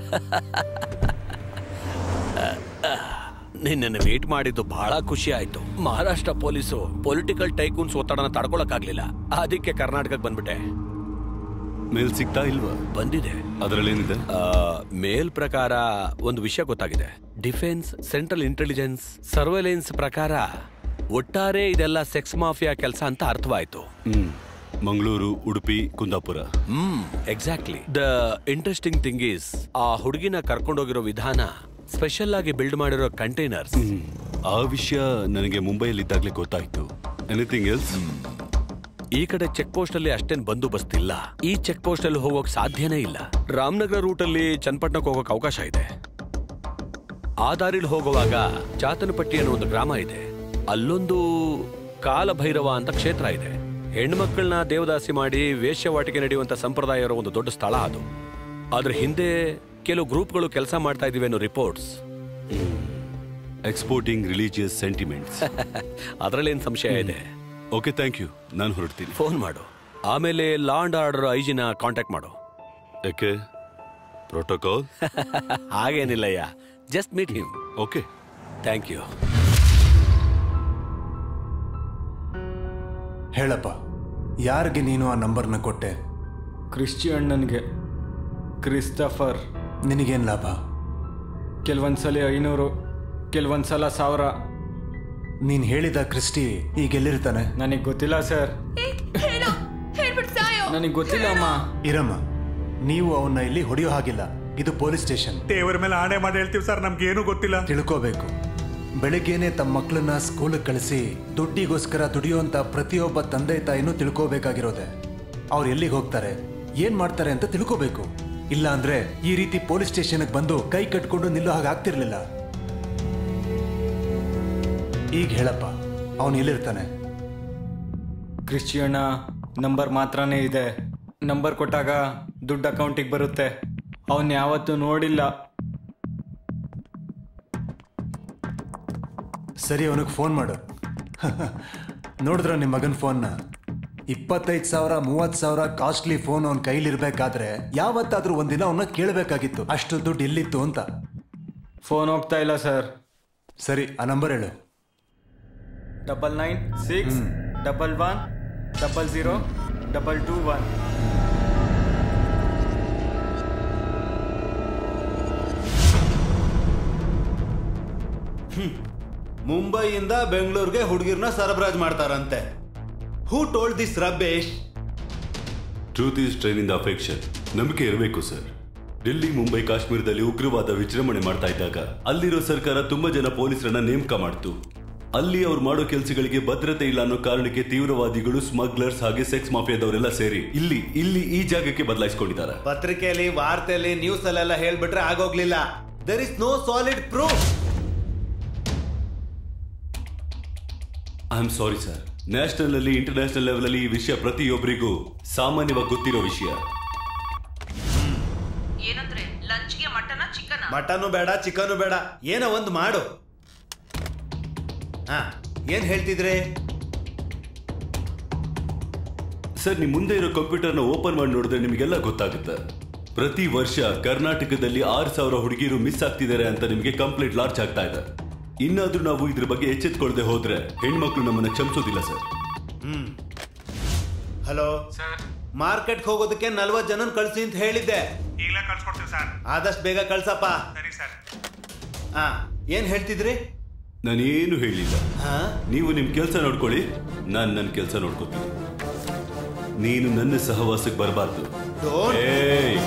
ನಿನ್ನನ್ನು ಮೀಟ್ ಮಾಡಿದ್ದು ಬಹಳ ಖುಷಿ ಆಯ್ತು ಮಹಾರಾಷ್ಟ್ರ ಪೊಲೀಸು ಪೊಲಿಟಿಕಲ್ ಟೈಕೂನ್ಸ್ ಒತ್ತಡನ ತಡ್ಕೊಳಕ್ಕಾಗ್ಲಿಲ್ಲ ಅದಕ್ಕೆ ಕರ್ನಾಟಕಕ್ಕೆ ಬಂದ್ಬಿಟ್ಟೆ ಮೇಲ್ ಸಿಗ್ತಾ ಇಲ್ವಾ ಬಂದಿದೆ ಅದರಲ್ಲೇನಿದೆ ಆ, ಮೇಲ್ ಪ್ರಕಾರ ಒಂದು ವಿಷಯ ಗೊತ್ತಾಗಿದೆ ಡಿಫೆನ್ಸ್ ಸೆಂಟ್ರಲ್ ಇಂಟೆಲಿಜೆನ್ಸ್ ಸರ್ವೆಲೆನ್ಸ್ ಪ್ರಕಾರ ಒಟ್ಟಾರೆ ಇದೆಲ್ಲ ಸೆಕ್ಸ್ ಮಾಫಿಯಾ ಕೆಲಸ ಅಂತ ಅರ್ಥವಾಯ್ತು ಹ್ಮ್ Mangaluru Udupi Kundapura hmm exactly the interesting thing is ಆ ಹುಡುಗಿನ ಕರ್ಕೊಂಡೋಗಿರೋ ವಿಧಾನ ಸ್ಪೆಷಲ್ ಆಗಿ ಬಿಲ್ಡ್ ಮಾಡಿರೋ ಕಂಟೈನರ್ಸ್ ಆ ವಿಷಯ ನನಗೆ ಮುಂಬೈಯಲ್ಲಿದ್ದಾಗಲೇ ಗೊತ್ತಾಯ್ತು ಎನಿಥಿಂಗ್ ಎಲ್ಸ್ ಈ ಕಡೆ ಚೆಕ್ ಪೋಸ್ಟ್ ಅಲ್ಲಿ ಅಷ್ಟೇನ್ ಬಂದೋಬಸ್ತ್ ಇಲ್ಲ ಈ ಚೆಕ್ ಪೋಸ್ಟ್ ಅಲ್ಲಿ ಹೋಗೋಕ್ ಸಾಧ್ಯನೇ ಇಲ್ಲ ರಾಮನಗರ ರೂಟ್ ಅಲ್ಲಿ ಚನ್ನಪಟ್ಟಣಕ್ಕೆ ಹೋಗೋಕ್ ಅವಕಾಶ ಇದೆ ಆ ದಾರಿಲಿ ಹೋಗುವಾಗ ಚಾತನಪಟ್ಟಿ ಅನ್ನೋ ಒಂದು ಗ್ರಾಮ ಇದೆ ಅಲ್ಲೊಂದು ಕಾಲಭೈರವ ಅಂತ ಕ್ಷೇತ್ರ ಇದೆ ಹೆಣ್ಮಕ್ಳನ್ನ ದೇವದಾಸಿ ಮಾಡಿ ವೇಶ್ಯವಾಟಿಕೆ ನಡೆಯುವಂತ ಸಂಪ್ರದಾಯ ಇರೋ ಒಂದು ದೊಡ್ಡ ಸ್ಥಳ ಅದು ಅದ್ರ ಹಿಂದೆ ಕೆಲವು ಗ್ರೂಪ್ಗಳು ಕೆಲಸ ಮಾಡ್ತಾ ಇದೀವಿ ಅನ್ನೋ ರಿಪೋರ್ಟ್ಸ್ ಎಕ್ಸ್ಪೋರ್ಟಿಂಗ್ ರಿಲಿಜಿಯಸ್ ಸೆಂಟಿಮೆಂಟ್ಸ್ ಅದರಲ್ಲೇನ್ ಸಂಶಯ ಇದೆ ಓಕೆ ಥ್ಯಾಂಕ್ ಯು ನಾನು ಹೊರಡ್ತೀನಿ ಫೋನ್ ಮಾಡು ಆಮೇಲೆ ಲಾ ಅಂಡ್ ಆರ್ಡರ್ ಐಜಿನ ಕಾಂಟ್ಯಾಕ್ಟ್ ಮಾಡು ಯಾಕೆ ಪ್ರೋಟೋಕಾಲ್ ಹಾಗೇನಿಲ್ಲಯ್ಯ just meet him okay thank you ಹೇಳಪ್ಪ ಯಾರಿಗೆ ನೀನು ಆ ನಂಬರ್ನ ಕೊಟ್ಟೆ ಕ್ರಿಶ್ಚಿ ಅಣ್ಣನಿಗೆ ಕ್ರಿಸ್ತಫರ್ ನಿನಗೇನ್ ಲಾಭ ಕೆಲವೊಂದ್ಸಲ ಐನೂರು ಕೆಲವೊಂದ್ಸಲ ಸಾವಿರ ನೀನ್ ಹೇಳಿದ ಕ್ರಿಸ್ಟಿ ಈಗ ಎಲ್ಲಿರ್ತಾನೆ ನನಗೆ ಗೊತ್ತಿಲ್ಲ ಸರ್ ಹೇ ನನಗೆ ಗೊತ್ತಿಲ್ಲ ಅಮ್ಮ ಇರಮ್ಮ ನೀವು ಅವನ್ನ ಇಲ್ಲಿ ಹೊಡೆಯೋ ಹಾಗಿಲ್ಲ ಇದು ಪೊಲೀಸ್ ಸ್ಟೇಷನ್ ದೇವರ ಮೇಲೆ ಆಣೆ ಮಾಡಿ ಹೇಳ್ತೀವಿ ಸರ್ ನಮ್ಗೆ ಏನೂ ಗೊತ್ತಿಲ್ಲ ತಿಳ್ಕೋಬೇಕು ಬೆಳಿಗ್ಗೆನೆ ತಮ್ಮ ಮಕ್ಕಳನ್ನ ಸ್ಕೂಲಿಗೆ ಕಳಿಸಿ ದುಡ್ಡಿಗೋಸ್ಕರ ದುಡಿಯುವಂತ ಪ್ರತಿಯೊಬ್ಬ ತಂದೆ ತಾಯಿನೂ ತಿಳ್ಕೋಬೇಕಾಗಿರೋದೆ ಅವ್ರು ಎಲ್ಲಿಗೆ ಹೋಗ್ತಾರೆ ಏನ್ ಮಾಡ್ತಾರೆ ಅಂತ ತಿಳ್ಕೋಬೇಕು ಇಲ್ಲ ಅಂದ್ರೆ ಈ ರೀತಿ ಪೊಲೀಸ್ ಸ್ಟೇಷನ್ಗೆ ಬಂದು ಕೈ ಕಟ್ಕೊಂಡು ನಿಲ್ಲೋ ಹಾಗೆ ಆಗ್ತಿರ್ಲಿಲ್ಲ ಈಗ ಹೇಳಪ್ಪ ಅವನು ಎಲ್ಲಿರ್ತಾನೆ ಕ್ರಿಶ್ಚಿಯಣ್ಣ ನಂಬರ್ ಮಾತ್ರನೇ ಇದೆ ನಂಬರ್ ಕೊಟ್ಟಾಗ ದುಡ್ಡು ಅಕೌಂಟಿಗೆ ಬರುತ್ತೆ ಅವನ್ ಯಾವತ್ತೂ ನೋಡಿಲ್ಲ ಸರಿ ಅವನಿಗೆ ಫೋನ್ ಮಾಡು ನೋಡಿದ್ರ ನಿಮ್ಮ ಮಗನ ಫೋನ್ನ ಇಪ್ಪತ್ತೈದು ಸಾವಿರ ಮೂವತ್ತು ಸಾವಿರ ಕಾಸ್ಟ್ಲಿ ಫೋನ್ ಅವನ ಕೈಲಿರ್ಬೇಕಾದ್ರೆ ಯಾವತ್ತಾದ್ರೂ ಒಂದಿನ ಅವನ್ನ ಕೇಳಬೇಕಾಗಿತ್ತು ಅಷ್ಟು ದುಡ್ಡು ಎಲ್ಲಿತ್ತು ಅಂತ ಫೋನ್ ಹೋಗ್ತಾ ಇಲ್ಲ ಸರ್ ಸರಿ ಆ ನಂಬರ್ ಹೇಳು double nine six double one double zero double two one ಮುಂಬೈಯಿಂದ ಬೆಂಗಳೂರಿಗೆ ಹುಡುಗಿರ್ನ ಸರಬರಾಜ್ ಮಾಡ್ತಾರಂತೆ who told this rubbish truth is train in the affection ನಂಬಿಕೆ ಇರಬೇಕು ಸರ್ ಡೆಲ್ಲಿ ಮುಂಬೈ ಕಾಶ್ಮೀರದಲ್ಲಿ ಉಗ್ರವಾದ ವಿಜೃಂಭಣೆ ಮಾಡ್ತಾ ಇದ್ದಾಗ ಅಲ್ಲಿರೋ ಸರ್ಕಾರ ತುಂಬಾ ಜನ ಪೊಲೀಸರನ್ನ ನೇಮಕ ಮಾಡ್ತು ಅಲ್ಲಿ ಅವ್ರು ಮಾಡೋ ಕೆಲಸಗಳಿಗೆ ಭದ್ರತೆ ಇಲ್ಲ ಅನ್ನೋ ಕಾರಣಕ್ಕೆ ತೀವ್ರವಾದಿಗಳು ಸ್ಮಗ್ಲರ್ಸ್ ಹಾಗೆ ಸೆಕ್ಸ್ ಮಾಫಿಯಾದವರೆಲ್ಲ ಸೇರಿ ಇಲ್ಲಿ ಇಲ್ಲಿ ಈ ಜಾಗಕ್ಕೆ ಬದಲಾಯಿಸ್ಕೊಂಡಿದ್ದಾರೆ ಪತ್ರಿಕೆಯಲ್ಲಿ ವಾರ್ತೆಯಲ್ಲಿ ನ್ಯೂಸ್ ಅಲ್ಲೆಲ್ಲ ಹೇಳ್ಬಿಟ್ರೆ ಆಗೋಗ್ಲಿಲ್ಲ there is no solid proof I am sorry sir national ಅಲ್ಲಿ ಇಂಟರ್ನ್ಯಾಷನಲ್ ಲೆವೆಲ್ ಅಲ್ಲಿ ಈ ವಿಷಯ ಪ್ರತಿಯೊಬ್ಬರಿಗೂ ಸಾಮಾನ್ಯವಾಗಿ ಗೊತ್ತಿರೋ ವಿಷಯ ಏನಂದ್ರೆ ಲಂಚ್ಗೆ ಮಟನ ಚಿಕನ್ ಮಟನು ಬೇಡ ಚಿಕನು ಬೇಡ ಏನೋ ಒಂದು ಮಾಡು ಹಾ ಏನ್ ಹೇಳ್ತಿದ್ರೆ ಸರ್ ನಿಮ್ ಮುಂದೆ ಇರೋ ಕಂಪ್ಯೂಟರ್ನ ಓಪನ್ ಮಾಡಿ ನೋಡಿದ್ರೆ ನಿಮಗೆಲ್ಲ ಗೊತ್ತಾಗುತ್ತೆ ಪ್ರತಿ ವರ್ಷ ಕರ್ನಾಟಕದಲ್ಲಿ ಆರು ಸಾವಿರ ಹುಡುಗಿರು ಮಿಸ್ ಆಗ್ತಿದ್ದಾರೆ ಅಂತ ನಿಮಗೆ ಕಂಪ್ಲೀಟ್ ಲಾರ್ಚ್ ಆಗ್ತಾ ಇದೆ ಇನ್ನಾದ್ರೂ ನಾವು ಇದ್ರ ಬಗ್ಗೆ ಎಚ್ಚೆತ್ಕೊಳ್ಳದೆ ಹೋದ್ರೆ ಹೆಣ್ಮಕ್ಳು ನಮ್ಮನ್ನ ಕ್ಷಮಿಸೋದಿಲ್ಲ ಸರ್ ಹ್ಮ್ ಹಲೋ ಮಾರ್ಕೆಟ್ಗೆ ಹೋಗೋದಕ್ಕೆ ನಲ್ವತ್ತು ಜನನ್ ಕಳ್ಸಿ ಅಂತ ಹೇಳಿದ್ದೆ ಈಗಲೇ ಕಳ್ಸ್ಕೊಡ್ತೀವಿ ಸರ್ ಆದಷ್ಟು ಬೇಗ ಕಳ್ಸಪ್ಪ ಸರಿ ಸರ್ ಹಾ ಏನ್ ಹೇಳ್ತಿದ್ರಿ ನಾನೇನು ಹೇಳಿಲ್ಲ ನೀವು ನಿಮ್ ಕೆಲಸ ನೋಡ್ಕೊಳ್ಳಿ ನಾನ್ ನನ್ನ ಕೆಲಸ ನೋಡ್ಕೋತೀನಿ ನೀನು ನನ್ನ ಸಹವಾಸಕ್ಕೆ ಬರಬಾರ್ದು ಏಯ್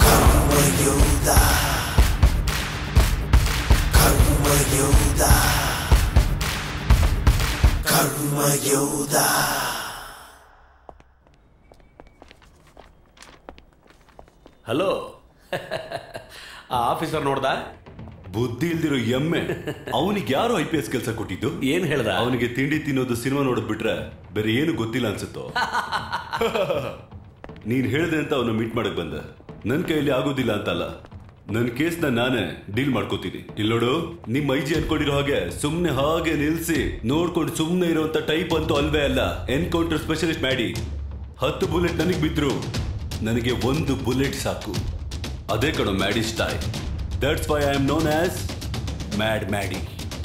ಹಲೋ ಆ ಆಫೀಸರ್ ನೋಡ್ದ ಬುದ್ಧಿ ಇಲ್ದಿರೋ ಎಮ್ಮೆ ಅವನಿಗೆ ಯಾರು ಐ ಪಿ ಎಸ್ ಕೆಲಸ ಕೊಟ್ಟಿದ್ದು ಏನ್ ಹೇಳ್ದ ಅವನಿಗೆ ತಿಂಡಿ ತಿನ್ನೋದು ಸಿನಿಮಾ ನೋಡೋದ್ ಬಿಟ್ರೆ ಬೇರೆ ಏನು ಗೊತ್ತಿಲ್ಲ ಅನ್ಸುತ್ತೋ ನೀನ್ ಹೇಳ್ದೆ ಅಂತ ಅವನು ಮೀಟ್ ಮಾಡಕ್ ಬಂದ ನನ್ ಕೈಯಲ್ಲಿ ಆಗೋದಿಲ್ಲ ಅಂತಲ್ಲ ನನ್ ಕೇಸ್ನ ನಾನೇ ಡೀಲ್ ಮಾಡ್ಕೋತೀನಿ ಇಲ್ಲೋಡು ನಿಮ್ ಐಜಿ ಅನ್ಕೊಂಡಿರೋ ಹಾಗೆ ಸುಮ್ನೆ ಹಾಗೆ ನಿಲ್ಸಿ ನೋಡ್ಕೊಂಡು ಸುಮ್ನೆ ಇರುವಂತ ಟೈಪ್ ಅಂತೂ ಅಲ್ವೇ ಅಲ್ಲ ಎನ್ಕೌಂಟರ್ ಸ್ಪೆಷಲಿಸ್ಟ್ ಮಾಡಿ ಹತ್ತು ಬುಲೆಟ್ ನನಗ್ ಬಿದ್ರು ನನಗೆ ಒಂದು ಬುಲೆಟ್ ಸಾಕು ಅದೇ ಕಣೋ Maddy style that's why I am known as mad Maddy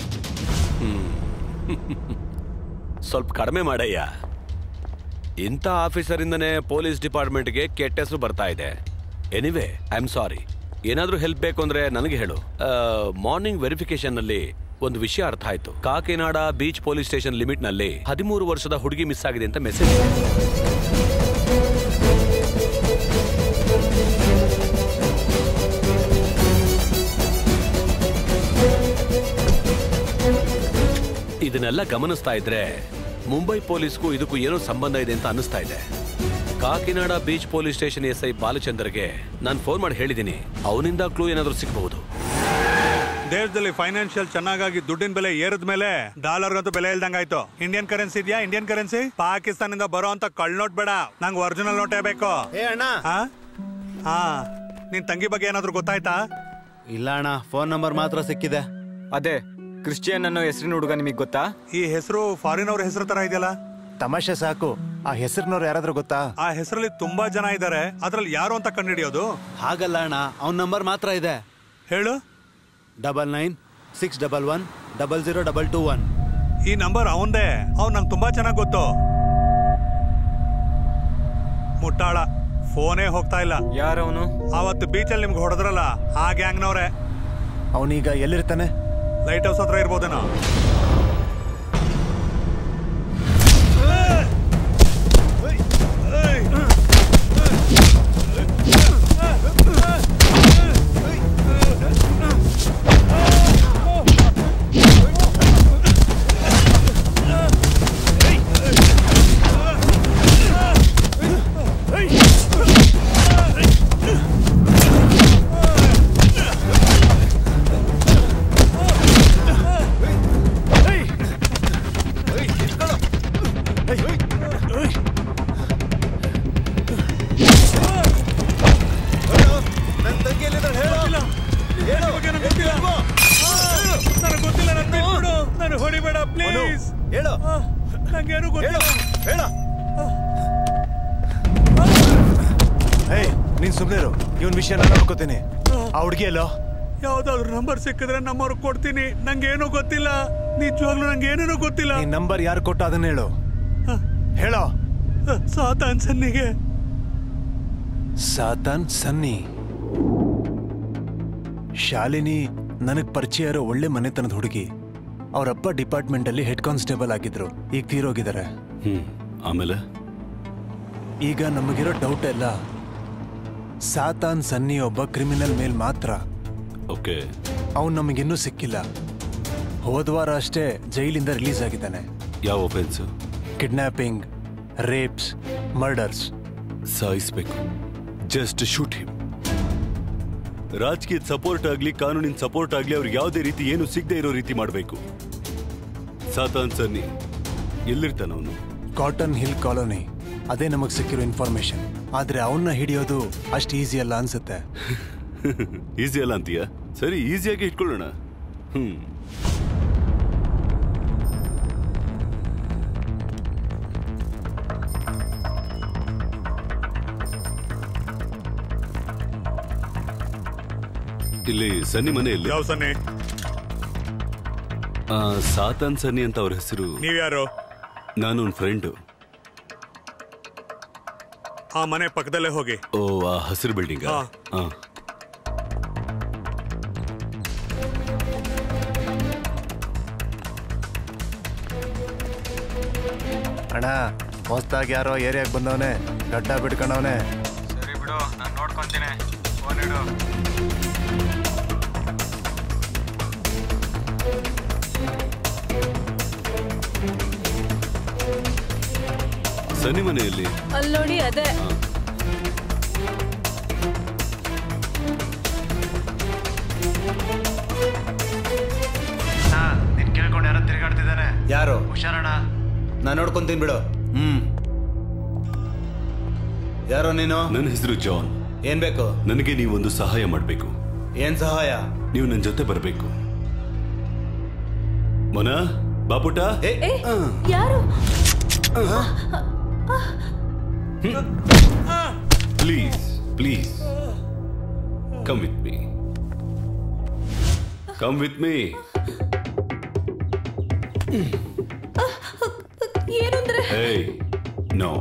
ಸ್ವಲ್ಪ ಕಡಿಮೆ ಮಾಡಯ್ಯ ಇಂಥ ಆಫೀಸರಿಂದನೇ ಪೊಲೀಸ್ ಡಿಪಾರ್ಟ್ಮೆಂಟ್ಗೆ ಕೆಟ್ಟ ಹೆಸರು ಬರ್ತಾ ಇದೆ ಎನಿವೆ ಐ ಆಮ್ ಸಾರಿ ಏನಾದ್ರೂ ಹೆಲ್ಪ್ ಬೇಕು ಅಂದ್ರೆ ನನಗೆ ಹೇಳು ಮಾರ್ನಿಂಗ್ ವೆರಿಫಿಕೇಶನ್ ನಲ್ಲಿ ಒಂದು ವಿಷಯ ಅರ್ಥ ಆಯ್ತು Kakinada beach police station limit ನಲ್ಲಿ ಹದಿಮೂರು ವರ್ಷದ ಹುಡುಗಿ ಮಿಸ್ ಆಗಿದೆ ಅಂತ ಮೆಸೇಜ್ ಇದನ್ನೆಲ್ಲ ಗಮನಿಸ್ತಾ ಇದ್ರೆ ಮುಂಬೈ ಪೊಲೀಸ್ಗೂ ಇದಕ್ಕೂ ಏನೋ ಸಂಬಂಧ ಇದೆ ಅಂತ ಅನಿಸ್ತಾ ಇದೆ Kakinada beach police station S I ಬಾಲಚಂದ್ರಗೆ ನಾನು ಫೋನ್ ಮಾಡಿ ಹೇಳಿದ್ದೀನಿ ಅವನಿಂದ ಕ್ಲೂ ಏನಾದರೂ ಸಿಗಬಹುದು ದೇಶದಲ್ಲಿ ಫೈನಾನ್ಷಿಯಲ್ ಚೆನ್ನಾಗಾಗಿ ದುಡ್ಡಿನ ಬೆಲೆ ಏರಿದ ಮೇಲೆ ಡಾಲರ್ಗಂತೂ ಬೆಲೆ ಇಲ್ದಂಗಾಯ್ತು ಇಂಡಿಯನ್ ಕರೆನ್ಸಿ ಇದೆಯಾ ಇಂಡಿಯನ್ ಕರೆನ್ಸಿ ಪಾಕಿಸ್ತಾನದಿಂದ ಬರೋ ಅಂತ ಕಳ್ ನೋಟ್ ಬೇಡ ನಂಗೆ ಒರಿಜಿನಲ್ ನೋಟೇ ಬೇಕು ಏ ಅಣ್ಣ ಹಾ ನಿನ್ ತಂಗಿ ಬಗ್ಗೆ ಏನಾದ್ರು ಗೊತ್ತಾಯ್ತಾ ಇಲ್ಲ ಅಣ್ಣ ಫೋನ್ ನಂಬರ್ ಮಾತ್ರ ಸಿಕ್ಕಿದೆ ಅದೇ ಕ್ರಿಶ್ಚಿಯನ್ ಅನ್ನೋ ಹೆಸರಿನ ಹುಡುಗ ನಿಮಗೆ ಗೊತ್ತಾ ಈ ಹೆಸರು ಫಾರಿನ್ ಅವ್ರ ಹೆಸರು ತರ ಇದೆಯಲ್ಲ ತಮಾಷೆ ಸಾಕು ಆ ಹೆಸರಿನವ್ರು ಯಾರಾದ್ರೂ ಗೊತ್ತಾ ಆ ಹೆಸರಲ್ಲಿ ತುಂಬಾ ಜನ ಇದ್ದಾರೆ ಅದ್ರಲ್ಲಿ ಯಾರು ಅಂತ ಕಂಡುಹಿಡಿಯೋದು ಹಾಗಲ್ಲ ಅಣ್ಣ ಅವನ ನಂಬರ್ ಮಾತ್ರ ಇದೆ ಹೇಳು double nine six double one double zero double two one ಈ ನಂಬರ್ ಅವಂದೇ ಅವ್ನು ನಂಗೆ ತುಂಬಾ ಚೆನ್ನಾಗಿ ಗೊತ್ತು ಮುಟ್ಟಾಳ ಫೋನೇ ಹೋಗ್ತಾ ಇಲ್ಲ ಯಾರವನು ಅವತ್ತು ಬೀಚಲ್ಲಿ ನಿಮ್ಗೆ ಹೊಡೆದ್ರಲ್ಲ ಆ ಗ್ಯಾಂಗ್ನವ್ರೆ ಅವನೀಗ ಎಲ್ಲಿರ್ತಾನೆ ಲೈಟ್ ಹೌಸ್ ಹತ್ರ ಇರ್ಬೋದೇನೋ ನೀನ್ ಸುಮ್ಮನೆ ಇರು ಇವನ್ ವಿಷಯ ನಾನು ನೋಡ್ಕೋತೀನಿ ಆ ಹುಡುಗಿ ಎಲ್ಲೋ ಯಾವ್ದಾದ್ರು ನಂಬರ್ ಸಿಕ್ಕಿದ್ರೆ ನಮ್ಮವ್ರು ಕೊಡ್ತೀನಿ ನಂಗೆ ಏನೂ ಗೊತ್ತಿಲ್ಲ ನಿಜವಾಗ್ಲೂ ನಂಗೆ ಏನೇನೂ ಗೊತ್ತಿಲ್ಲ ಈ ನಂಬರ್ ಯಾರು ಕೊಟ್ಟ ಅದನ್ನ ಹೇಳು ಹೇಳೋ ಸಾತಾನ್ ಸನ್ನಿಗೆ ಸಾತಾನ್ ಸನ್ನಿ ಶಾಲಿನಿ ನನಗ್ ಪರಿಚಯ ಇರೋ ಒಳ್ಳೆ ಮನೆತನದ ಹುಡುಗಿ ಅವರಪ್ಪ ಡಿಪಾರ್ಟ್ಮೆಂಟ್ ಅಲ್ಲಿ ಹೆಡ್ ಕಾನ್ಸ್ಟೇಬಲ್ ಆಗಿದ್ರು ಈಗ ತೀರೋಗಿದ್ದಾರೆ ಹ್ಮ್ ಆಮೇಲೆ ಈಗ ನಮಗಿರೋ ಡೌಟ್ ಎಲ್ಲ ಸಾತಾನ್ ಸನ್ನಿ ಒಬ್ಬ ಕ್ರಿಮಿನಲ್ ಮೇಲ್ ಮಾತ್ರ ಓಕೆ ಅವನು ನಮಗಿನ್ನೂ ಸಿಕ್ಕಿಲ್ಲ ಹೋದ್ವಾರ ಅಷ್ಟೇ ಜೈಲಿಂದ ರಿಲೀಸ್ ಆಗಿದ್ದಾನೆ ಯಾವ ಒಫೆನ್ಸು ಕಿಡ್ನಾಪಿಂಗ್ ರೇಪ್ಸ್ ಮರ್ಡರ್ಸ್ ಸಾಯಿಸ್ಬೇಕು ಜಸ್ಟ್ ಶೂಟ್ ಹಿಮ್ ರಾಜಕೀಯದ ಸಪೋರ್ಟ್ ಆಗ್ಲಿ ಕಾನೂನಿನ ಸಪೋರ್ಟ್ ಆಗ್ಲಿ ಅವ್ರಿಗೆ ಯಾವುದೇ ರೀತಿ ಏನು ಸಿಗದೆ ಇರೋ ರೀತಿ ಮಾಡಬೇಕು ಸಾತಾನ್ ಸನ್ನಿ ಎಲ್ಲಿರ್ತಾನ ಅವನು ಕಾಟನ್ ಹಿಲ್ ಕಾಲೋನಿ ಅದೇ ನಮಗೆ ಸಿಕ್ಕಿರೋ ಇನ್ಫಾರ್ಮೇಶನ್ ಆದ್ರೆ ಅವನ್ನ ಹಿಡಿಯೋದು ಅಷ್ಟು ಈಸಿ ಅಲ್ಲ ಅನ್ಸುತ್ತೆ ಈಸಿ ಅಲ್ಲ ಅಂತೀಯ ಸರಿ ಈಸಿಯಾಗಿ ಇಟ್ಕೊಳ್ಳೋಣ ಹ್ಮ್ ಇಲ್ಲಿ ಸನ್ನಿ ಮನೆಯಲ್ಲಿ ಯಾವ ಸನ್ನಿ ಆ, ಸಾತಾನ್ ಸನ್ನಿ ಅಂತ ಅವ್ರ ಹೆಸರು ನೀವ್ಯಾರು ನಾನು ಒಂದು ಫ್ರೆಂಡು ಆ ಮನೆ ಪಕ್ಕದಲ್ಲೇ ಹೋಗಿ ಓ ಆ ಹಸಿರು ಬಿಲ್ಡಿಂಗ್ ಹಾ. ಅಣ್ಣ ಹೊಸ್ದಾಗಿ ಯಾರೋ ಏರಿಯಾಗೆ ಬಂದವನೆ ಗಡ್ಡ ಬಿಡ್ಕೊಂಡವನೆ ಸರಿ ಬಿಡು ನಾನು ನೋಡ್ಕೊಂತೀನಿ ಫೋನ್ ಇಡು ಸನ್ನಿ ಮನೆಯಲ್ಲಿ ಅಲ್ಲಿ ನೋಡಿ ಅದೇ ನಿನ್ ಕೇಳ್ಕೊಂಡು ಯಾರೋ ತಿರುಗಾಡ್ತಿದ್ದಾನೆ ಯಾರು ಹುಷಾರಣ್ಣ ನಾನು ನೋಡ್ಕೊಂತೀನಿ ಬಿಡು ಹ್ಮ್ ಯಾರೋ ನೀನು ನನ್ನ ಹೆಸರು ಜಾನ್ ಏನ್ ಬೇಕು ನನಗೆ ನೀವೊಂದು ಸಹಾಯ ಮಾಡಬೇಕು ಏನ್ ಸಹಾಯ ನೀವು ನನ್ನ ಜೊತೆ ಬರಬೇಕು ಮನ ಬಾಪುಟ ಯಾರು please please come with me come with me ಏನಂದ್ರೆ ಹೇಯ್ ನೋ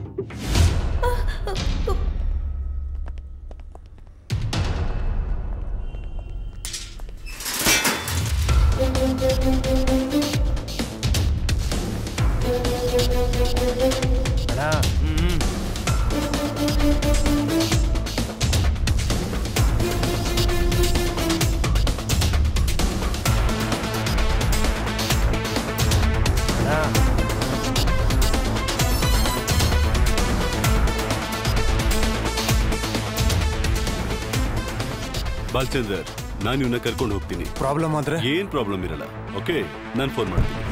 ಬಾಲ್ಚಂದರ್ ನಾನು ಇವನ್ನ ಕರ್ಕೊಂಡು ಹೋಗ್ತೀನಿ ಪ್ರಾಬ್ಲಮ್ ಆದ್ರೆ ಏನ್ ಪ್ರಾಬ್ಲಮ್ ಇರಲ್ಲ ಓಕೆ ನಾನು ಫೋನ್ ಮಾಡ್ತೀನಿ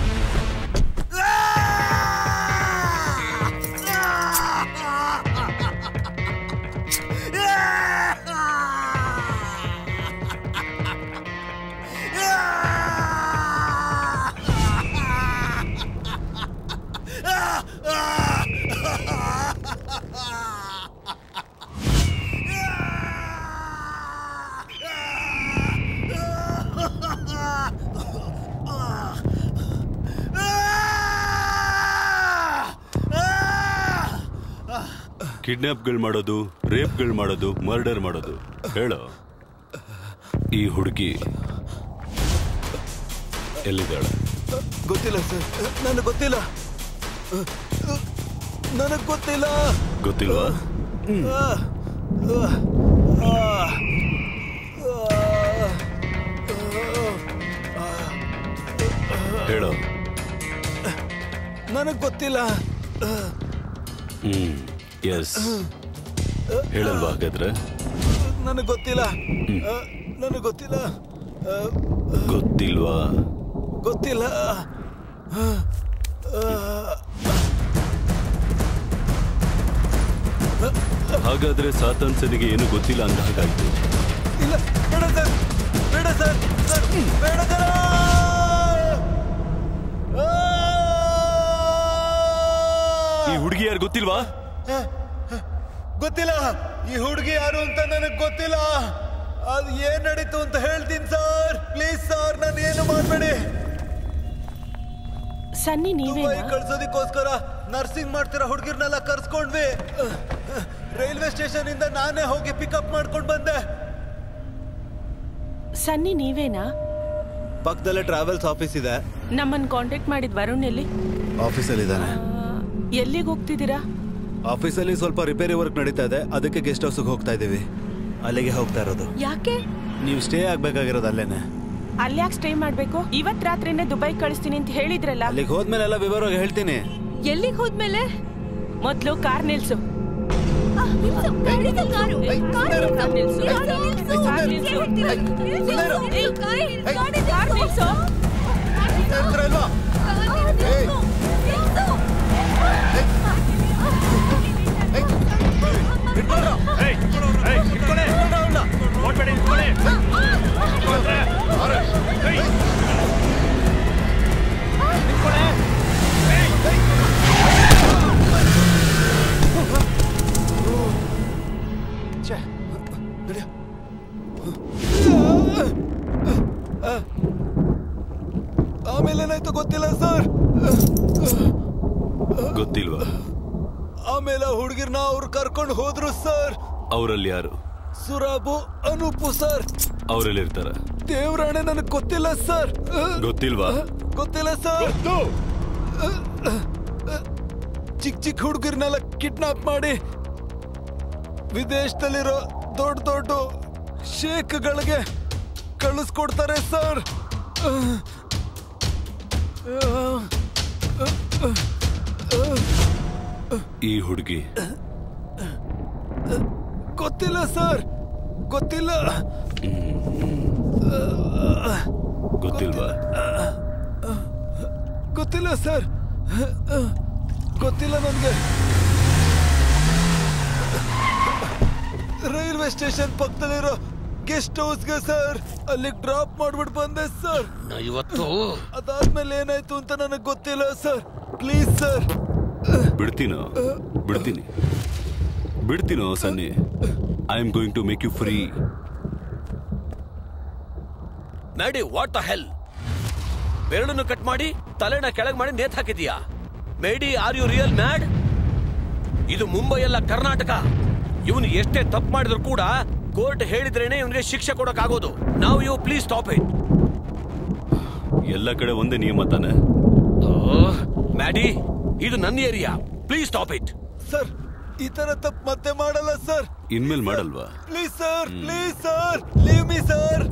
ಕಿಡ್ನಾಪ್ಗಳು ಮಾಡೋದು ರೇಪ್ಗಳು ಮಾಡೋದು ಮರ್ಡರ್ ಮಾಡೋದು ಹೇಳೋ ಈ ಹುಡುಗಿ ಎಲ್ಲಿದ್ದಾಳೆ ಗೊತ್ತಿಲ್ಲ ಸರ್ ನನಗೆ ಗೊತ್ತಿಲ್ಲ ನನಗೆ ಗೊತ್ತಿಲ್ಲ ಗೊತ್ತಿಲ್ವಾ ಹೇಳೋ ನನಗೆ ಗೊತ್ತಿಲ್ಲ ಹ್ಮ್ ಎಸ್ ಹೇಳಲ್ವಾ ಹಾಗಾದ್ರೆ ನನಗೆ ಗೊತ್ತಿಲ್ಲ ನನಗೆ ಗೊತ್ತಿಲ್ಲ ಗೊತ್ತಿಲ್ವಾ ಗೊತ್ತಿಲ್ಲ ಹಾಗಾದ್ರೆ ಸಾತಾನ್ ಸನಿಗೆ ಏನು ಗೊತ್ತಿಲ್ಲ ಅಂದ ಹಾಗಾಯ್ತು ಇಲ್ಲ ಬೇಡ ಸರ್ ಬೇಡ ಸರ್ ಸರ್ ಬೇಡ ಸರ್ ಈ ಹುಡುಗಿ ಯಾರು ಗೊತ್ತಿಲ್ವಾ ಗೊತ್ತಿಲ್ಲ ಈ ಹುಡುಗಿ ಯಾರು ಅಂತ ನನಗೆ ಗೊತ್ತಿಲ್ಲ ಅದು ಏನ್ ನಡೀತು ಅಂತ ಹೇಳ್ತೀನಿ ಸರ್ ಪ್ಲೀಸ್ ಸರ್ ನಾನು ಏನು ಮಾಡಬೇಡಿ ಸನ್ನಿ ನೀವೇ ಕಳ್ಸೋದಕ್ಕೋಸ್ಕರ ನರ್ಸಿಂಗ್ ಮಾಡ್ತಿರೋ ಹುಡುಗಿರ್ನೆಲ್ಲ ಕರ್ಸ್ಕೊಂಡ್ವಿ ರೈಲ್ವೆ ಸ್ಟೇಷನ್ ಇಂದ ನಾನೇ ಹೋಗಿ ಪಿಕಪ್ ಮಾಡ್ಕೊಂಡ್ ಬಂದೆ ಸನ್ನಿ ನೀವೇನಾ ಪಕ್ಕದಲ್ಲೇ ಟ್ರಾವೆಲ್ಸ್ ಆಫೀಸ್ ಇದೆ ನಮ್ಮನ್ನ ಕಾಂಟ್ಯಾಕ್ಟ್ ಮಾಡಿದ್ ವರುಣ್ ಎಲ್ಲಿ ಆಫೀಸಲ್ಲಿ ಇದ್ದಾನೆ ಎಲ್ಲಿಗೆ ಹೋಗ್ತಿದ್ದೀರಾ ಆಫೀಸಲ್ಲಿ ಸ್ವಲ್ಪ ರಿಪೇರಿ ವರ್ಕ್ ನಡೀತಾ ಇದೆ ಅದಕ್ಕೆ ಗೆಸ್ಟ್ ಹೌಸ್ಗೆ ಹೋಗ್ತಾ ಇದ್ದೀವಿ ಅಲ್ಲಿಗೆ ಹೋಗ್ತಾ ಇರೋದು ಯಾಕೆ ನೀವು ಸ್ಟೇ ಆಗ್ಬೇಕಾಗಿರೋದು ಅಲ್ಲೇನೆ ಅಲ್ಯಾಕ್ ಸ್ಟೇ ಮಾಡ್ಬೇಕು ಇವತ್ ರಾತ್ರಿನೇ ದುಬೈ ಕಳಿಸ್ತೀನಿ ಅಂತ ಹೇಳಿದ್ರಲ್ಲ ಅಲ್ಲಿಗೆ ಹೋದ್ಮೇಲೆ ಎಲ್ಲ ವಿವರವಾಗಿ ಹೇಳ್ತೀನಿ ಎಲ್ಲಿಗೆ ಹೋದ್ಮೇಲೆ ಮೊದ್ಲು ಕಾರ್ ನಿಲ್ಸು ಆಮೇಲೆ ಏನಾಯ್ತು ಗೊತ್ತಿಲ್ಲ ಸರ್ ಗೊತ್ತಿಲ್ವಾ ಆಮೇಲೆ ಹುಡುಗಿರ್ನ ಅವ್ರು ಕರ್ಕೊಂಡು ಹೋದ್ರು ಸರ್ ಅವರಲ್ಲಿ ಯಾರು ಸುರಾಬು ಅನೂಪು ಸರ್ ಅವರಲ್ಲಿ ಇರ್ತಾರ ದೇವ್ರಾಣೆ ನನಗೆ ಗೊತ್ತಿಲ್ಲ ಸರ್ ಗೊತ್ತಿಲ್ವಾ ಗೊತ್ತಿಲ್ಲ ಸರ್ ಚಿಕ್ಕ ಚಿಕ್ಕ ಹುಡುಗರ್ನೆಲ್ಲ ಕಿಡ್ನಾಪ್ ಮಾಡಿ ವಿದೇಶದಲ್ಲಿರೋ ದೊಡ್ಡ ದೊಡ್ಡ ಶೇಕ್ಗಳಿಗೆ ಕಳಿಸ್ಕೊಡ್ತಾರೆ ಸರ್ ಈ ಹುಡುಗಿ ಗೊತ್ತಿಲ್ಲ ಸರ್ ಗೊತ್ತಿಲ್ಲ ಗೊತ್ತಿಲ್ವಾ ಗೊತ್ತಿಲ್ಲ ಸರ್ ಗೊತ್ತಿಲ್ಲ ನನಗೆ ರೈಲ್ವೆ ಸ್ಟೇಷನ್ ಪಕ್ಕದಲ್ಲಿರೋ ಗೆಸ್ಟ್ ಹೌಸ್ಗೆ ಸರ್ ಅಲ್ಲಿಗೆ ಡ್ರಾಪ್ ಮಾಡ್ಬಿಟ್ಟು ಬಂದೆ ಸರ್ ಇವತ್ತು ಅದಾದ್ಮೇಲೆ ಏನಾಯ್ತು ಅಂತ ನನಗೆ ಗೊತ್ತಿಲ್ಲ ಸರ್ ಪ್ಲೀಸ್ ಸರ್ ಬಿಡ್ತೀನೋ ಬಿಡ್ತೀನಿ ಬಿಡ್ತೀನೋ Sunny I am going to make you free Maddy what the hell ಬೆರಳನ್ನು ಕಟ್ ಮಾಡಿ ತಲೆನ ಕೆಳಗೆ ಮಾಡಿ ನೇತ್ ಹಾಕಿದೀಯಾ Maddy are you real mad ಇದು ಮುಂಬೈ ಅಲ್ಲ ಕರ್ನಾಟಕ ಇವನು ಎಷ್ಟೇ ತಪ್ಪು ಮಾಡಿದ್ರು ಕೂಡ ಕೋರ್ಟ್ ಹೇಳಿದ್ರೇನೆ ಇವನಿಗೆ ಶಿಕ್ಷೆ ಕೊಡಕ್ಕಾಗೋದು ನಾವು ಯು ಪ್ಲೀಸ್ ಸ್ಟಾಪ್ ಇಟ್ ಎಲ್ಲ ಕಡೆ ಒಂದೇ ನಿಯಮ ತಾನೆ ಮ್ಯಾಡಿ ಇದು ನನ್ನ area please stop it sir ಈ ತರ ತಪ್ಪು ಮತ್ತೆ ಮಾಡಲ್ಲ ಸರ್ ಇನ್ಮೇಲ್ ಮಾಡಲ್ವಾ please sir please sir leave me sir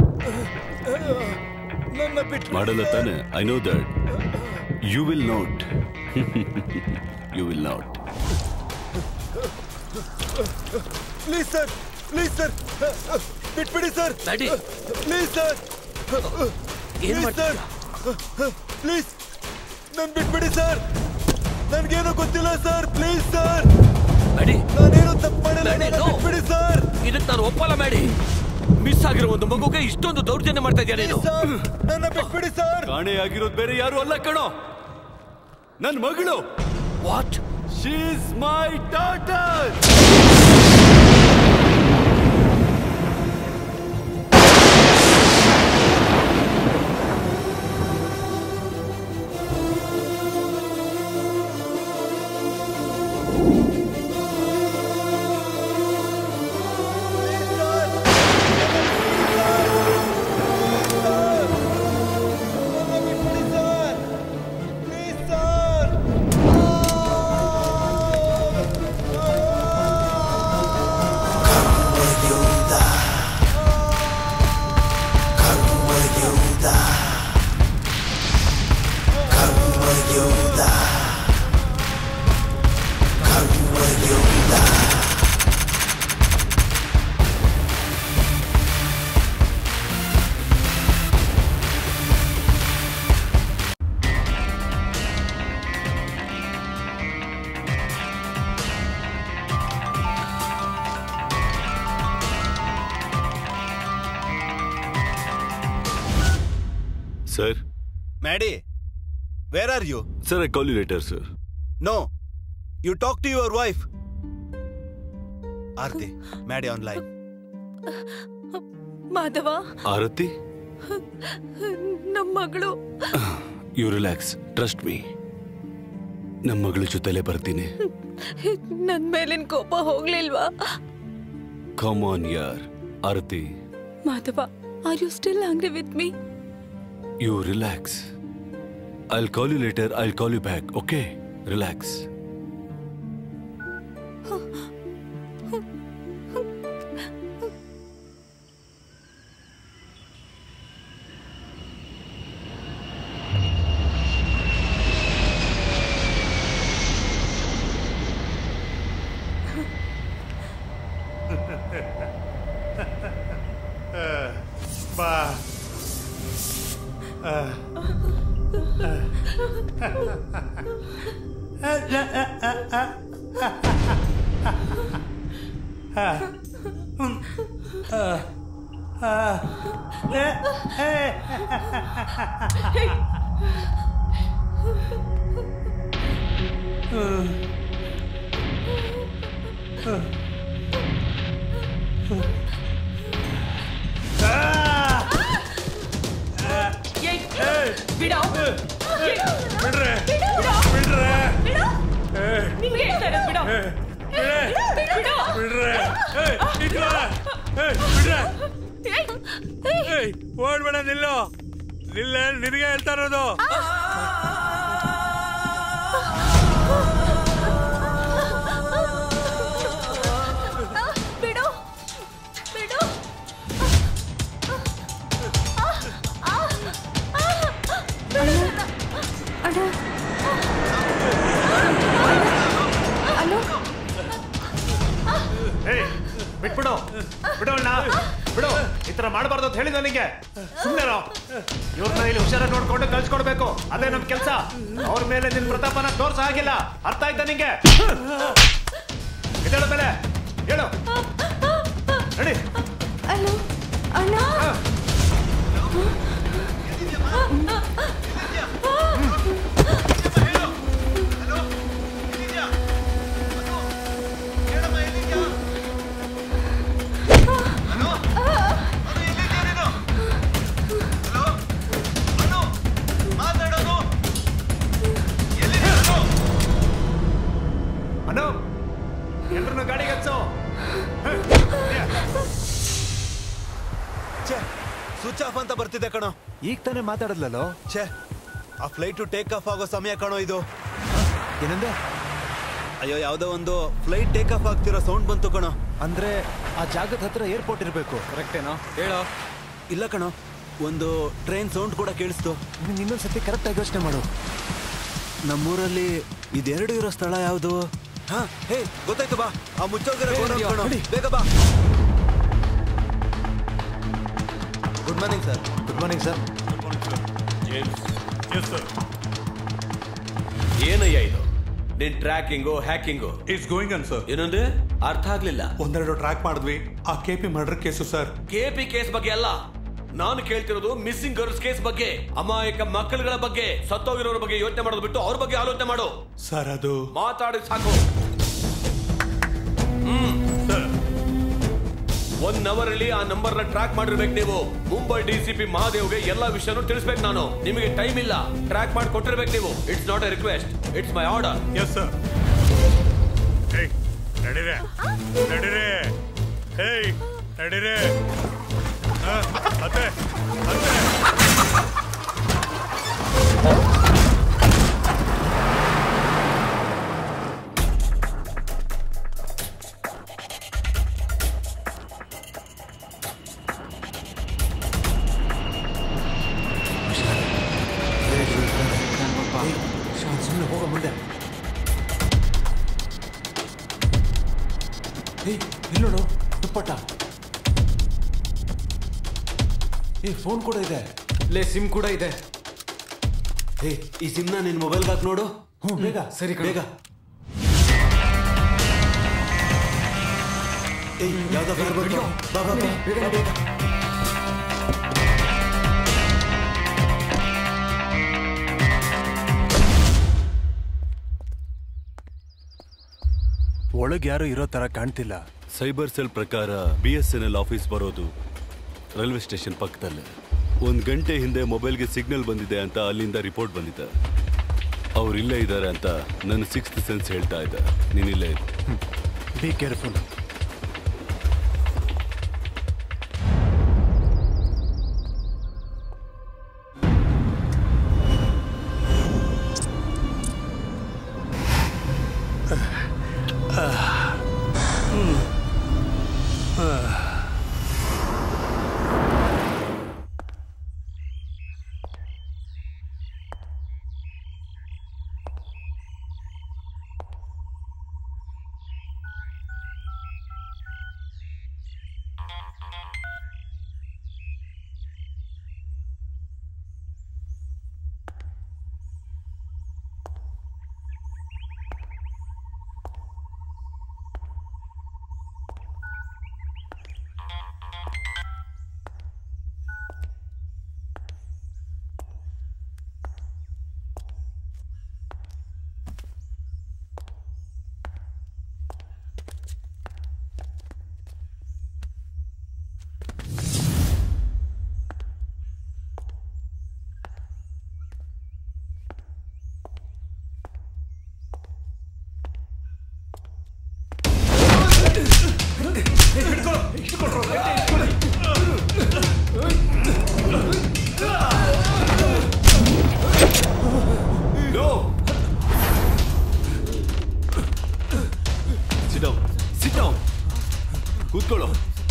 ನನ್ನ ಬಿಟ್ಟು ಮಾಡಲ್ಲ ತಾನೆ I know that you will not you will not please sir please sir ಬಿಟ್ಬಿಡಿ ಸರ್ ಡ್ಯಾಡಿ. ಪ್ಲೀಸ್ ಸರ್ ಏನ್ ಪ್ಲೀಸ್ ಸರ್ ಪ್ಲೀಸ್ ನನ್ ಬಿಟ್ಬಿಡಿ ಸರ್ ನನ್ಗೇನು ಗೊತ್ತಿಲ್ಲ ಸರ್ ಪ್ಲೀಸ್ ಸರ್ ಮ್ಯಾಡಿ ನಾನೇನು ತಪ್ಪು ಮಾಡಿಲ್ಲ ಡ್ಯಾಡಿ, ನನ್ನ no. ಬಿಟ್ಬಿಡಿ ಸರ್ ಇದಕ್ಕೆ ನಾನು ಒಪ್ಪಲ್ಲ ಮ್ಯಾಡಿ ಮಿಸ್ ಆಗಿರೋ ಒಂದು ಮಗುಗೆ ಇಷ್ಟೊಂದು ದೌರ್ಜನ್ಯ ಮಾಡ್ತಾ ಇದೆಯಾ ನೀನು ನನ್ನ ಬಿಟ್ಬಿಡಿ ಸರ್ ಕಾಣೆಯಾಗಿರೋದು ಬೇರೆ ಯಾರು ಅಲ್ಲ ಕಣೋ ನನ್ ಮಗಳು what she's my daughter please sir sir Maddy where are you sir I call you later sir no you talk to your wife Aarti Maddy online Madhava Aarati ನಮ್ಮ ಮಗಳು ಯು ರಿಲ್ಯಾಕ್ಸ್ ಟ್ರಸ್ಟ್ ಮೀ ನಮ್ಮ ಮಗಳ ಜೊತೆಲೇ ಬರ್ತೀನಿ ನನ್ ಮೇಲಿನ ಕೋಪ ಹೋಗ್ಲಿಲ್ವಾ ಕಮ್ ಆನ್ ಯಾರ್ Aarati Madhava are you still angry with me you relax I'll call you later I'll call you back okay relax ಬಾ ಬಿಡೋ ಬಿಡ್ರೆ ಬಿಡ್ರೆ ಬಿಡ್ರೆ ನಿಮ್ಗೆ ಹೇಳ್ತಾ ಇರೋದು ಬಿಡೋ ಬಿಡೋ ಬಿಡ್ರೆ ಏಯ್, ಇಟ್ಕೋ. ಏಯ್, ಬಿಡ್ರೆ ಏಯ್, ಓಡ್ಬೇಡ ನಿಲ್ಲು ನಿಲ್ಲ ನಿನಗೆ ಹೇಳ್ತಾ ಇರೋದು ಬಿಡು ಬಿಡು ಅಣ್ಣ ಅಲೋ ಏಯ್ ಬಿಟ್ಬಿಡು ಬಿಡು ಅಣ್ಣ ಬಿಡು ಈ ತರ ಮಾಡಬಾರ್ದು ಅಂತ ಹೇಳಿದ ನಿಂಗೆ ಸುಮ್ಮನೆ ಇವ್ರನ್ನ ಇಲ್ಲಿ ಹುಷಾರಾಗಿ ನೋಡ್ಕೊಂಡು ಕಳ್ಸ್ಕೊಡ್ಬೇಕು ಅದೇ ನಮ್ ಕೆಲಸ ಅವ್ರ ಮೇಲೆ ನಿನ್ ಪ್ರತಾಪನ ತೋರ್ಸ ಆಗಿಲ್ಲ ಅರ್ಥ ಆಯ್ತಾ ನಿಂಗೆ ಇದಳ ಬೆಲೆ ಹೇಳು ನಡಿ ಅಲೋ ಅಣ್ಣ ಅನು ಎಲ್ರನ್ನು ಗಾಡಿಗೆ ಹಚ್ಚು ಛೇ ಸ್ವಿಚ್ ಆಫ್ ಅಂತ ಬರ್ತಿದೆ ಕಣೋ ಈಗ ತಾನೇ ಮಾತಾಡದ್ಲಲ್ಲೋ ಛೇ ಆ ಫ್ಲೈಟ್ ಟೇಕ್ ಆಫ್ ಆಗೋ ಸಮಯ ಕಣೋ ಇದು ಏನಂದೆ ಅಯ್ಯೋ ಯಾವ್ದೋ ಒಂದು ಫ್ಲೈಟ್ ಟೇಕ್ ಆಫ್ ಆಗ್ತಿರೋ ಸೌಂಡ್ ಬಂತು ಕಣೋ ಅಂದ್ರೆ ಆ ಜಾಗದ ಹತ್ರ ಏರ್ಪೋರ್ಟ್ ಇರಬೇಕು ಕರೆಕ್ಟೇನೋ ಹೇಳೋ ಇಲ್ಲ ಕಣೋ ಒಂದು ಟ್ರೈನ್ ಸೌಂಡ್ ಕೂಡ ಕೇಳಿಸ್ತು ನೀನು ಇನ್ನೊಂದ್ಸತಿ ಕರೆಕ್ಟ್ ಆಗಿ ಯೋಚನೆ ಮಾಡು ನಮ್ಮೂರಲ್ಲಿ ಇದೆರಡು ಇರೋ ಸ್ಥಳ ಯಾವುದು ಹಾ ಹೇ ಗೊತ್ತಾಯ್ತು ಬಾ ಆ ಮುಚ್ಚೋಗಿರೋ ಹೇ, ಗೋಡೌನ್ ಇದ್ಯಾ? ಕಣೋ. ನಡಿ. ಬೇಗ ಬಾ good morning sir good morning sir ಏನಯ್ಯ ಇದು ನಿನ್ tracking hacking it's going on sir ಏನಂದ್ರೆ ಅರ್ಥ ಆಗ್ಲಿಲ್ಲ ಒಂದೆರಡು ಟ್ರ್ಯಾಕ್ ಮಾಡಿದ್ವಿ ಆ K P murder case sir KP case ಬಗ್ಗೆ ಅಲ್ಲ ನಾನು ಕೇಳ್ತಿರೋದು ಮಿಸ್ಸಿಂಗ್ ಗರ್ಲ್ಸ್ ಕೇಸ್ ಬಗ್ಗೆ ಅಮಾಯಕ ಮಕ್ಕಳುಗಳ ಬಗ್ಗೆ ಸತ್ತೋಗಿರೋರ ಬಗ್ಗೆ ಯೋಚನೆ ಮಾಡೋದು ಬಿಟ್ಟು ಅವ್ರ ಬಗ್ಗೆ ಆಲೋಚನೆ ಮಾಡು ಸರ್ ಅದು ಮಾತಾಡಿ ಸಾಕು ಹ್ಮ್ ಒನ್ ಅವರ್ ಅಲ್ಲಿ ಆ ನಂಬರ್ ನ ಟ್ರ್ಯಾಕ್ ಮಾಡಿರ್ಬೇಕು ನೀವು ಮುಂಬೈ ಡಿಸಿಪಿ ಮಹಾದೇವ್ಗೆ ಎಲ್ಲಾ ವಿಷಯನೂ ತಿಳಿಸ್ಬೇಕು ನಾನು ನಿಮಗೆ ಟೈಮ್ ಇಲ್ಲ ಟ್ರ್ಯಾಕ್ ಮಾಡಿ ಕೊಟ್ಟಿರ್ಬೇಕು ನೀವು it's not a request it's my order yes sir ಏಯ್ ನಡೀರೆ ನಡೀರೆ ಏಯ್ ನಡೀರೆ ಹಾ, ಅತ್ತೆ ಅತ್ತೆ ಸುಮ್ಮನೆ ಹೋಗೋ ಮುಂದೆ ಏಯ್ ಇಲ್ಲೋಡು ದುಪ್ಪಟ್ಟ ಏ ಫೋನ್ ಕೂಡ ಇದೆ ಲೇ ಸಿಮ್ ಕೂಡ ಇದೆ ಹೇ ಈ ಸಿಮ್ನ ನಿನ್ ಮೊಬೈಲ್ಗೆ ಹಾಕಿ ನೋಡು ಹ್ಞೂ ಬೇಗ ಸರಿ ಬೇಗ ಏಯ್ ಯಾವ್ದೋ ಬೇರೆ ಬಂತು ಬಾ ಬಾ ಬಾ ಬೇಗ ಬೇಗ ಒಳಗೆ ಯಾರು ಇರೋ ತರ ಕಾಣ್ತಿಲ್ಲ ಸೈಬರ್ ಸೆಲ್ ಪ್ರಕಾರ B S N L office ಬರೋದು ರೈಲ್ವೆ ಸ್ಟೇಷನ್ ಪಕ್ಕದಲ್ಲೇ ಒಂದು ಗಂಟೆ ಹಿಂದೆ ಮೊಬೈಲ್ಗೆ ಸಿಗ್ನಲ್ ಬಂದಿದೆ ಅಂತ ಅಲ್ಲಿಂದ ರಿಪೋರ್ಟ್ ಬಂದಿದೆ ಅವ್ರು ಇಲ್ಲೇ ಇದ್ದಾರೆ ಅಂತ ನನ್ನ ಸಿಕ್ಸ್ತ್ ಸೆನ್ಸ್ ಹೇಳ್ತಾ ಇದ್ದ ನೀನಿಲ್ಲೇ ಇರು. Be careful Sit down. Sit down. ಕೂತ್ಕೊಳ್ಳೋ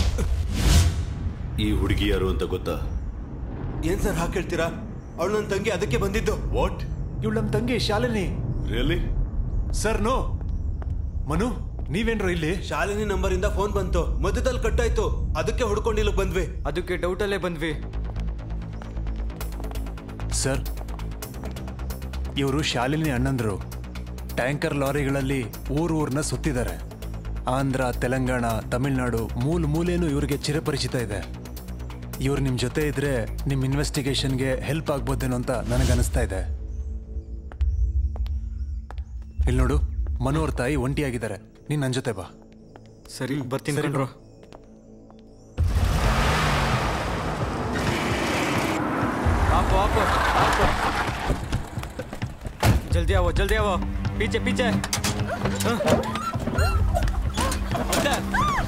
ಈ ಹುಡುಗಿ ಯಾರು ಅಂತ ಗೊತ್ತಾ ಏನ್ ಸರ್ ಹಾಗೆ ಹೇಳ್ತೀರಾ ಅವಳು ನನ್ನ ತಂಗಿ ಅದಕ್ಕೆ ಬಂದಿದ್ದು ವಾಟ್ ಇವಳು ನಮ್ಮ ತಂಗಿ Shalini really sir no Manu ನೀವೇನ್ರೋ ಇಲ್ಲಿ ಶಾಲಿನಿ ನಂಬರ್ ಇಂದ ಫೋನ್ ಬಂತು ಮಧ್ಯದಲ್ಲಿ ಕಟ್ಟಾಯ್ತು ಅದಕ್ಕೆ ಹುಡ್ಕೊಂಡು ಇಲ್ಲಿಗೆ ಬಂದ್ವಿ ಅದಕ್ಕೆ ಡೌಟಲ್ಲೇ ಬಂದ್ವಿ ಸರ್ ಇವರು ಶಾಲಿನಿ ಅಣ್ಣಂದ್ರು ಟ್ಯಾಂಕರ್ ಲಾರಿಗಳಲ್ಲಿ ಊರು ಊರ್ನ ಸುತ್ತಿದ್ದಾರೆ ಆಂಧ್ರ ತೆಲಂಗಾಣ ತಮಿಳ್ನಾಡು ಮೂಲ ಮೂಲೇನು ಇವ್ರಿಗೆ ಚಿರಪರಿಚಿತ ಇದೆ ಇವ್ರು ನಿಮ್ಮ ಜೊತೆ ಇದ್ರೆ ನಿಮ್ಮ ಇನ್ವೆಸ್ಟಿಗೇಷನ್ಗೆ ಹೆಲ್ಪ್ ಆಗ್ಬೋದೇನೋ ಅಂತ ನನಗನ್ನಿಸ್ತಾ ಇದೆ ಇಲ್ಲಿ ನೋಡು ಮನು ಅವ್ರ ತಾಯಿ ಒಂಟಿಯಾಗಿದ್ದಾರೆ ನೀನ್ ನನ್ನ ಜೊತೆ ಬಾ ಸರಿ ಬರ್ತೀನಿ ಸರಿ, ಕಣ್ರೋ आपो आपो आपो जल्दी आओ जल्दी आओ पीछे पीछे हाँ। अंदर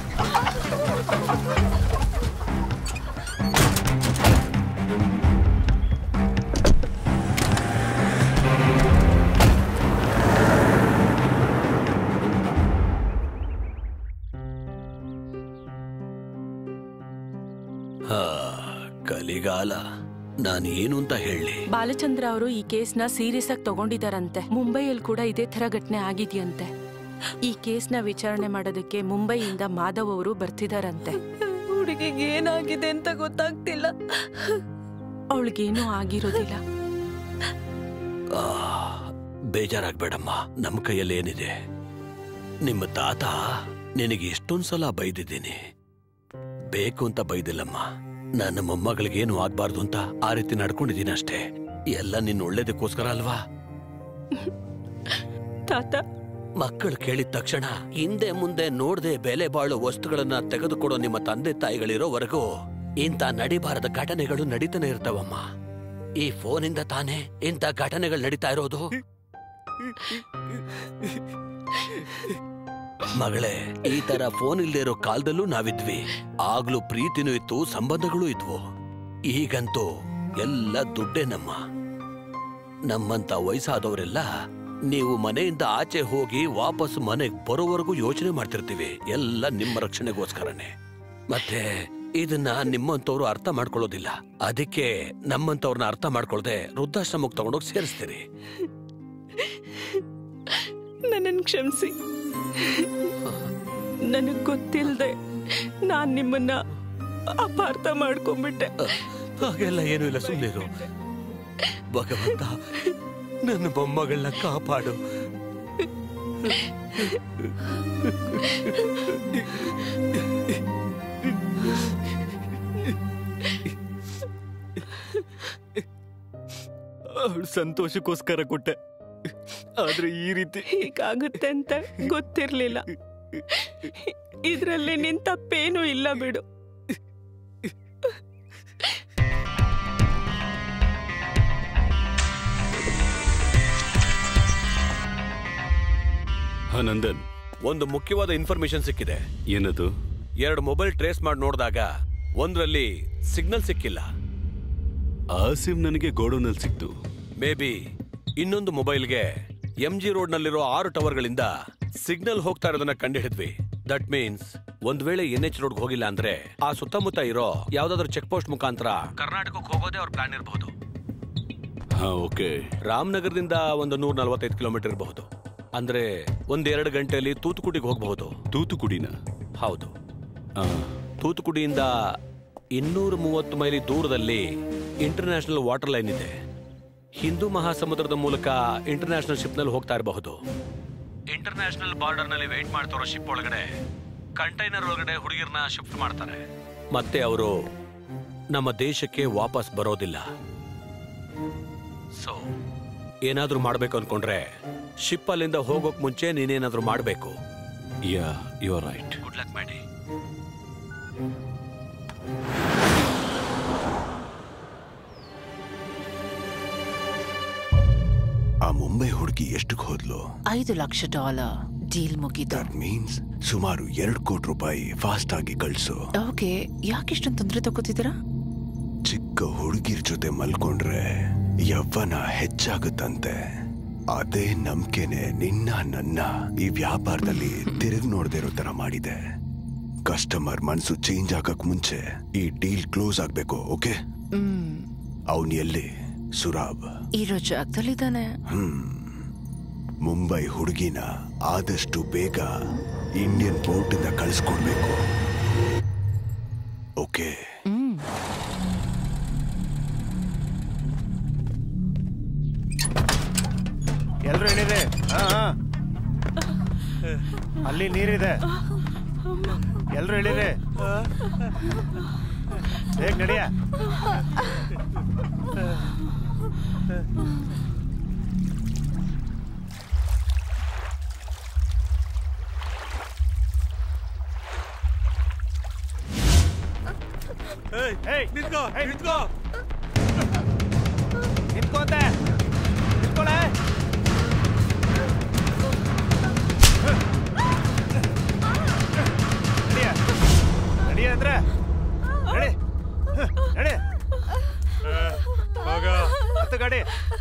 ಹಾ ಕಲಿಗಾಲ ನಾನು ಏನು ಅಂತ ಹೇಳಿ ಬಾಲಚಂದ್ರ ಅವರು ಈ ಕೇಸ್ನ ಸೀರಿಯಸ್ ಆಗಿ ತಗೊಂಡಿದಾರಂತೆ ಮುಂಬೈಯಲ್ಲಿ ಕೂಡ ಇದೇ ತರ ಘಟನೆ ಆಗಿದೆಯಂತೆ ಈ ಕೇಸ್ನ ವಿಚಾರಣೆ ಮಾಡೋದಕ್ಕೆ ಮುಂಬೈಯಿಂದ ಮಾಧವ್ ಅವರು ಬರ್ತಿದಾರಂತೆ ಹುಡುಗಿಗೆ ಏನಾಗಿದೆ ಅಂತ ಗೊತ್ತಾಗ್ತಿಲ್ಲ ಅವಳಿಗೇನೂ ಆಗಿರೋದಿಲ್ಲ ಆ, ಬೇಜಾರಾಗ್ಬೇಡಮ್ಮ ನಮ್ಮ ಕೈಯಲ್ಲಿ ಏನಿದೆ ನಿಮ್ಮ ತಾತ ನಿನಗೆ ಎಷ್ಟೊಂದ್ ಸಲ ಬೈದಿದ್ದೀನಿ ಬೇಕು ಅಂತ ಬೈದಿಲ್ಲಮ್ಮ ನನ್ನ ಮೊಮ್ಮಗಳಿಗೇನು ಆಗ್ಬಾರ್ದು ಅಂತ ಆ ರೀತಿ ನಡ್ಕೊಂಡಿದ್ದೀನಿ ಅಷ್ಟೇ ಎಲ್ಲ ನಿನ್ನ ಒಳ್ಳೇದಕ್ಕೋಸ್ಕರ ಅಲ್ವಾ ತಾತ ಮಕ್ಕಳು ಕೇಳಿದ ತಕ್ಷಣ ಹಿಂದೆ ಮುಂದೆ ನೋಡದೆ ಬೆಲೆ ಬಾಳೋ ವಸ್ತುಗಳನ್ನ ತೆಗೆದುಕೊಡೋ ನಿಮ್ಮ ತಂದೆ ತಾಯಿಗಳಿರೋವರೆಗೂ ಇಂಥ ನಡಿಬಾರದ ಘಟನೆಗಳು ನಡೀತಾನೆ ಇರ್ತಾವಮ್ಮ ಈ ಫೋನಿಂದ ತಾನೇ ಇಂಥ ಘಟನೆಗಳು ನಡೀತಾ ಇರೋದು ಮಗಳೇ ಈ ತರ ಫೋನ್ ಇಲ್ದೇ ಇರೋ ಕಾಲದಲ್ಲೂ ನಾವಿದ್ವಿ ಆಗ್ಲೂ ಪ್ರೀತಿನೂ ಇತ್ತು ಸಂಬಂಧಗಳು ಇದ್ವು ಈಗಂತೂ ಎಲ್ಲ ದುಡ್ಡೇ ನಮ್ಮ ನಮ್ಮಂತ ವಯಸ್ಸಾದವರೆಲ್ಲ ನೀವು ಮನೆಯಿಂದ ಆಚೆ ಹೋಗಿ ವಾಪಸ್ ಮನೆಗೆ ಬರೋವರೆಗೂ ಯೋಚನೆ ಮಾಡ್ತಿರ್ತೀವಿ ಎಲ್ಲ ನಿಮ್ಮ ರಕ್ಷಣೆಗೋಸ್ಕರನೇ ಮತ್ತೆ ಇದನ್ನ ನಿಮ್ಮಂತವ್ರು ಅರ್ಥ ಮಾಡ್ಕೊಳ್ಳೋದಿಲ್ಲ ಅದಕ್ಕೆ ನಮ್ಮಂತವ್ರನ್ನ ಅರ್ಥ ಮಾಡ್ಕೊಳ್ದೆ ವೃದ್ಧಾಶ್ರಮಕ್ಕೆ ತಗೊಂಡೋಗಿ ಸೇರಿಸ್ತೀರಿ ನನ್ನನ್ನು ಕ್ಷಮಿಸಿ ನನಗ್ ಗೊತ್ತಿಲ್ದೆ ನಾನ್ ನಿಮ್ಮನ್ನ ಅಪಾರ್ಥ ಮಾಡ್ಕೊಂಡ್ಬಿಟ್ಟೆ ಹಾಗೆಲ್ಲ ಏನೂ ಇಲ್ಲ ಸುಮ್ಮನಿರು ಭಗವಂತ ನನ್ನ ಮೊಮ್ಮಗಳನ್ನ ಕಾಪಾಡು ಅವಳು ಸಂತೋಷಕ್ಕೋಸ್ಕರ ಕೊಟ್ಟೆ ಆದ್ರೆ ಈ ರೀತಿ ಹೀಗಾಗುತ್ತೆ ಅಂತ ಗೊತ್ತಿರ್ಲಿಲ್ಲ ಇದ್ರಲ್ಲಿ ನಿನ್ ತಪ್ಪೇನೂ ಇಲ್ಲ ಬಿಡು ಹಾ ನಂದನ್ ಒಂದು ಮುಖ್ಯವಾದ ಇನ್ಫಾರ್ಮೇಶನ್ ಸಿಕ್ಕಿದೆ ಏನದು ಎರಡು ಮೊಬೈಲ್ ಟ್ರೇಸ್ ಮಾಡಿ ನೋಡಿದಾಗ ಒಂದ್ರಲ್ಲಿ ಸಿಗ್ನಲ್ ಸಿಕ್ಕಿಲ್ಲ ಆ ಸಿಮ್ ನನಗೆ ಗೋಡೌನಲ್ಲಿ ಸಿಕ್ತು ಮೇ ಬಿ ಇನ್ನೊಂದು ಮೊಬೈಲ್ಗೆ ಎಂ ಜಿ ರೋಡ್ ನಲ್ಲಿರೋ ಆರು ಟವರ್ಗಳಿಂದ ಸಿಗ್ನಲ್ ಹೋಗ್ತಾ ಇರೋದನ್ನ ಕಂಡುಹಿಡಿದ್ವಿ ದಟ್ ಮೀನ್ಸ್ ಒಂದ್ ವೇಳೆ ಎನ್ ಎಚ್ ರೋಡ್ ಹೋಗಿಲ್ಲ ಅಂದ್ರೆ ಆ ಸುತ್ತಮುತ್ತ ಇರೋ ಯಾವ್ದಾದ್ರು ಚೆಕ್ ಪೋಸ್ಟ್ ಮುಖಾಂತರ ಕರ್ನಾಟಕಕ್ಕೆ ಹೋಗೋದೇ ಅವ್ರ ಪ್ಲಾನ್ ಇರಬಹುದು ಹಾ ಓಕೆ ರಾಮನಗರದಿಂದ ಒಂದು ನೂರ ನಲವತ್ತೈದು ಕಿಲೋಮೀಟರ್ ಇರಬಹುದು ಅಂದ್ರೆ ಒಂದೆರಡು ಗಂಟೆಯಲ್ಲಿ ತೂತುಕುಡಿಗೆ ಹೋಗಬಹುದು ತೂತುಕುಡಿನ ಹೌದು ತೂತುಕುಡಿಯಿಂದ ಇನ್ನೂರ ಮೂವತ್ತು ಮೈಲಿ ದೂರದಲ್ಲಿ ಇಂಟರ್ನ್ಯಾಷನಲ್ ವಾಟರ್ ಲೈನ್ ಇದೆ ಹಿಂದೂ ಮಹಾಸಮುದ್ರದ ಮೂಲಕ ಇಂಟರ್ನ್ಯಾಷನಲ್ ಶಿಪ್ ನಲ್ಲಿ ಹೋಗ್ತಾ ಇರಬಹುದು ಇಂಟರ್ನ್ಯಾಷನಲ್ ಬಾರ್ಡರ್ ನಲ್ಲಿ ವೇಟ್ ಮಾಡ್ತಿರೋ ಶಿಪ್ ಒಳಗಡೆ ಕಂಟೈನರ್ ಒಳಗಡೆ ಹುಡುಗಿರ್ನ ಶಿಫ್ಟ್ ಮಾಡ್ತಾರೆ ಮತ್ತೆ ಅವರು ನಮ್ಮ ದೇಶಕ್ಕೆ ವಾಪಸ್ ಬರೋದಿಲ್ಲ ಸೊ ಏನಾದ್ರೂ ಮಾಡ್ಬೇಕು ಅನ್ಕೊಂಡ್ರೆ ಶಿಪ್ ಅಲ್ಲಿಂದ ಹೋಗೋಕ್ ಮುಂಚೆ ನೀನೇನಾದ್ರೂ ಮಾಡ್ಬೇಕು yeah you are right good luck ಮಾಡಿ ಆ ಮುಂಬೈ ಹುಡುಗಿ ಎಷ್ಟಕ್ಕೆ ಹೋದ್ಲು ಐದು ಲಕ್ಷ ಡಾಲರ್ ಡೀಲ್ ಮುಗಿದು ದಟ್ ಮೀನ್ಸ್ ಸುಮಾರು ಎರಡು ಕೋಟಿ ರೂಪಾಯಿ ಫಾಸ್ಟ್ ಆಗಿ ಕಳ್ಸು ಓಕೆ ಯಾಕೆ ಇಷ್ಟೊಂದು ತೊಂದರೆ ತಗೋತಿದ್ದೀರಾ ಚಿಕ್ಕ ಹುಡುಗಿರ್ ಜೊತೆ ಮಲ್ಕೊಂಡ್ರೆ ಯವ್ವನ ಹೆಚ್ಚಾಗುತ್ತಂತೆ ಅದೇ ನಂಬಿಕೆನೆ ನಿನ್ನ ನನ್ನ ಈ ವ್ಯಾಪಾರದಲ್ಲಿ ತಿರುಗಿ ನೋಡದೇ ಇರೋ ತರ ಮಾಡಿದೆ ಕಸ್ಟಮರ್ ಮನ್ಸು ಚೇಂಜ್ ಆಗಕ್ ಮುಂಚೆ ಈ ಡೀಲ್ ಕ್ಲೋಸ್ ಆಗ್ಬೇಕು ಓಕೆ ಹ್ಮ್ ಅವನ್ ಎಲ್ಲಿ ಸುರಾಬ್ ಇರೋ ಜಾಗದಲ್ಲಿದ್ದಾನೆ ಹ್ಮ್ ಮುಂಬೈ ಹುಡುಗಿನ ಆದಷ್ಟು ಬೇಗ ಇಂಡಿಯನ್ ಪೋರ್ಟ್ ಇಂದ ಕಳಿಸ್ಕೊಡ್ಬೇಕು ಓಕೆ ಎಲ್ರು ಇಳಿರಿ ಹಾ ಹಾ. ಅಲ್ಲಿ ನೀರಿದೆ ಎಲ್ರು ಇಳಿರಿ ಬೇಗ ನಡಿಯ ನಿಂತ್ಕೋ ನಿಂತ್ಕೋ ನಿಂತ್ಕೋತೆ ನಿಂತ್ಕೊಳೆ ನಡಿಯ ನಡಿಯ ಅಂದ್ರೆ ನಡಿ ಹ, ನಡಿ ಹೋಗ ಹತ್ತು ಗಾಡಿ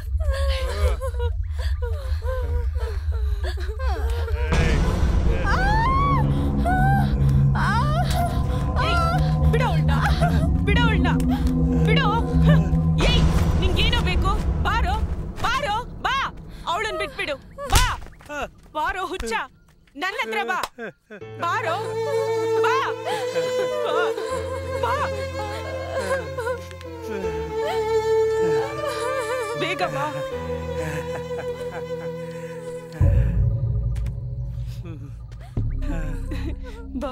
ಬಿಡೋ ಉಳ್ಳ ಬಿಡೋ ಉಳ್ಳ ಬಿಡೋ ಏಯ್ ನಿಂಗೇನೋ ಬೇಕು ಬಾರೋ ಬಾರೋ ಬಾ ಅವಳನ್ ಬಿಟ್ಬಿಡು ಬಾ ಬಾರೋ ಹುಚ್ಚ ನನ್ನ ಹತ್ರ ಬಾ ಬಾರೋ ಬಾ ಬಾ, ಬಾ ಬೇಗ ಬಾ ಬಾ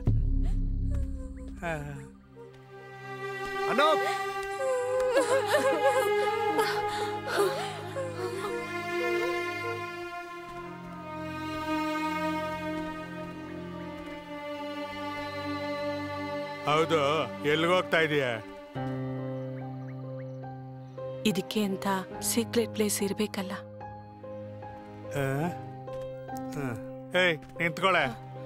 ಅನೂಪ್ ಹೌದು ಎಲ್ಲಿಗೋಗ್ತಾ ಇದೀಯ ಇದಕ್ಕೆ ಅಂತ ಸೀಕ್ರೆಟ್ ಪ್ಲೇಸ್ ಇರ್ಬೇಕಲ್ಲ ಆ? ಹ. ಏಯ್ ನಿಂತ್ಕೊಳೆ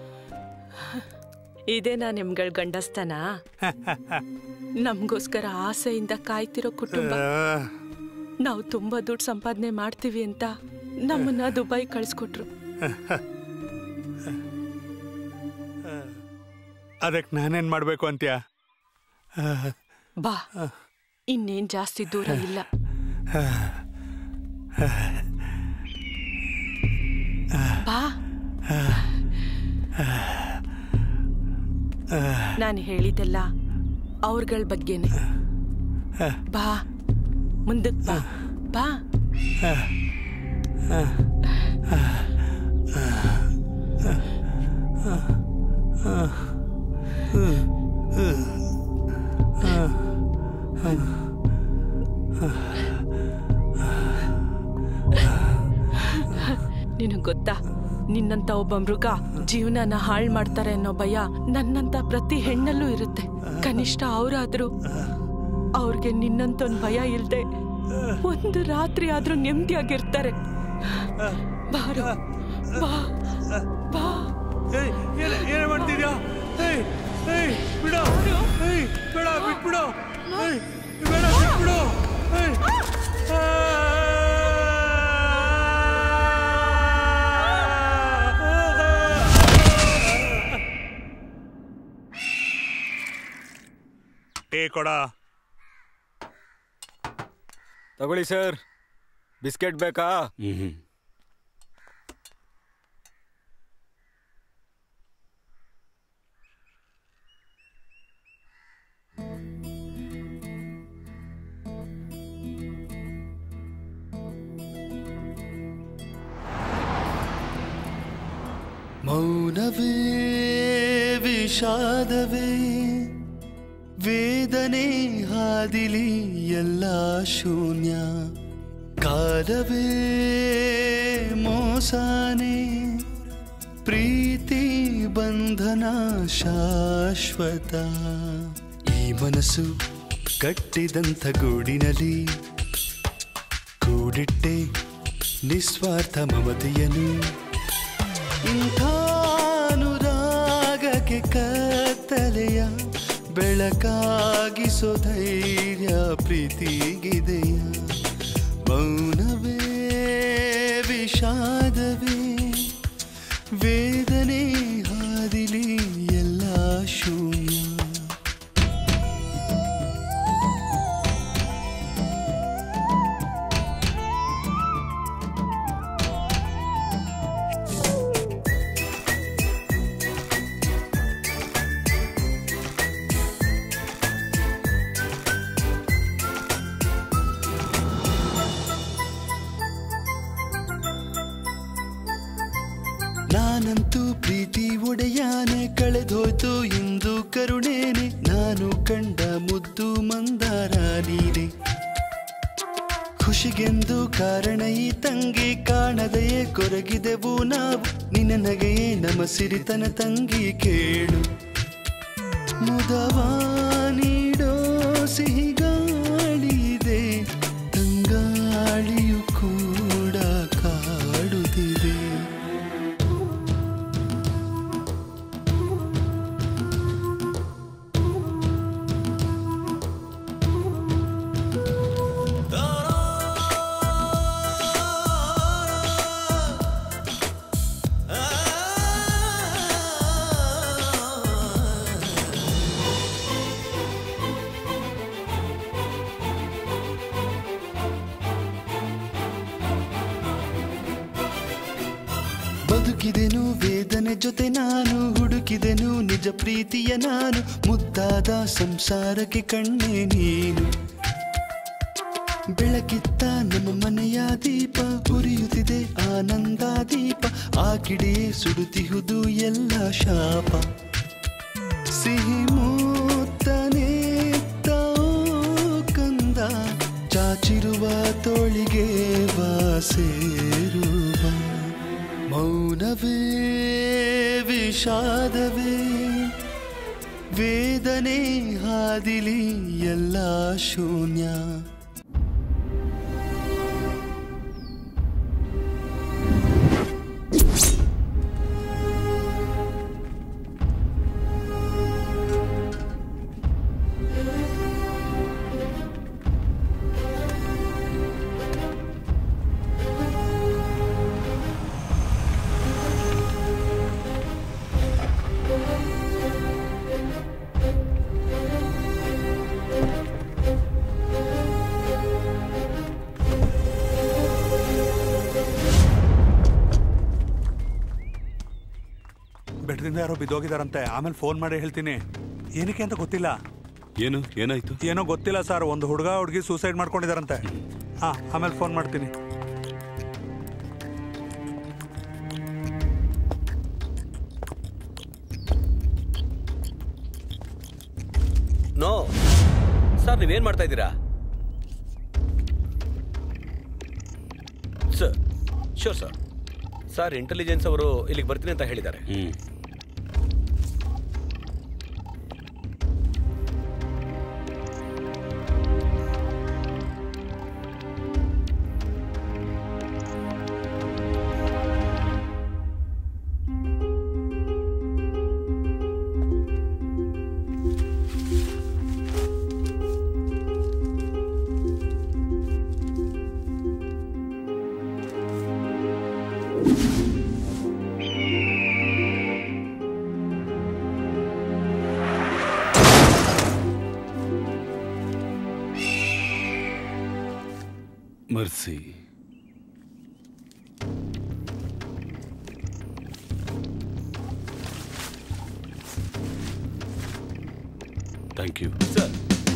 ಇದೇನಾ ನಿಮ್ಗಳ ಗಂಡಸ್ತನ ನಮ್ಗೋಸ್ಕರ ಆಸೆಯಿಂದ ಕಾಯ್ತಿರೋ ಕುಟುಂಬ ನಾವು ತುಂಬಾ ದುಡ್ಡು ಸಂಪಾದನೆ ಮಾಡ್ತೀವಿ ಅಂತ ನಮ್ಮನ್ನ ದುಬೈ ಕಳ್ಸ್ಕೊಟ್ರು ಅದಕ್ಕೆ ನಾನೇನ್ ಮಾಡ್ಬೇಕು ಅಂತ್ಯ ಬಾ ಇನ್ನೇನ್ ಜಾಸ್ತಿ ದೂರ ಇಲ್ಲ ಬಾ ನಾನು ಹೇಳಿದ್ದೆಲ್ಲ ಅವ್ರಗಳ ಬಗ್ಗೆನೆ ಬಾ ಮುಂದಕ್ ಬಾ ಬಾ ನಿನಗ್ ಗೊತ್ತಾ ನಿನ್ನ ನಿನ್ನಂತ ಒಬ್ಬ ಮೃಗ ಜೀವನನ ಹಾಳ್ ಮಾಡ್ತಾರೆ ಅನ್ನೋ ಭಯ ನನ್ನಂತ ಪ್ರತಿ ಹೆಣ್ಣಲ್ಲೂ ಇರುತ್ತೆ ಕನಿಷ್ಠ ಅವರಾದ್ರೂ ಅವ್ರಿಗೆ ನಿನ್ನಂತ ಭಯ ಇಲ್ದೆ ಒಂದು ರಾತ್ರಿ ಆದ್ರೂ ನೆಮ್ಮದಿಯಾಗಿರ್ತಾರೆ ಬಾರು ಬಾ ಬಾ ಏನೇ ಮಾಡ್ತಿದ್ಯಾ ಏಯ್ ಏಯ್ ಬಿಡು ಏಯ್ ಬೇಡ ಬಿಟ್ಬಿಡು ಏಯ್ ಬೇಡ ಬಿಟ್ಬಿಡು ಏಯ್ ಟೀ ಕೊಡ ತಗೊಳ್ಳಿ ಸರ್ ಬಿಸ್ಕೆಟ್ ಬೇಕಾ ಹ್ಮ್ ಮೌನವೇ ವಿಷಾದವೇ ವೇದನೆ ಹಾದಿಲಿ ಎಲ್ಲ ಶೂನ್ಯ ಕಾಲವೇ ಮೋಸಾನೆ ಪ್ರೀತಿ ಬಂಧನ ಶಾಶ್ವತ ಈ ಮನಸ್ಸು ಕಟ್ಟಿದಂಥ ಗೂಡಿನಲ್ಲಿ ಕೂಡಿಟ್ಟೆ ನಿಸ್ವಾರ್ಥ ಮಮತೆಯನು ಇಂಥ ಅನುರಾಗಕ್ಕೆ ಕತ್ತಲೆಯ ಬೆಳಕಾಗಿಸೋ ಧೈರ್ಯ ಪ್ರೀತಿಗಿದೆಯ ಮೌನವೇ ವಿಷಾದವೇ ವೇದನೆ ಹಾದಿಲಿ ಎಲ್ಲ ಶೂನ್ಯ ನಾನಂತೂ ಪ್ರೀತಿ ಒಡೆಯಾನೆ ಕಳೆದೋಯ್ತು ಇಂದು ಕರುಣೇನೆ ನಾನು ಕಂಡ ಮುದ್ದು ಮಂದಾರ ನೀನೆ ಖುಷಿಗೆಂದು ಕಾರಣ ಈ ತಂಗಿ ಕಾಣದೆಯೇ ಕೊರಗಿದೆವು ನಾವು ನಿನ್ನ ನಗೆಯೇ ನಮ್ಮ ಸಿರಿತನ ತಂಗಿ ಕೇಳು ಮುದವಾ ನೀಡೋ ಸಿಹಿಗಾಳಿದೆ ತಂಗಾಳಿಯು ಕೂಡ ಕಾಡುತ್ತಿದೆ ಬದುಕಿದೆನು ವೇದನೆ ಜೊತೆ ನಾನು ಹುಡುಕಿದೆನು ನಿಜ ಪ್ರೀತಿಯ ನಾನು ಮುದ್ದಾದ ಸಂಸಾರಕ್ಕೆ ಕಣ್ಣೆ ನೀನು ಬೆಳಕಿತ್ತ ನಮ್ಮ ಮನೆಯ ದೀಪ ಉರಿಯುತ್ತಿದೆ ಆನಂದ ದೀಪ ಆ ಕಿಡಿಯೇ ಸುಡುತ್ತಿಹುದು ಎಲ್ಲ ಶಾಪ ಸಿಹಿ ಮೂತ್ತನೆ ಕಂದ ಚಾಚಿರುವ ತೋಳಿಗೆ ವಾಸೇರುವ ಮೌನವೇ ವಿಷಾದವೇ ವೇದನೆ ಹಾದಿಲಿ ಎಲ್ಲ ಶೂನ್ಯ ಬೆಟ್ಟದಿಂದ ಯಾರೋ ಬಿದ್ದೋಗಿದಾರಂತೆ ಆಮೇಲೆ ಫೋನ್ ಮಾಡಿ ಹೇಳ್ತೀನಿ ಏನಕ್ಕೆ ಅಂತ ಗೊತ್ತಿಲ್ಲ ಏನು ಏನಾಯ್ತು ಏನೋ ಗೊತ್ತಿಲ್ಲ ಸರ್ ಒಂದು ಹುಡುಗ ಹುಡುಗಿ ಸೂಸೈಡ್ ಮಾಡ್ಕೊಂಡಿದಾರಂತೆ ಹಾ ಆಮೇಲೆ ಫೋನ್ ಮಾಡ್ತೀನಿ ನೋ ಸರ್ ನೀವೇನ್ ಮಾಡ್ತಾ ಇದ್ದೀರಾ sir sure sir sir intelligence ಅವರು ಇಲ್ಲಿಗೆ ಬರ್ತೀನಿ ಅಂತ ಹೇಳಿದ್ದಾರೆ ಮರ್ಸಿ ಥ್ಯಾಂಕ್ ಯು ಸರ್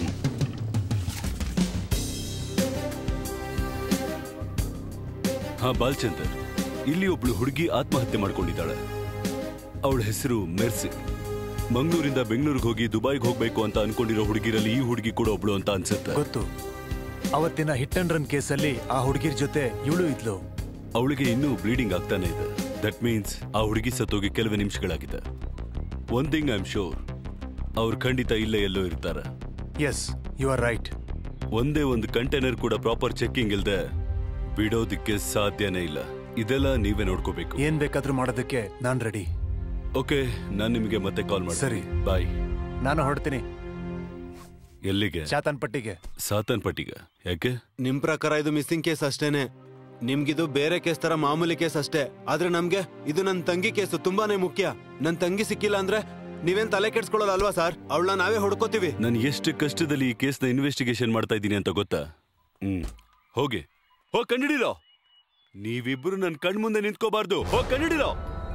ಹಾ ಬಾಲ್ಚಂದರ್ ಇಲ್ಲಿ ಒಬ್ಳು ಹುಡುಗಿ ಆತ್ಮಹತ್ಯೆ ಮಾಡ್ಕೊಂಡಿದ್ದಾಳೆ ಅವಳ ಹೆಸರು ಮೆರ್ಸಿ ಮಂಗಳೂರಿಂದ ಬೆಂಗಳೂರಿಗೆ ಹೋಗಿ ದುಬೈಗೆ ಹೋಗ್ಬೇಕು ಅಂತ ಅನ್ಕೊಂಡಿರೋ ಹುಡುಗಿರಲ್ಲಿ ಈ ಹುಡುಗಿ ಕೂಡ ಒಬ್ಳು ಅಂತ ಅನ್ಸುತ್ತೆ ಗೊತ್ತು ಅವತ್ತಿನ ಹಿಟ್ ಅಂಡ್ ರನ್ ಕೇಸಲ್ಲಿ ಆ ಹುಡುಗಿರ್ ಜೊತೆ ಇವಳು ಇದ್ಲು ಅವಳಿಗೆ ಇನ್ನೂ ಬ್ಲೀಡಿಂಗ್ ಆಗ್ತಾನೆ ಇದೆ ದಟ್ ಮೀನ್ಸ್ ಆ ಹುಡುಗಿ ಸತ್ತೋಗಿ ಕೆಲವೇ ನಿಮಿಷಗಳಾಗಿದೆ one thing I am sure ಅವ್ರು ಖಂಡಿತ ಇಲ್ಲೇ ಎಲ್ಲೋ ಇರ್ತಾರೆ ಎಸ್ ಯು ಆರ್ ರೈಟ್ ಒಂದೇ ಒಂದು ಕಂಟೈನರ್ ಕೂಡ ಪ್ರಾಪರ್ ಚೆಕಿಂಗ್ ಇಲ್ದೆ ಬಿಡೋದಿಕ್ಕೆ ಸಾಧ್ಯನೇ ಇಲ್ಲ ಇದೆಲ್ಲ ನೀವೇ ನೋಡ್ಕೋಬೇಕು ಏನ್ ಬೇಕಾದ್ರೂ ಮಾಡೋದಕ್ಕೆ ನಾನ್ ರೆಡಿ ಓಕೆ ನಾನು ನಿಮಗೆ ಮತ್ತೆ ಕಾಲ್ ಮಾಡಿ ಸರಿ. ಬಾಯ್ ನಾನು ಹೊರಡ್ತೀನಿ ಎಲ್ಲಿಗೆ ಚಾತನ್ ಪಟ್ಟಿಗೆ ಸಾತನ್ ಪಟ್ಟಿಗೆ ಯಾಕೆ ನಿಮ್ ಪ್ರಕಾರ ಇದು ಮಿಸ್ಸಿಂಗ್ ಕೇಸ್ ಅಷ್ಟೇನೆ ನಿಮ್ಗಿದು ಬೇರೆ ಕೇಸ್ ತರ ಮಾಮೂಲಿ ಕೇಸ್ ಅಷ್ಟೇ ಆದ್ರೆ ನಮ್ಗೆ ಇದು ನನ್ ತಂಗಿ ಕೇಸು ತುಂಬಾನೇ ಮುಖ್ಯ ನನ್ ತಂಗಿ ಸಿಕ್ಕಿಲ್ಲ ಅಂದ್ರೆ ನೀವೇನ್ ತಲೆ ಕೆಡ್ಸ್ಕೊಳ್ಳಲ್ಲ ಅಲ್ವಾ ಸರ್ ಅವಳನ್ನ ನಾವೇ ಹುಡ್ಕೋತೀವಿ ನಾನು ಎಷ್ಟು ಕಷ್ಟದಲ್ಲಿ ಈ ಕೇಸ್ನ ಇನ್ವೆಸ್ಟಿಗೇಷನ್ ಮಾಡ್ತಾ ಇದ್ದೀನಿ ಅಂತ ಗೊತ್ತಾ ಹ್ಮ್ ಹೋಗಿ ಹೋಗ್ ಕಂಡಿಡಿರೋ ನೀವಿಬ್ರು ನನ್ ಕಣ್ ಮುಂದೆ ನಿಂತ್ಕೋಬಾರ್ದು ಹೋಗ್ ಕಂಡಿಡಿರೋ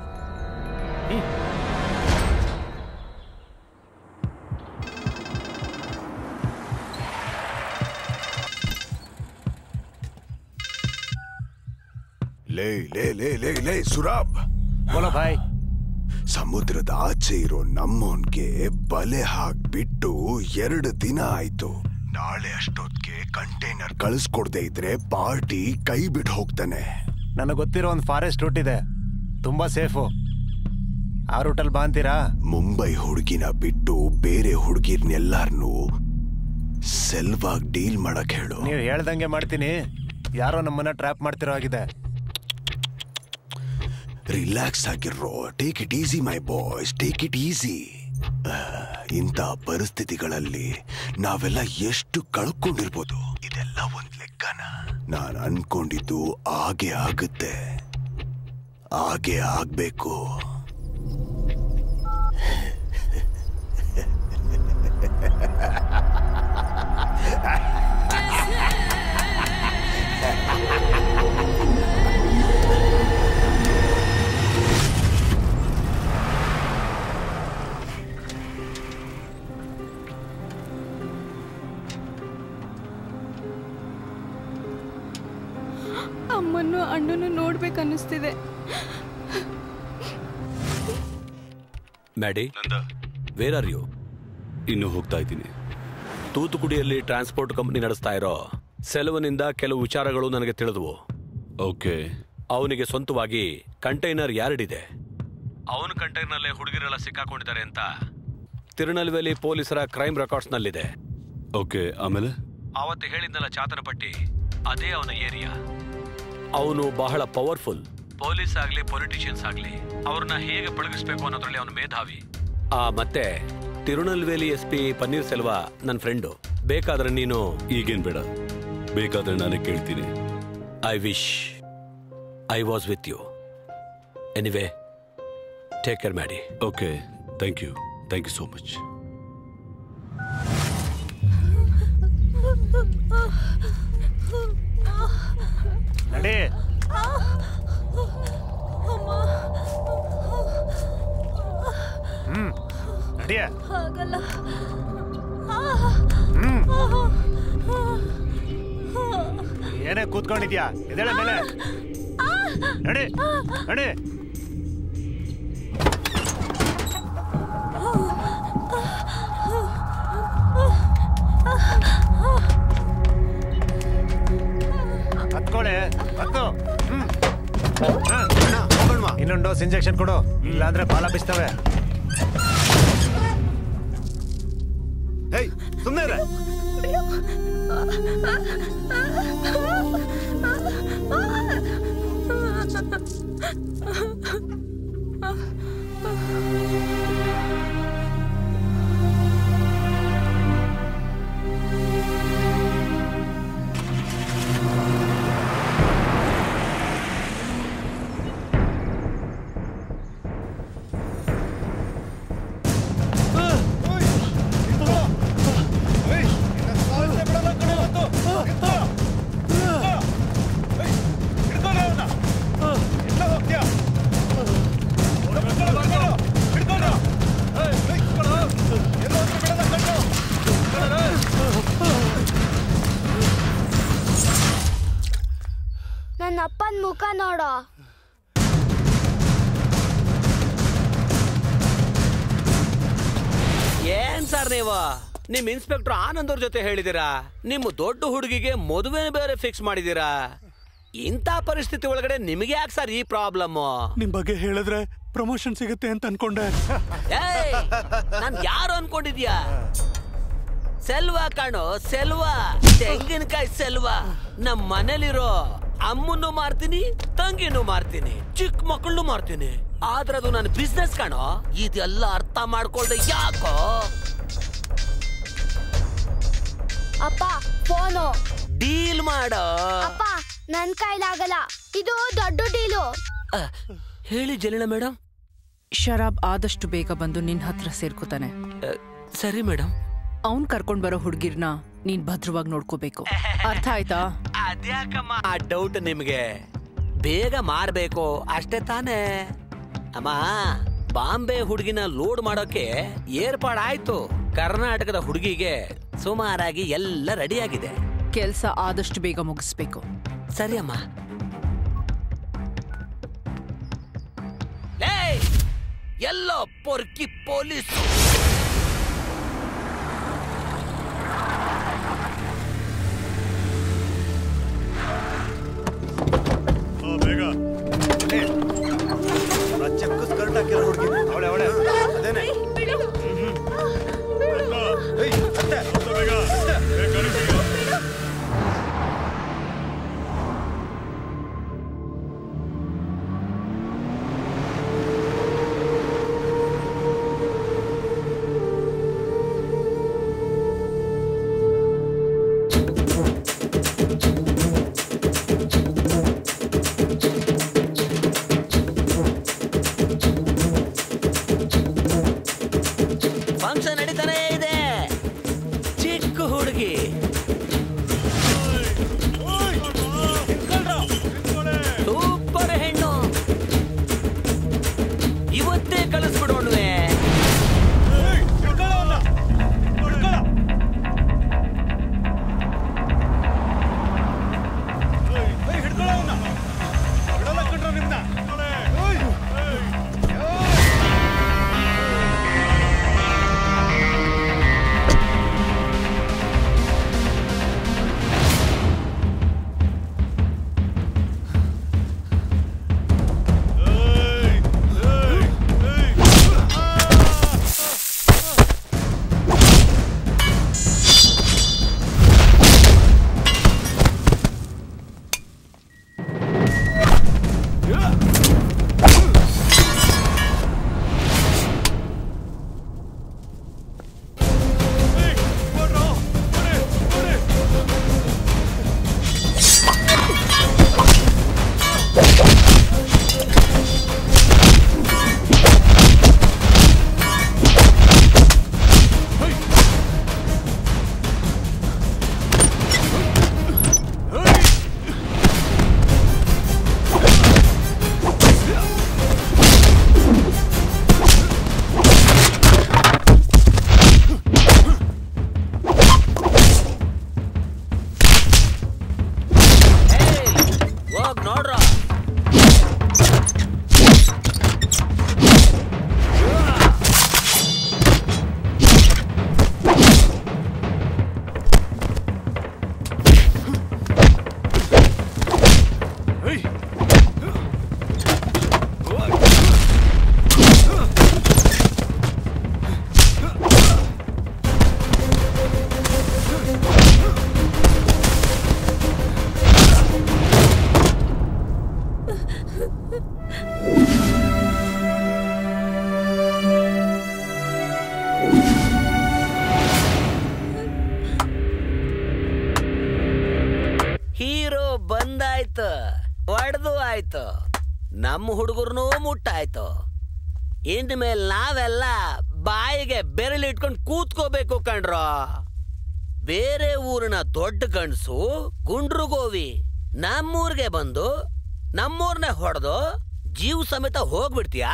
ಲೇ ಲೇ ಲೇ ಲೇ ಲೇ ಸುರಾಬ್ ಬೋಲೋ ಭಾಯ್ ಸಮುದ್ರದ ಆಚೆ ಇರೋ ನಮ್ಮೋನ್ಗೆ ಬಲೆ ಹಾಕ್ಬಿಟ್ಟು ಎರಡು ದಿನ ಆಯ್ತು ನಾಳೆ ಅಷ್ಟೊತ್ತಿಗೆ ಕಂಟೈನರ್ ಕಳಿಸ್ಕೊಡ್ದೇ ಇದ್ರೆ ಪಾರ್ಟಿ ಕೈ ಬಿಟ್ಟು ಹೋಗ್ತಾನೆ ನನಗೆ ಗೊತ್ತಿರೋ ಒಂದು ಫಾರೆಸ್ಟ್ ರೂಟ್ ಇದೆ ತುಂಬಾ ಸೇಫು ಆ ರೂಟಲ್ಲಿ ಬಾ ಅಂತೀರಾ ಮುಂಬೈ ಹುಡುಗಿನ ಬಿಟ್ಟು ಬೇರೆ ಹುಡುಗಿರ್ನೆಲ್ಲಾರ್ನು ಸೆಲ್ವಾಗ್ ಡೀಲ್ ಮಾಡಕ್ ಹೇಳು ನೀವು ಹೇಳ್ದಂಗೆ ಮಾಡ್ತೀನಿ ಯಾರೋ ನಮ್ಮನ್ನ ಟ್ರ್ಯಾಪ್ ಮಾಡ್ತಿರೋ ಆಗಿದೆ ರಿಲ್ಯಾಕ್ಸ್ ಆಗಿರೋ take it easy my boys take it easy ಇಂಥ ಪರಿಸ್ಥಿತಿಗಳಲ್ಲಿ ನಾವೆಲ್ಲ ಎಷ್ಟು ಕಳ್ಕೊಂಡಿರ್ಬೋದು ಇದೆಲ್ಲ ಒಂದ್ ಲೆಕ್ಕನ ನಾನು ಅನ್ಕೊಂಡಿದ್ದು ಹಾಗೆ ಆಗುತ್ತೆ ಹಾಗೆ ಆಗ್ಬೇಕು ಅಮ್ಮನ್ನು ಅಣ್ಣನು ನೋಡ್ಬೇಕನ್ನಿಸ್ತಿದೆ ಮ್ಯಾಡಿ ವೇರ್ ಆರ್ ಯು ಇನ್ನು ಹೋಗ್ತಾ ಇದ್ದೀನಿ ತೂತುಕುಡಿಯಲ್ಲಿ ಟ್ರಾನ್ಸ್ಪೋರ್ಟ್ ಕಂಪನಿ ನಡೆಸ್ತಾ ಇರೋ ಸೆಲವನಿಂದ ಕೆಲವು ವಿಚಾರಗಳು ನನಗೆ ತಿಳಿದವು ಓಕೆ ಅವನಿಗೆ ಸ್ವಂತವಾಗಿ ಕಂಟೈನರ್ ಯಾರ್ಡಿದೆ ಅವನ ಕಂಟೈನರ್ನಲ್ಲೇ ಹುಡುಗಿರೆಲ್ಲ ಸಿಕ್ಕಾಕೊಂಡಿದ್ದಾರೆ ಅಂತ ತಿರುನಲ್ವೇಲಿ ಪೊಲೀಸರ ಕ್ರೈಮ್ ರೆಕಾರ್ಡ್ಸ್ನಲ್ಲಿದೆ ಓಕೆ ಆಮೇಲೆ ಅವತ್ತು ಹೇಳಿದ್ನಲ್ಲ ಚಾತನಪಟ್ಟಿ ಅದೇ ಅವನ ಏರಿಯಾ ಅವನು ಬಹಳ ಪವರ್ಫುಲ್ ಪೊಲೀಸ್ ಆಗ್ಲಿ ಪೊಲಿಟಿಷಿಯನ್ಸ್ ಆಗ್ಲಿ ಅವ್ರನ್ನ ಹೇಗೆ ಪಳಗಿಸ್ಬೇಕು ಅನ್ನೋದ್ರಲ್ಲಿ ಅವನು ಮೇಧಾವಿ ಆ ಮತ್ತೆ ತಿರುನಲ್ವೇಲಿ ಎಸ್ ಪಿ ಪನ್ನೀರ್ ಸೆಲ್ವ ನನ್ನ ಫ್ರೆಂಡು ಬೇಕಾದ್ರೆ ನೀನು ಈಗೇನ್ ಬೇಡ ಬೇಕಾದ್ರೆ ನಾನೇ ಕೇಳ್ತೀನಿ I wish I was with you anyway take care ಮಾಡಿ okay thank you thank you so much ನಡಿ ಹ್ಮ್ ನಡಿಯ ಆಗಲ್ಲ ಹ್ಮ್ ಏನೇ ಕೂತ್ಕೊಂಡಿದ್ಯಾ ಇದೆಲ್ಲ ಮೇಲೆ ನಡಿ ನಡಿ ಹತ್ಕೊಳ್ಳೆ ಹತ್ತು ಹ್ಮ್ ಹ. ಡೋಸ್ ಇಂಜೆಕ್ಷನ್ ಕೊಡು ಇಲ್ಲಾಂದ್ರೆ ಬಾಲ ಬಿಸ್ತವೆ ಹೇಯ್ ಸುಮ್ಮನೆ ನನ್ನ ಅಪ್ಪನ ಮುಖ ನೋಡೋ ಏನ್ ಸರ್ ನೀವು ನಿಮ್ ಇನ್ಸ್ಪೆಕ್ಟರ್ ಆನಂದ್ ಅವ್ರ ಜೊತೆ ಹೇಳಿದೀರಾ ನಿಮ್ಮ ದೊಡ್ಡ ಹುಡುಗಿಗೆ ಮದುವೆ ಬೇರೆ ಫಿಕ್ಸ್ ಮಾಡಿದೀರಾ ಇಂಥ ಪರಿಸ್ಥಿತಿ ಒಳಗಡೆ ನಿಮಗೆ ಯಾಕೆ ಸರ್ ಈ ಪ್ರಾಬ್ಲಮ್ ನಿಮ್ ಬಗ್ಗೆ ಹೇಳಿದ್ರೆ ಪ್ರಮೋಷನ್ ಸಿಗುತ್ತೆ ಅಂತ ಅನ್ಕೊಂಡೆ ನಾನ್ ಯಾರು ಅನ್ಕೊಂಡಿದ್ಯಾ ಸೆಲ್ವಾ ಕಾಣೋ ಸೆಲ್ವಾ ತೆಂಗಿನಕಾಯಿ ಸೆಲ್ವಾ ನಮ್ ಮನೇಲಿರೋ ಅಮ್ಮನ್ನು ಮಾರ್ತೀನಿ ತಂಗಿನೂ ಮಾರ್ತೀನಿ ಚಿಕ್ಕ ಮಕ್ಕಳನ್ನು ಮಾರ್ತೀನಿ ಆದ್ರೆ ಅದು ನನ್ನ ಬಿಸ್ನೆಸ್ ಕಾಣೋ ಇದೆಲ್ಲ ಅರ್ಥ ಮಾಡ್ಕೊಳ್ದೆ ಯಾಕೋ ಅಪ್ಪ ಫೋನು ಡೀಲ್ ಮಾಡೋ ಅಪ್ಪ ನನ್ ಕೈಲಾಗಲ್ಲ ಇದು ದೊಡ್ಡ ಡೀಲು ಹೇಳಿ ಜಲೀಲ ಮೇಡಮ್ ಶರಾಬ್ ಆದಷ್ಟು ಬೇಗ ಬಂದು ನಿನ್ ಹತ್ರ ಸೇರ್ಕೋತಾನೆ ಸರಿ ಮೇಡಮ್ ಅವ್ನ್ ಕರ್ಕೊಂಡ್ ಬರೋ ಹುಡ್ಗಿರ್ನ ನೀನ್ ಭದ್ರವಾಗಿ ನೋಡ್ಕೋಬೇಕು ಅರ್ಥ ಆಯ್ತಾ ಅದ್ಯಾಕಮ್ಮ ಆ ಡೌಟ್ ನಿಮ್ಗೆ ಬೇಗ ಮಾರ್ಬೇಕು ಅಷ್ಟೇ ತಾನೇ ಅಮ್ಮ ಬಾಂಬೆ ಹುಡುಗಿನ ಲೋಡ್ ಮಾಡೋಕೆ ಏರ್ಪಾಡಾಯ್ತು ಕರ್ನಾಟಕದ ಹುಡುಗಿಗೆ ಸುಮಾರಾಗಿ ಎಲ್ಲ ರೆಡಿ ಆಗಿದೆ ಕೆಲ್ಸ ಆದಷ್ಟು ಬೇಗ ಮುಗಿಸ್ಬೇಕು ಸರಿ ಅಮ್ಮ ಎಲ್ಲೋ ಪೊರ್ಕಿ ಪೊಲೀಸ್ ಬೇಗ ಚೆಕ್ ಸ್ಕರ್ಟ್ ಹಾಕಿರೋ ಹುಡುಗಿ ಅವಳೆ ಅವಳೆ ಅದೇನೆ ಏಯ್, ಅತ್ತೆ, ಬೇಗ, ಅತ್ತೆ, ಬೇಗ, ಬೇಗ. ಹೊಡೆದು ಆಯ್ತು ನಮ್ಮ ಹುಡುಗರ್ನೂ ಮುಟ್ಟಾಯ್ತು ಇನ್ಮೇಲೆ ನಾವೆಲ್ಲ ಬಾಯಿಗೆ ಬೆರಳಿಟ್ಕೊಂಡು ಕೂತ್ಕೋಬೇಕು ಕಣ್ರೋ ಬೇರೆ ಊರಿನ ದೊಡ್ಡ ಗಂಡಸು ಗುಂಡ್ರು ಗೋವಿ ನಮ್ಮೂರ್ಗೆ ಬಂದು ನಮ್ಮೂರ್ನೆ ಹೊಡೆದು ಜೀವ ಸಮೇತ ಹೋಗ್ಬಿಡ್ತೀಯಾ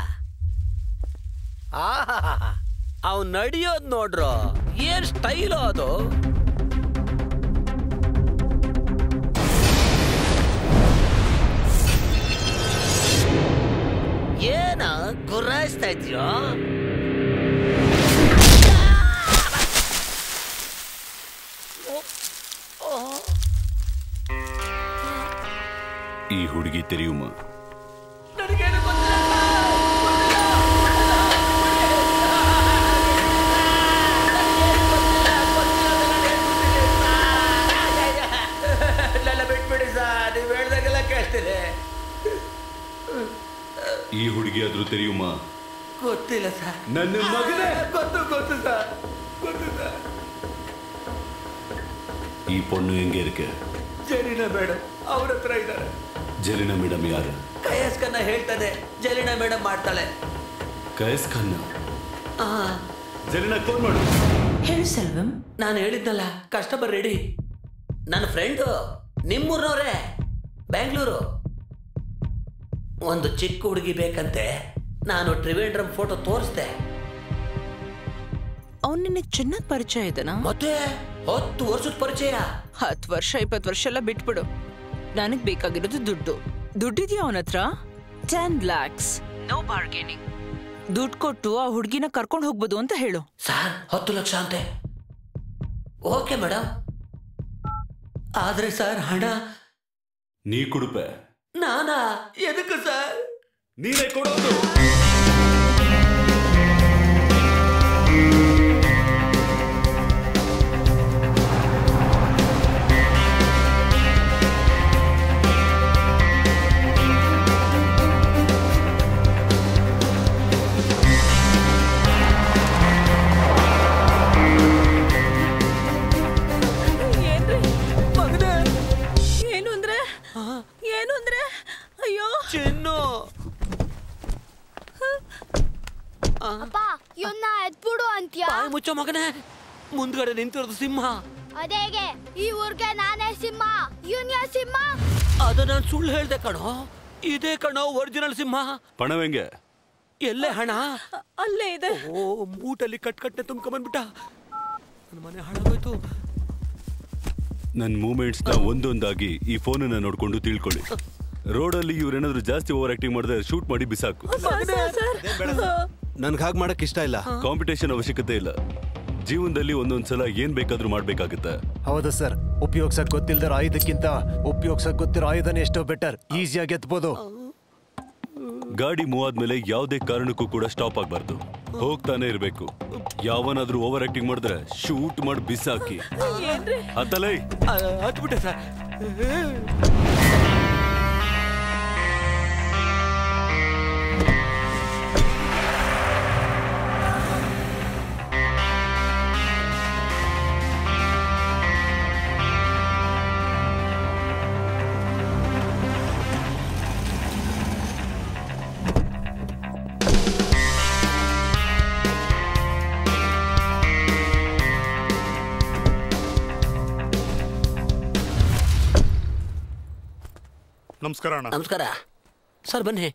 ಆಹಾ ಅವ್ ನಡಿಯೋದ್ ನೋಡ್ರು ಏನ್ ಸ್ಟೈಲು ಅದು ಏನ ಗುರಾಯಿಸ್ತಾ ಇದ್ಯೋ ಈ ಹುಡುಗಿ ತೆರೆಯುಮ ಎಲ್ಲ ಬಿಟ್ಬಿಡಿ ಸರ್ ನೀವು ಹೇಳ್ದಾಗೆಲ್ಲ ಕೇಳ್ತೀನಿ ಈ ಹುಡುಗಿ ಆದ್ರೂ ತೆರೆಯುಮ ಗೊತ್ತಿಲ್ಲ ಸರ್ ನನ್ನ ಮಗನೇ ಗೊತ್ತು ಗೊತ್ತು ಸರ್ ಗೊತ್ತು ಸರ್ ಈ ಪೊಣ್ಣು ಹೆಂಗೆ ಇರಕ್ಕೆ ಜರೀನಾ ಮೇಡಮ್ ಅವ್ರ ಹತ್ರ ಇದ್ದಾರೆ ಜಲಿನಾ ಮೇಡಮ್ ಯಾರು ಕಯಸ್ಕನ್ನ ಹೇಳ್ತಾನೆ ಜಲೀನಾ ಮೇಡಮ್ ಮಾಡ್ತಾಳೆ ಕಯಸ್ ಖನ್ನ ಆ ಜಲಿನಾ ಫೋನ್ ಮಾಡು ಹೇಳಿ ಸೆಲ್ವಂ ನಾನು ಹೇಳಿದ್ನಲ್ಲ ಕಸ್ಟಮರ್ ರೆಡಿ ನನ್ನ ಫ್ರೆಂಡು ನಿಮ್ಮೂರ್ನವ್ರೆ ಬ್ಯಾಂಗ್ಳೂರು ಒಂದು ಚಿಕ್ಕ ಹುಡುಗಿ ಬೇಕಂತೆ ನಾನು ಟ್ರಿವೇಂಡ್ರಮ್ ಫೋಟೋ ತೋರಿಸ್ದೆ ಅವ್ನು ನಿನಗೆ ಚೆನ್ನಾಗಿ ಪರಿಚಯ ಇದನಾ ಮತ್ತೆ ಹತ್ತು ವರ್ಷದ ಪರಿಚಯ ಹತ್ತು ವರ್ಷ ಇಪ್ಪತ್ತು ವರ್ಷ ಎಲ್ಲ ಬಿಟ್ಬಿಡು ನನಗ್ ಬೇಕಾಗಿರೋದು ದುಡ್ಡು ದುಡ್ಡಿದ್ಯಾ ಅವನ ಹತ್ರ ಟೆನ್ ಲ್ಯಾಕ್ಸ್ ನೋ ಬಾರ್ಗೇನಿಂಗ್ ದುಡ್ಡು ಕೊಟ್ಟು ಆ ಹುಡುಗಿನ ಕರ್ಕೊಂಡು ಹೋಗ್ಬೋದು ಅಂತ ಹೇಳು ಸರ್ ಹತ್ತು ಲಕ್ಷ ಅಂತೆ ಓಕೆ ಮೇಡಮ್ ಆದ್ರೆ ಸರ್ ಹಣ ನೀ ಕುಡುಪೆ ನಾನಾ ಎದಕ್ಕೆ ಸರ್ ನೀನೇ ಕೊಡೋದು ಏನ್ರಿ ಮಗನೇ ಏನು ಅಂದ್ರೆ ಏನು ಅಂದ್ರೆ ಅಯ್ಯೋ ಚಿನ್ನು ಅಪ್ಪ ಇವನ್ನ ಎತ್ಬಿಡು ಅಂತ್ಯಾ ಬಾಯಿ ಮುಚ್ಚೋ ಮಗನೇ ಮುಂದ್ಗಡೆ ನಿಂತಿರೋದು ಸಿಂಹ ಅದೇಗೆ ಈ ಊರ್ಗೆ ನಾನೇ ಸಿಂಹ ಇವನ್ ಯಾ ಸಿಂಹ ಅದು ನಾನು ಸುಳ್ಳು ಹೇಳ್ದೆ ಕಣೋ ಇದೇ ಕಣೋ ಒರಿಜಿನಲ್ ಸಿಂಹ ಪಣವೆಂಗೆ ಎಲ್ಲೇ ಹಣ ಅಲ್ಲೇ ಇದೆ ಓ ಮೂಟಲ್ಲಿ ಕಟ್ ಕಟ್ಟೆ ತುಂಬ್ಕೊಂಡ್ಬಂದ್ಬಿಟ್ಟ ನನ್ನ ಮನೆ ಹಾಳಾಗೋಯ್ತು ನನ್ನ ಮೂಮೆಂಟ್ಸ್ನ ಒಂದೊಂದಾಗಿ ಈ ಫೋನನ್ನ ನೋಡ್ಕೊಂಡು ತಿಳ್ಕೊಳ್ಳಿ ರೋಡಲ್ಲಿ ಇವ್ರೇನಾದ್ರೂ ಜಾಸ್ತಿ ಓವರ್ ಆಕ್ಟಿಂಗ್ ಮಾಡಿದ್ರೆ ಶೂಟ್ ಮಾಡಿ ಬಿಸಾಕು ನನ್ಗೆ ಹಾಗೆ ಮಾಡಕ್ ಇಷ್ಟ ಇಲ್ಲ ಕಾಂಪಿಟೇಷನ್ ಅವಶ್ಯಕತೆ ಇಲ್ಲ ಜೀವನದಲ್ಲಿ ಒಂದೊಂದ್ಸಲ ಏನ್ ಬೇಕಾದ್ರೂ ಮಾಡ್ಬೇಕಾಗತ್ತೆ ಹೌದು ಸರ್ ಉಪಯೋಗಿಸಕ್ ಗೊತ್ತಿಲ್ದಿರೋ ಆಯುಧಕ್ಕಿಂತ ಉಪಯೋಗಿಸಕ್ ಗೊತ್ತಿರೋ ಆಯುಧನೇ ಎಷ್ಟೋ ಬೆಟರ್ ಈಸಿಯಾಗಿ ಎತ್ಬೋದು ಗಾಡಿ ಮೂವ್ ಆದ್ಮೇಲೆ ಯಾವುದೇ ಕಾರಣಕ್ಕೂ ಕೂಡ ಸ್ಟಾಪ್ ಆಗ್ಬಾರ್ದು ಹೋಗ್ತಾನೆ ಇರ್ಬೇಕು ಯಾವನಾದ್ರೂ ಓವರ್ ಆಕ್ಟಿಂಗ್ ಮಾಡಿದ್ರೆ ಶೂಟ್ ಮಾಡಿ ಬಿಸಾಕಿ ಏನ್ರಿ ಹತ್ತಲೈ ಹತ್ಬಿಟ್ಟೆ ಸರ್ ನಮಸ್ಕಾರ ಅಣ್ಣ ನಮಸ್ಕಾರ ಸರ್ ಬನ್ನಿ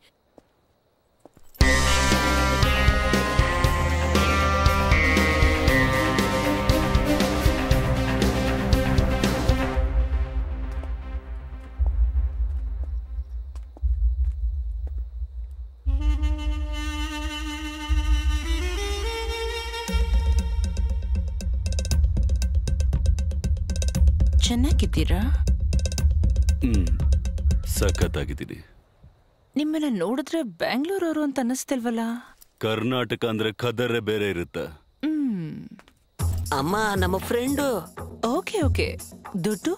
ಚೆನ್ನಾಗಿದ್ದೀರಾ ಹ್ಮ್ ಸಖತ್ತಾಗಿದ್ದೀನಿ ನಿಮ್ಮನ್ನ ನೋಡಿದ್ರೆ ಬ್ಯಾಂಗ್ಳೂರವರು ಅಂತ ಅನ್ನಿಸ್ತಿಲ್ವಲ್ಲ ಕರ್ನಾಟಕ ಅಂದ್ರೆ ಖದರೇ ಬೇರೆ ಇರುತ್ತೆ ಹ್ಮ್ ಅಮ್ಮ ನಮ್ಮ ಫ್ರೆಂಡು ಓಕೆ ಓಕೆ ದುಡ್ಡು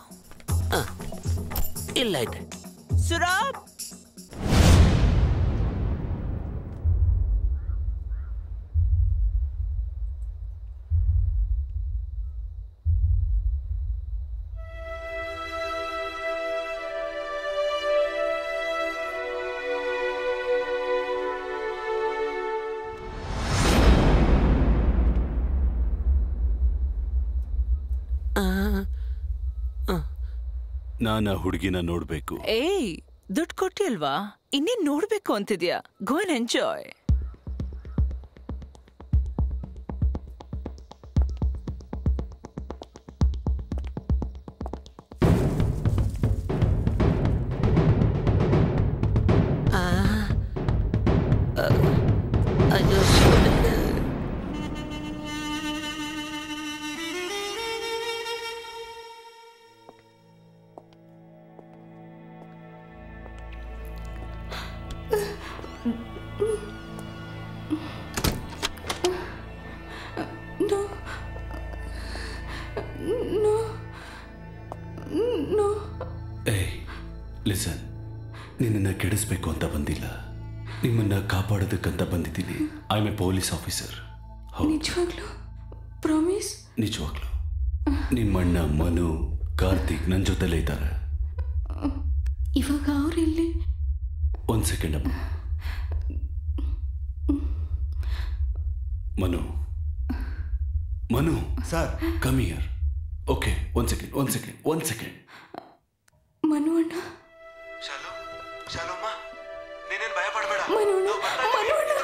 ಇಲ್ಲ ಐತೆ ಸುರಾಬ್ ನಾನು ಆ ಹುಡುಗಿನ ನೋಡ್ಬೇಕು ಏಯ್ ದುಡ್ಡು ಕೊಟ್ಟಿ ಅಲ್ವಾ ಇನ್ನೇನ್ ನೋಡ್ಬೇಕು ಅಂತಿದ್ಯಾ go and enjoy No. No. No. ಏಯ್ ಲಿಸನ್ ನಿನ್ನನ್ನ ಕೆಡಿಸ್ಬೇಕು ಅಂತ ಬಂದಿಲ್ಲ ನಿಮ್ಮನ್ನ ಕಾಪಾಡೋದಕ್ಕಂತ ಬಂದಿದ್ದೀನಿ I am a police officer ನಿಜವಾಗ್ಲೂ ಪ್ರಾಮಿಸ್ ನಿಜವಾಗ್ಲು ನಿಮ್ಮಣ್ಣ ಮನು ಕಾರ್ತಿಕ್ ನನ್ನ ಜೊತೆಲೇ ಇದ್ದಾರೆ ಇವಾಗ ಅವ್ರೆಲ್ಲಿ ಒಂದ್ ಸೆಕೆಂಡ್ ಅಮ್ಮ Manu Manu sir come here okay ಒಂದ್ ಸೆಕೆಂಡ್ ಒಂದ್ ಸೆಕೆಂಡ್ ಒಂದ್ ಸೆಕೆಂಡ್ ಮನು ಅಣ್ಣ ಮನು ಅಣ್ಣ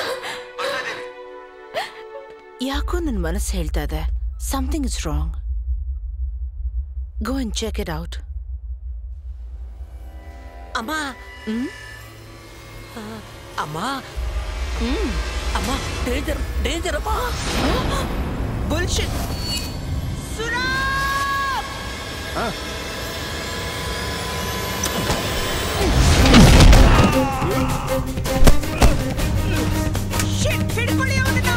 ಯಾಕೋ ನನ್ನ ಮನಸ್ಸು ಹೇಳ್ತಾ ಇದೆ something is wrong go and check it out ಅಮ್ಮ ಹ್ಮ್ ಆ, ಅಮ್ಮ ಹ್ಮ್ ಅಮ್ಮ ಡೇಂಜರ್ ಡೇಂಜರ್ ಅಮ್ಮ ಬುಲ್ಶಿಟ್ ಶಿಟ್ ಹಿಡ್ಕೊಳ್ಳಿ ಅವನನ್ನ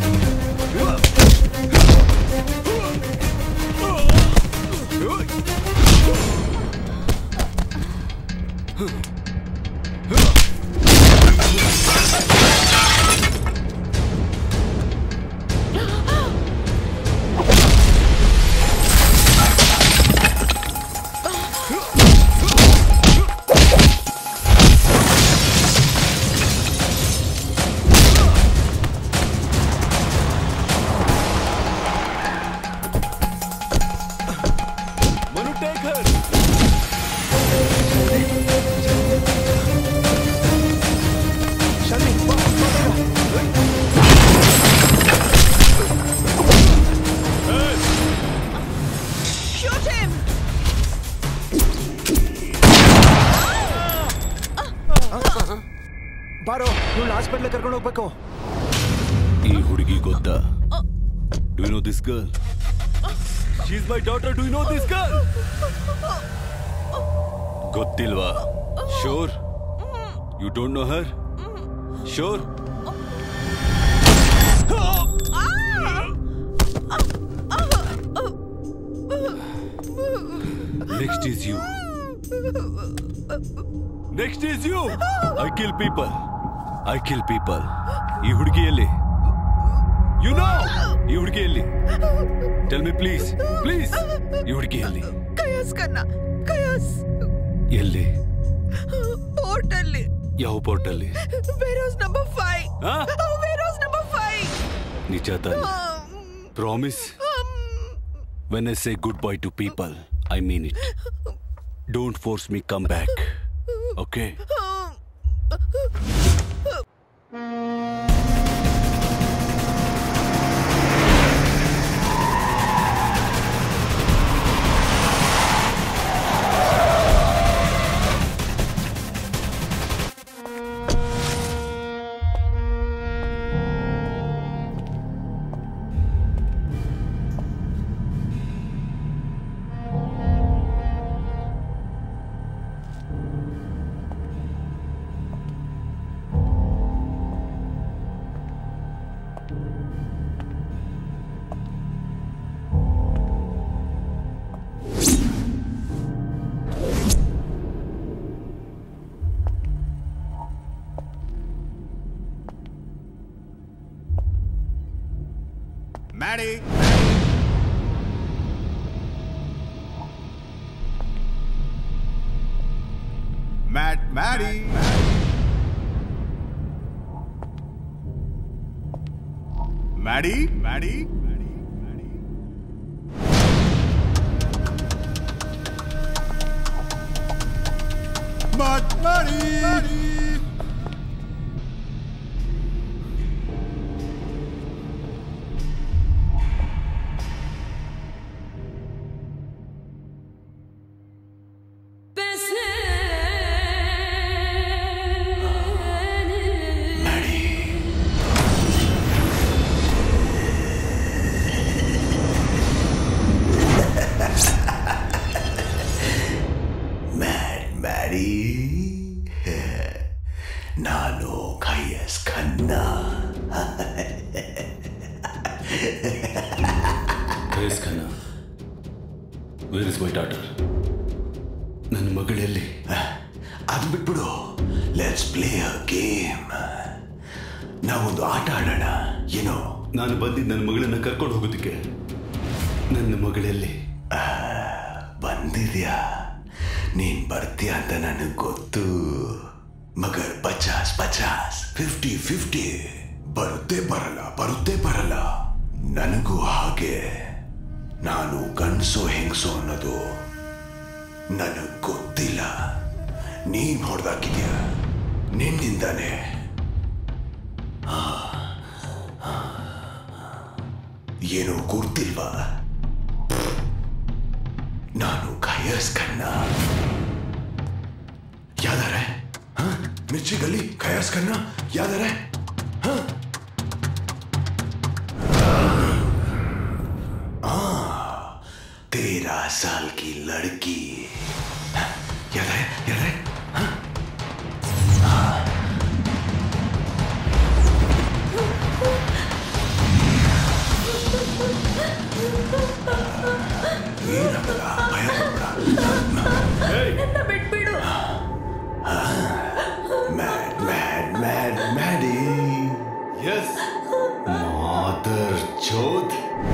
Manu, take her. Shoot him! ಬಾರೋ ಇವಳು ಹಾಸ್ಪಿಟ್ಲ್ ಕರ್ಕೊಂಡು ಹೋಗ್ಬೇಕು ಈ ಹುಡುಗಿ ಗೊತ್ತಾ do you know this girl she is my daughter do you know this girl ಗೊತ್ತಿಲ್ವಾ sure you don't know her sure next is you next is you I kill people I kill people ಈ ಹುಡುಗಿಯಲ್ಲಿ you know ಈ ಹುಡುಗಿಯಲ್ಲಿ tell me please please ಈ ಹುಡುಗಿಯಲ್ಲಿ ಕಯಾಸ್ ಕನ್ನ ಕಯಾಸ್ ಎಲ್ಲಿ port ಅಲ್ಲಿ ಯಾವ ಪೋರ್ಟಲ್ಲಿ ವೇರೋಸ್ ನಂಬರ್ ಫೈವ್ ಆ? ವೇರೋಸ್ ನಂಬರ್ ಫೈವ್ ನಿಜ ತಾನೆ promise when I say goodbye to people I mean it don't force me come back okay Maddie! Matt, Maddie! Maddie? Maddie? Smart ಮಾಡಿ ಮ್ಯಾಡ್ ಮ್ಯಾಡಿ ನಾನು ಕೈಯಸ್ ಖನ್ನ ಕೈಸ್ Khanna where is my daughter ನನ್ನ ಮಗಳೆಲ್ಲಿ ಅದು ಬಿಟ್ಬಿಡು ಲೆಟ್ಸ್ ಪ್ಲೇ ಅ ಗೇಮ್ ನಾವೊಂದು ಆಟ ಆಡೋಣ ಏನೋ ನಾನು ಬಂದಿದ್ದು ನನ್ನ ಮಗಳನ್ನ ಕರ್ಕೊಂಡು ಹೋಗೋದಕ್ಕೆ ನನ್ನ ಮಗಳೆಲ್ಲಿ ಬಂದಿದ್ಯಾ ನೀನ್ ಬರ್ತೀಯ ಅಂತ ನನಗೆ ಗೊತ್ತು ಮಗರ್ ಪಚಾಸ್ ಪಚಾಸ್ ಫಿಫ್ಟಿ ಫಿಫ್ಟಿ ಬರುತ್ತೆ ಬರಲ್ಲ ಬರುತ್ತೆ ಬರಲ್ಲ ನನಗೂ ಹಾಗೆ ನಾನು ಗಂಡ್ಸೋ ಹೆಂಗ್ಸೋ ಅನ್ನೋದು ನನಗ್ ಗೊತ್ತಿಲ್ಲ ನೀನ್ ಹೊಡೆದಾಕಿದ್ಯಾ ನಿನ್ನಿಂದಾನೆ ಆ, ಆ, ಏನು ಗುರ್ತಿಲ್ವಾ ನಾನು ಕಯಸ್ ಕಣ್ಣ ಯಾದಾರೆ ಹ? ಮಿರ್ಚಿ ಗಲ್ಲಿ ಕಯಸ್ ಕಣ್ಣ ಯಾದಾರೆ ಹ? ಆ, तेरह साल की लड़की याद है याद है हाँ? हाँ। ಏನಾಗಲ್ಲ ಭಯ ನನ್ನ ಬಿಟ್ಬಿಡು ಮ್ಯಾಡ್ ಮ್ಯಾಡ್ ಮ್ಯಾಡ್ ಮ್ಯಾಡಿ ಎಸ್ ಮಾದರ್ ಚೋದ್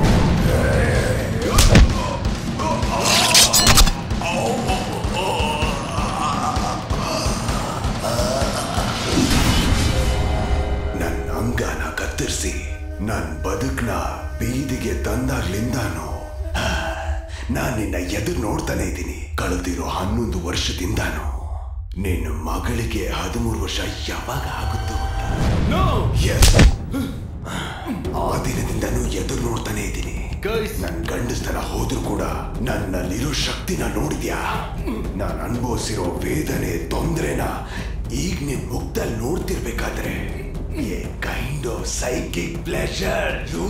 ನನ್ನ ಅಂಗನ ಕತ್ತರಿಸಿ ನನ್ ಬದುಕ್ನ ಬೀದಿಗೆ ತಂದಾಗ್ಲಿಂದಾನು ನಾನ್ ನಿನ್ನ ಎದುರು ನೋಡ್ತಾನೆ ಇದ್ದೀನಿ ಕಳೆದಿರೋ ಹನ್ನೊಂದು ವರ್ಷದಿಂದಾನು ನಿನ್ನ ಮಗಳಿಗೆ ಹದಿಮೂರು ವರ್ಷ ಯಾವಾಗ ಆಗುತ್ತೋ Yes. ಆ ದಿನದಿಂದನೂ ಎದುರು ನೋಡ್ತಾನೆ ಇದ್ದೀನಿ ನನ್ ಗಂಡಸ್ತನ ಹೋದ್ರು ಕೂಡ ನನ್ನಲ್ಲಿರೋ ಶಕ್ತಿನ ನೋಡಿದ್ಯಾ ನಾನು ಅನುಭವಿಸಿರೋ ವೇದನೆ ತೊಂದ್ರೆನ ಈಗ ನಿನ್ ಮುಖದಲ್ಲಿ ನೋಡ್ತಿರ್ಬೇಕಾದ್ರೆ a kind of psychic pleasure you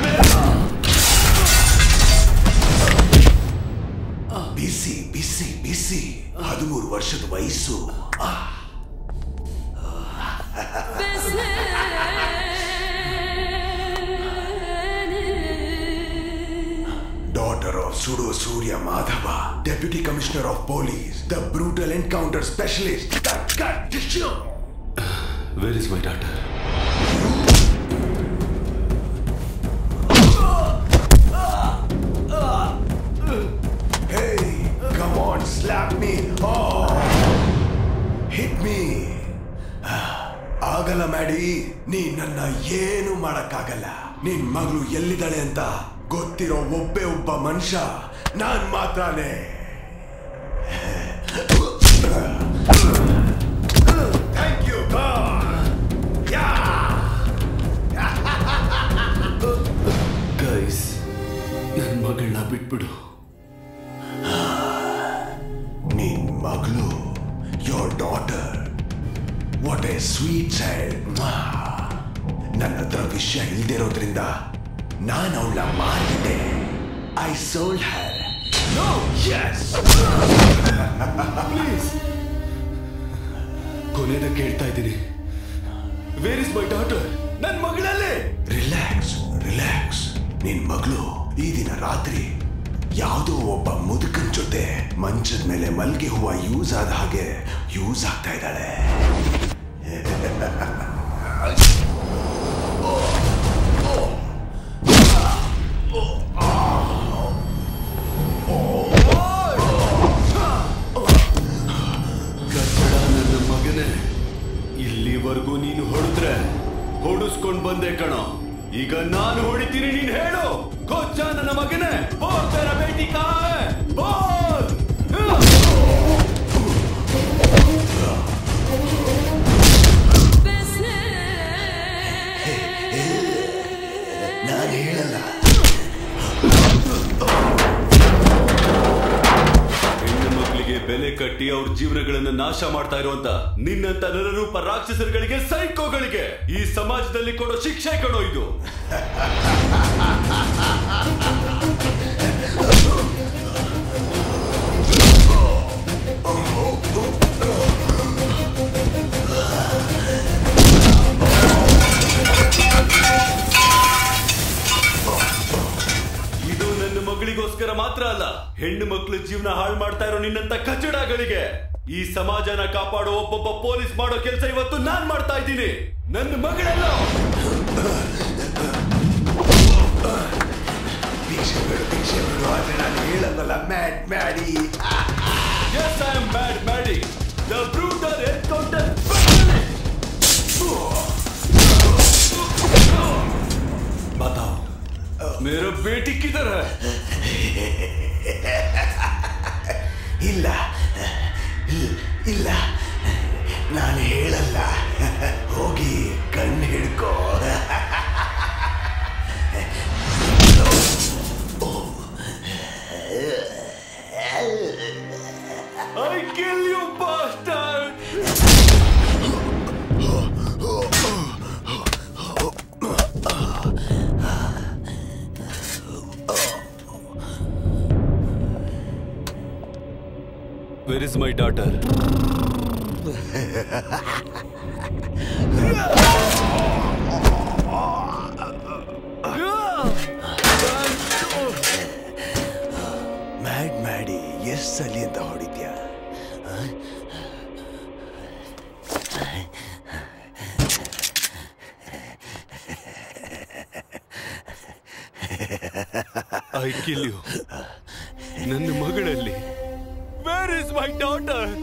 ಬಿಸಿ ಬಿಸಿ ಬಿಸಿ ಹದಿಮೂರು ವರ್ಷದ ವಯಸ್ಸು ಆ. Daughter of Sudo Surya Madhava, Deputy Commissioner of Police, the brutal encounter specialist. Cut, cut, tissue. Where is my daughter Hey, come on, slap me. Oh, hit me. ಆಗಲ್ಲ ಮ್ಯಾಡಿ ನೀ ನನ್ನ ಏನು ಮಾಡಕ್ಕಾಗಲ್ಲ ನಿನ್ ಮಗಳು ಎಲ್ಲಿದ್ದಾಳೆ ಅಂತ ಗೊತ್ತಿರೋ ಒಬ್ಬೇ ಒಬ್ಬ ಮನುಷ್ಯ ನಾನ್ ಮಾತ್ರನೇ ಥ್ಯಾಂಕ್ ಯು ಗೈಸ್ ನನ್ನ ಮಗಳನ್ನ ಬಿಟ್ಬಿಡು ನಿನ್ ಮಗಳು your daughter what a sweet child ನನ್ನ ಹತ್ರ ವಿಷಯ ಇಲ್ದಿರೋದ್ರಿಂದ ನಾನು ಅವಳ ಮಾರಿದೆ I sold her no yes please ಕೊನೆದ ಕೇಳ್ತಾ ಇದ್ದೀನಿ ವೇರ್ ಇಸ್ ಮೈ ಡಾಟರ್ ನನ್ನ ಮಗಳಲ್ಲೇ ರಿಲ್ಯಾಕ್ಸ್ ರಿಲ್ಯಾಕ್ಸ್ ನಿನ್ ಮಗಳು ಈ ದಿನ ರಾತ್ರಿ ಯಾವುದೋ ಒಬ್ಬ ಮುದುಕನ್ ಜೊತೆ ಮಂಚದ ಮೇಲೆ ಮಲ್ಗೆ ಹೂವ ಯೂಸ್ ಆದ ಹಾಗೆ ಯೂಸ್ ಆಗ್ತಾ ಇದ್ದಾಳೆ ಕಟ್ಟಡ ನನ್ನ ಮಗನೇ ಇಲ್ಲಿವರೆಗೂ ನೀನು ಹೊಡೆದ್ರೆ ಹೊಡಿಸ್ಕೊಂಡ್ ಬಂದೆ ಕಣೋ ಈಗ ನಾನು ಹೊಡಿತೀನಿ ನೀನ್ ಹೇಳು ಕೊಚ್ಚ ನನ್ನ ಮಗನೇ ಬೋಲ್ ತೆರ ಬೇಟಿ ಕಾ ಹೈ? ಬೋಲ್ ಹೇಳಲ್ಲ ಹೆಣ್ಣು ಮಕ್ಕಳಿಗೆ ಬೆಲೆ ಕಟ್ಟಿ ಅವ್ರ ಜೀವನಗಳನ್ನ ನಾಶ ಮಾಡ್ತಾ ಇರುವಂತ ನಿನ್ನಂತ ನರರೂಪ ರಾಕ್ಷಸರುಗಳಿಗೆ ಸೈಕೋಗಳಿಗೆ ಈ ಸಮಾಜದಲ್ಲಿ ಕೊಡೋ ಶಿಕ್ಷೆ ಕೊಡೋ ಇದು ಇದು ನನ್ನ ಮಗಳಿಗೋಸ್ಕರ ಮಾತ್ರ ಅಲ್ಲ ಹೆಣ್ಣು ಮಕ್ಕಳ ಜೀವನ ಹಾಳು ಮಾಡ್ತಾ ಇರೋ ನಿನ್ನಂತ ಕಚಡಗಳಿಗೆ ಈ ಸಮಾಜನ ಕಾಪಾಡೋ ಒಬ್ಬೊಬ್ಬ ಪೊಲೀಸ್ ಮಾಡೋ ಕೆಲಸ ಇವತ್ತು ನಾನ್ ಮಾಡ್ತಾ ಇದ್ದೀನಿ ನನ್ನ ಮಗಳೆಲ್ಲ ಭಿಕ್ಷೆ ಬೇಡು ಭಿಕ್ಷೆ ಬೇಡು ಆದ್ರೆ ನಾನು ಹೇಳಲ್ಲ mad Maddie Yes, I am mad, Maddie. The brutal encounter. बताओ मेरा बेटी किधर है ಇಲ್ಲ ಇಲ್- ಇಲ್ಲ ನಾನು ಹೇಳಲ್ಲ ಹೋಗಿ ಕಣ್ಣು ಹಿಡ್ಕೋ I kill you, bastard! Where is my daughter? Mad Maddie ಎಷ್ಟ್ ಸಲಿ ಅಂತ ಹೊಡಿದ್ಯಾ ಆ? ಐ ಕಿಲ್ ಯು ನನ್ನ ಮಗಳಲ್ಲಿ ವೇರ್ ಇಸ್ ಮೈ ಡಾಟರ್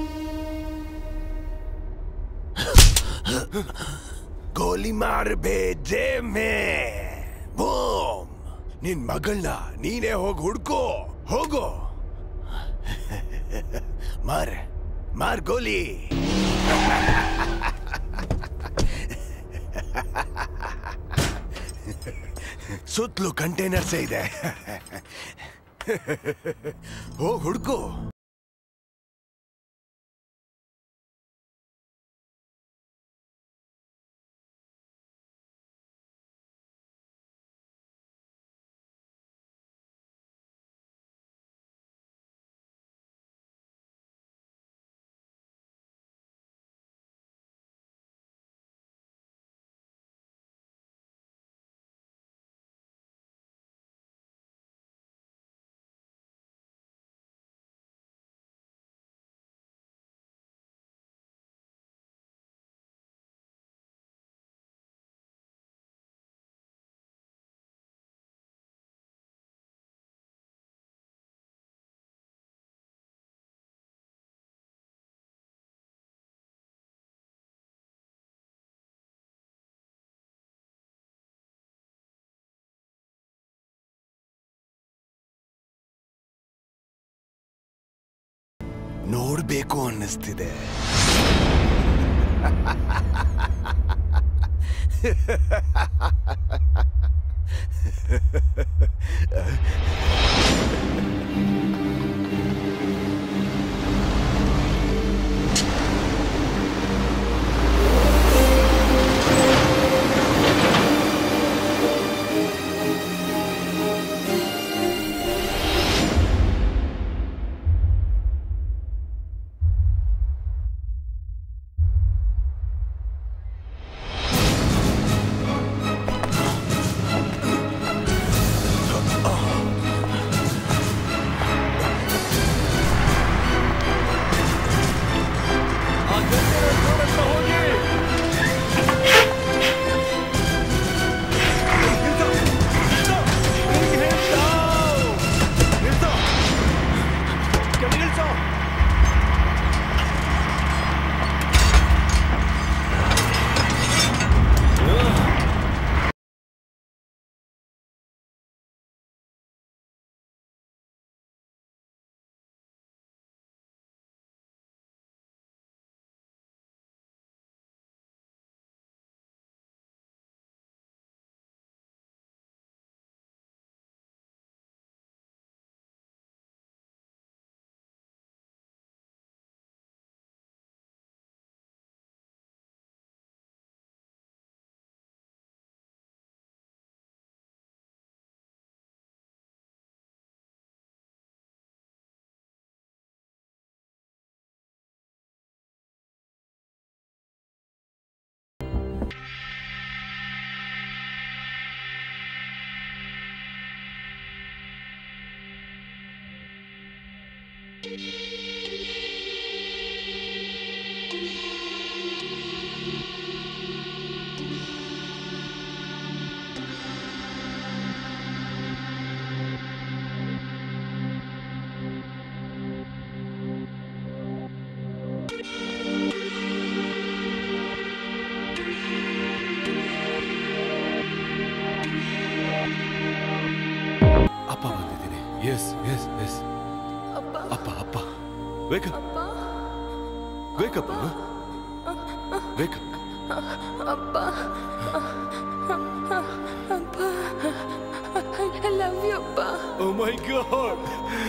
ಗೋಲಿ ಮಾರ್ ಬೇಜೆ ಮೇ ಬೂಮ್ ನಿನ್ ಮಗಳನ್ನ ನೀನೇ ಹೋಗಿ ಹುಡ್ಕೋ ಹೋಗೋ ಮಾರ್ ಮಾರ್ ಗೋಲಿ ಸುತ್ತಲೂ ಕಂಟೈನರ್ಸೇ ಇದೆ ಹೋಗ್ ಹುಡ್ಕೋ ನೋಡ್ಬೇಕು ಅನ್ನಿಸ್ತಿದೆ ಅಪ್ಪ ಬಂದಿದ್ದೀನಿ ಎಸ್ ಎಸ್ ಎಸ್ ಅಪ್ಪ ಅಪ್ಪ ವೇಕಪ್ ವೇಕಪ್ ವೇಕಪ್ ಅಪ್ಪ ಅಪ್ಪ ಐ ಲವ್ ಯು ಅಪ್ಪ ಓ ಮೈ ಗಾಡ್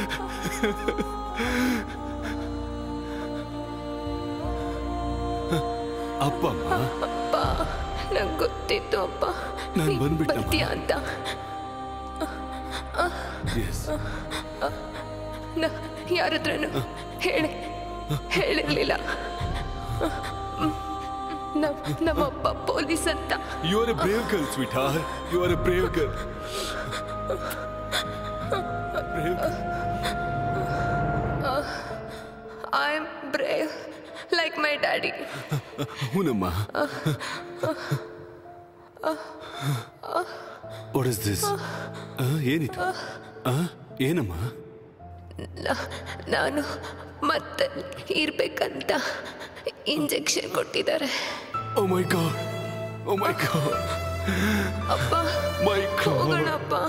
ಅಪ್ಪ ಅಪ್ಪ ನಂಗೆ ಗೊತ್ತಿತ್ತು ಅಪ್ಪ ನಾನ್ ನೀನ್ ಬಂದ್ಬಿಟ್ಟಮ್ಮ. ಬರ್ತೀಯ ಅಂತ ಎಸ್ ಯಾರತ್ರನು ಹೇಳಿ ಹೇಳಿರ್ಲಿಲ್ಲ ನಮ್- ನಮ್ಮಪ್ಪ ಪೊಲೀಸ್ ಅಂತ you are a brave girl sweetheart you are a brave girl I am brave like my daddy ಹೂನಮ್ಮ ವಾಟ್ ಇಸ್ ದಿಸ್ ಏನಿದು ಆ? ಏನಮ್ಮ ನಾನು ಮತ್ತೆ ಇರ್ಬೇಕಂತ ಇಂಜೆಕ್ಷನ್ ಕೊಟ್ಟಿದ್ದಾರೆ ಓ ಮೈ ಗಾಡ್ ಓ ಮೈ ಗಾಡ್ ಅಪ್ಪ ಮೈ ಹೋಗೋಣ ಗಾಡ್ ಅಪ್ಪ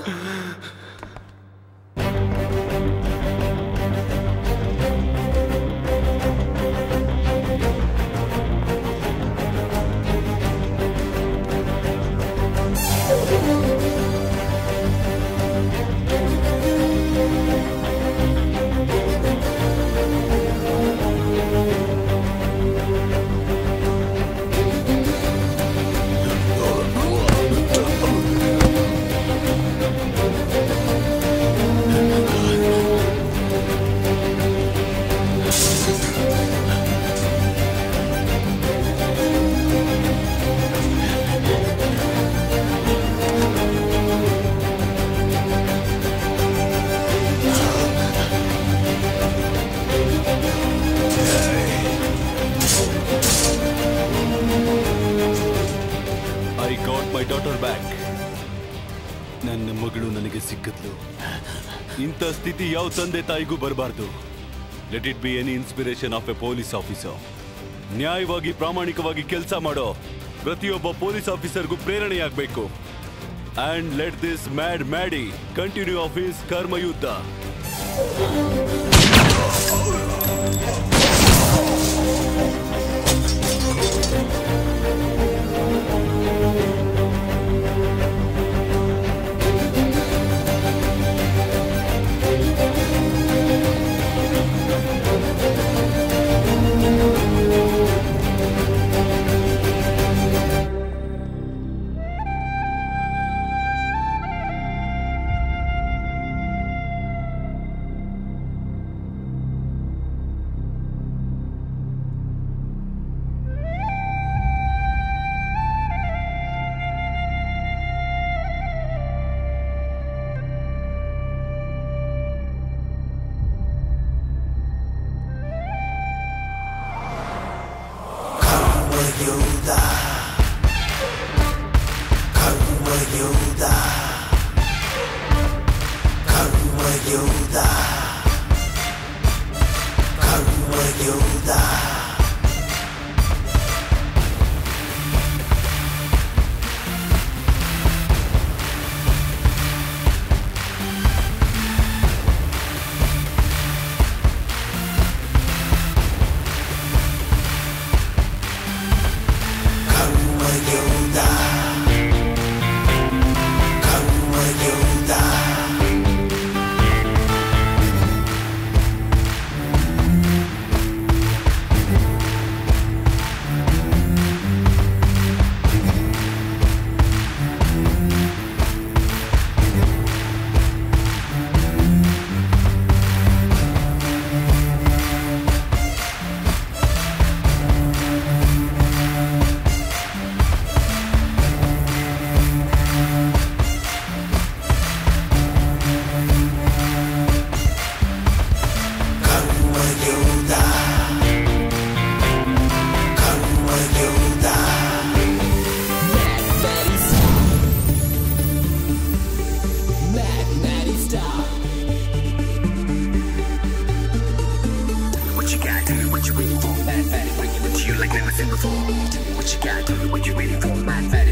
I got my daughter back ನನ್ನ ಮಗಳು ನನಗೆ ಸಿಕ್ಕಿದ್ಲು ಇಂಥ ಸ್ಥಿತಿ ಯಾವ ತಂದೆ ತಾಯಿಗೂ ಬರಬಾರ್ದು let it be any inspiration of a police officer ನ್ಯಾಯವಾಗಿ ಪ್ರಾಮಾಣಿಕವಾಗಿ ಕೆಲಸ ಮಾಡೋ ಪ್ರತಿಯೊಬ್ಬ ಪೊಲೀಸ್ ಆಫೀಸರ್ಗೂ ಪ್ರೇರಣೆಯಾಗಬೇಕು and let this mad Maddie continue of his Karmayuddha Yoda. Karma Yoda. Karma Yoda. Karma Yoda. Karma Yoda. Karma Yoda. looking for. Give me what you got, give me what you ready for. My fatty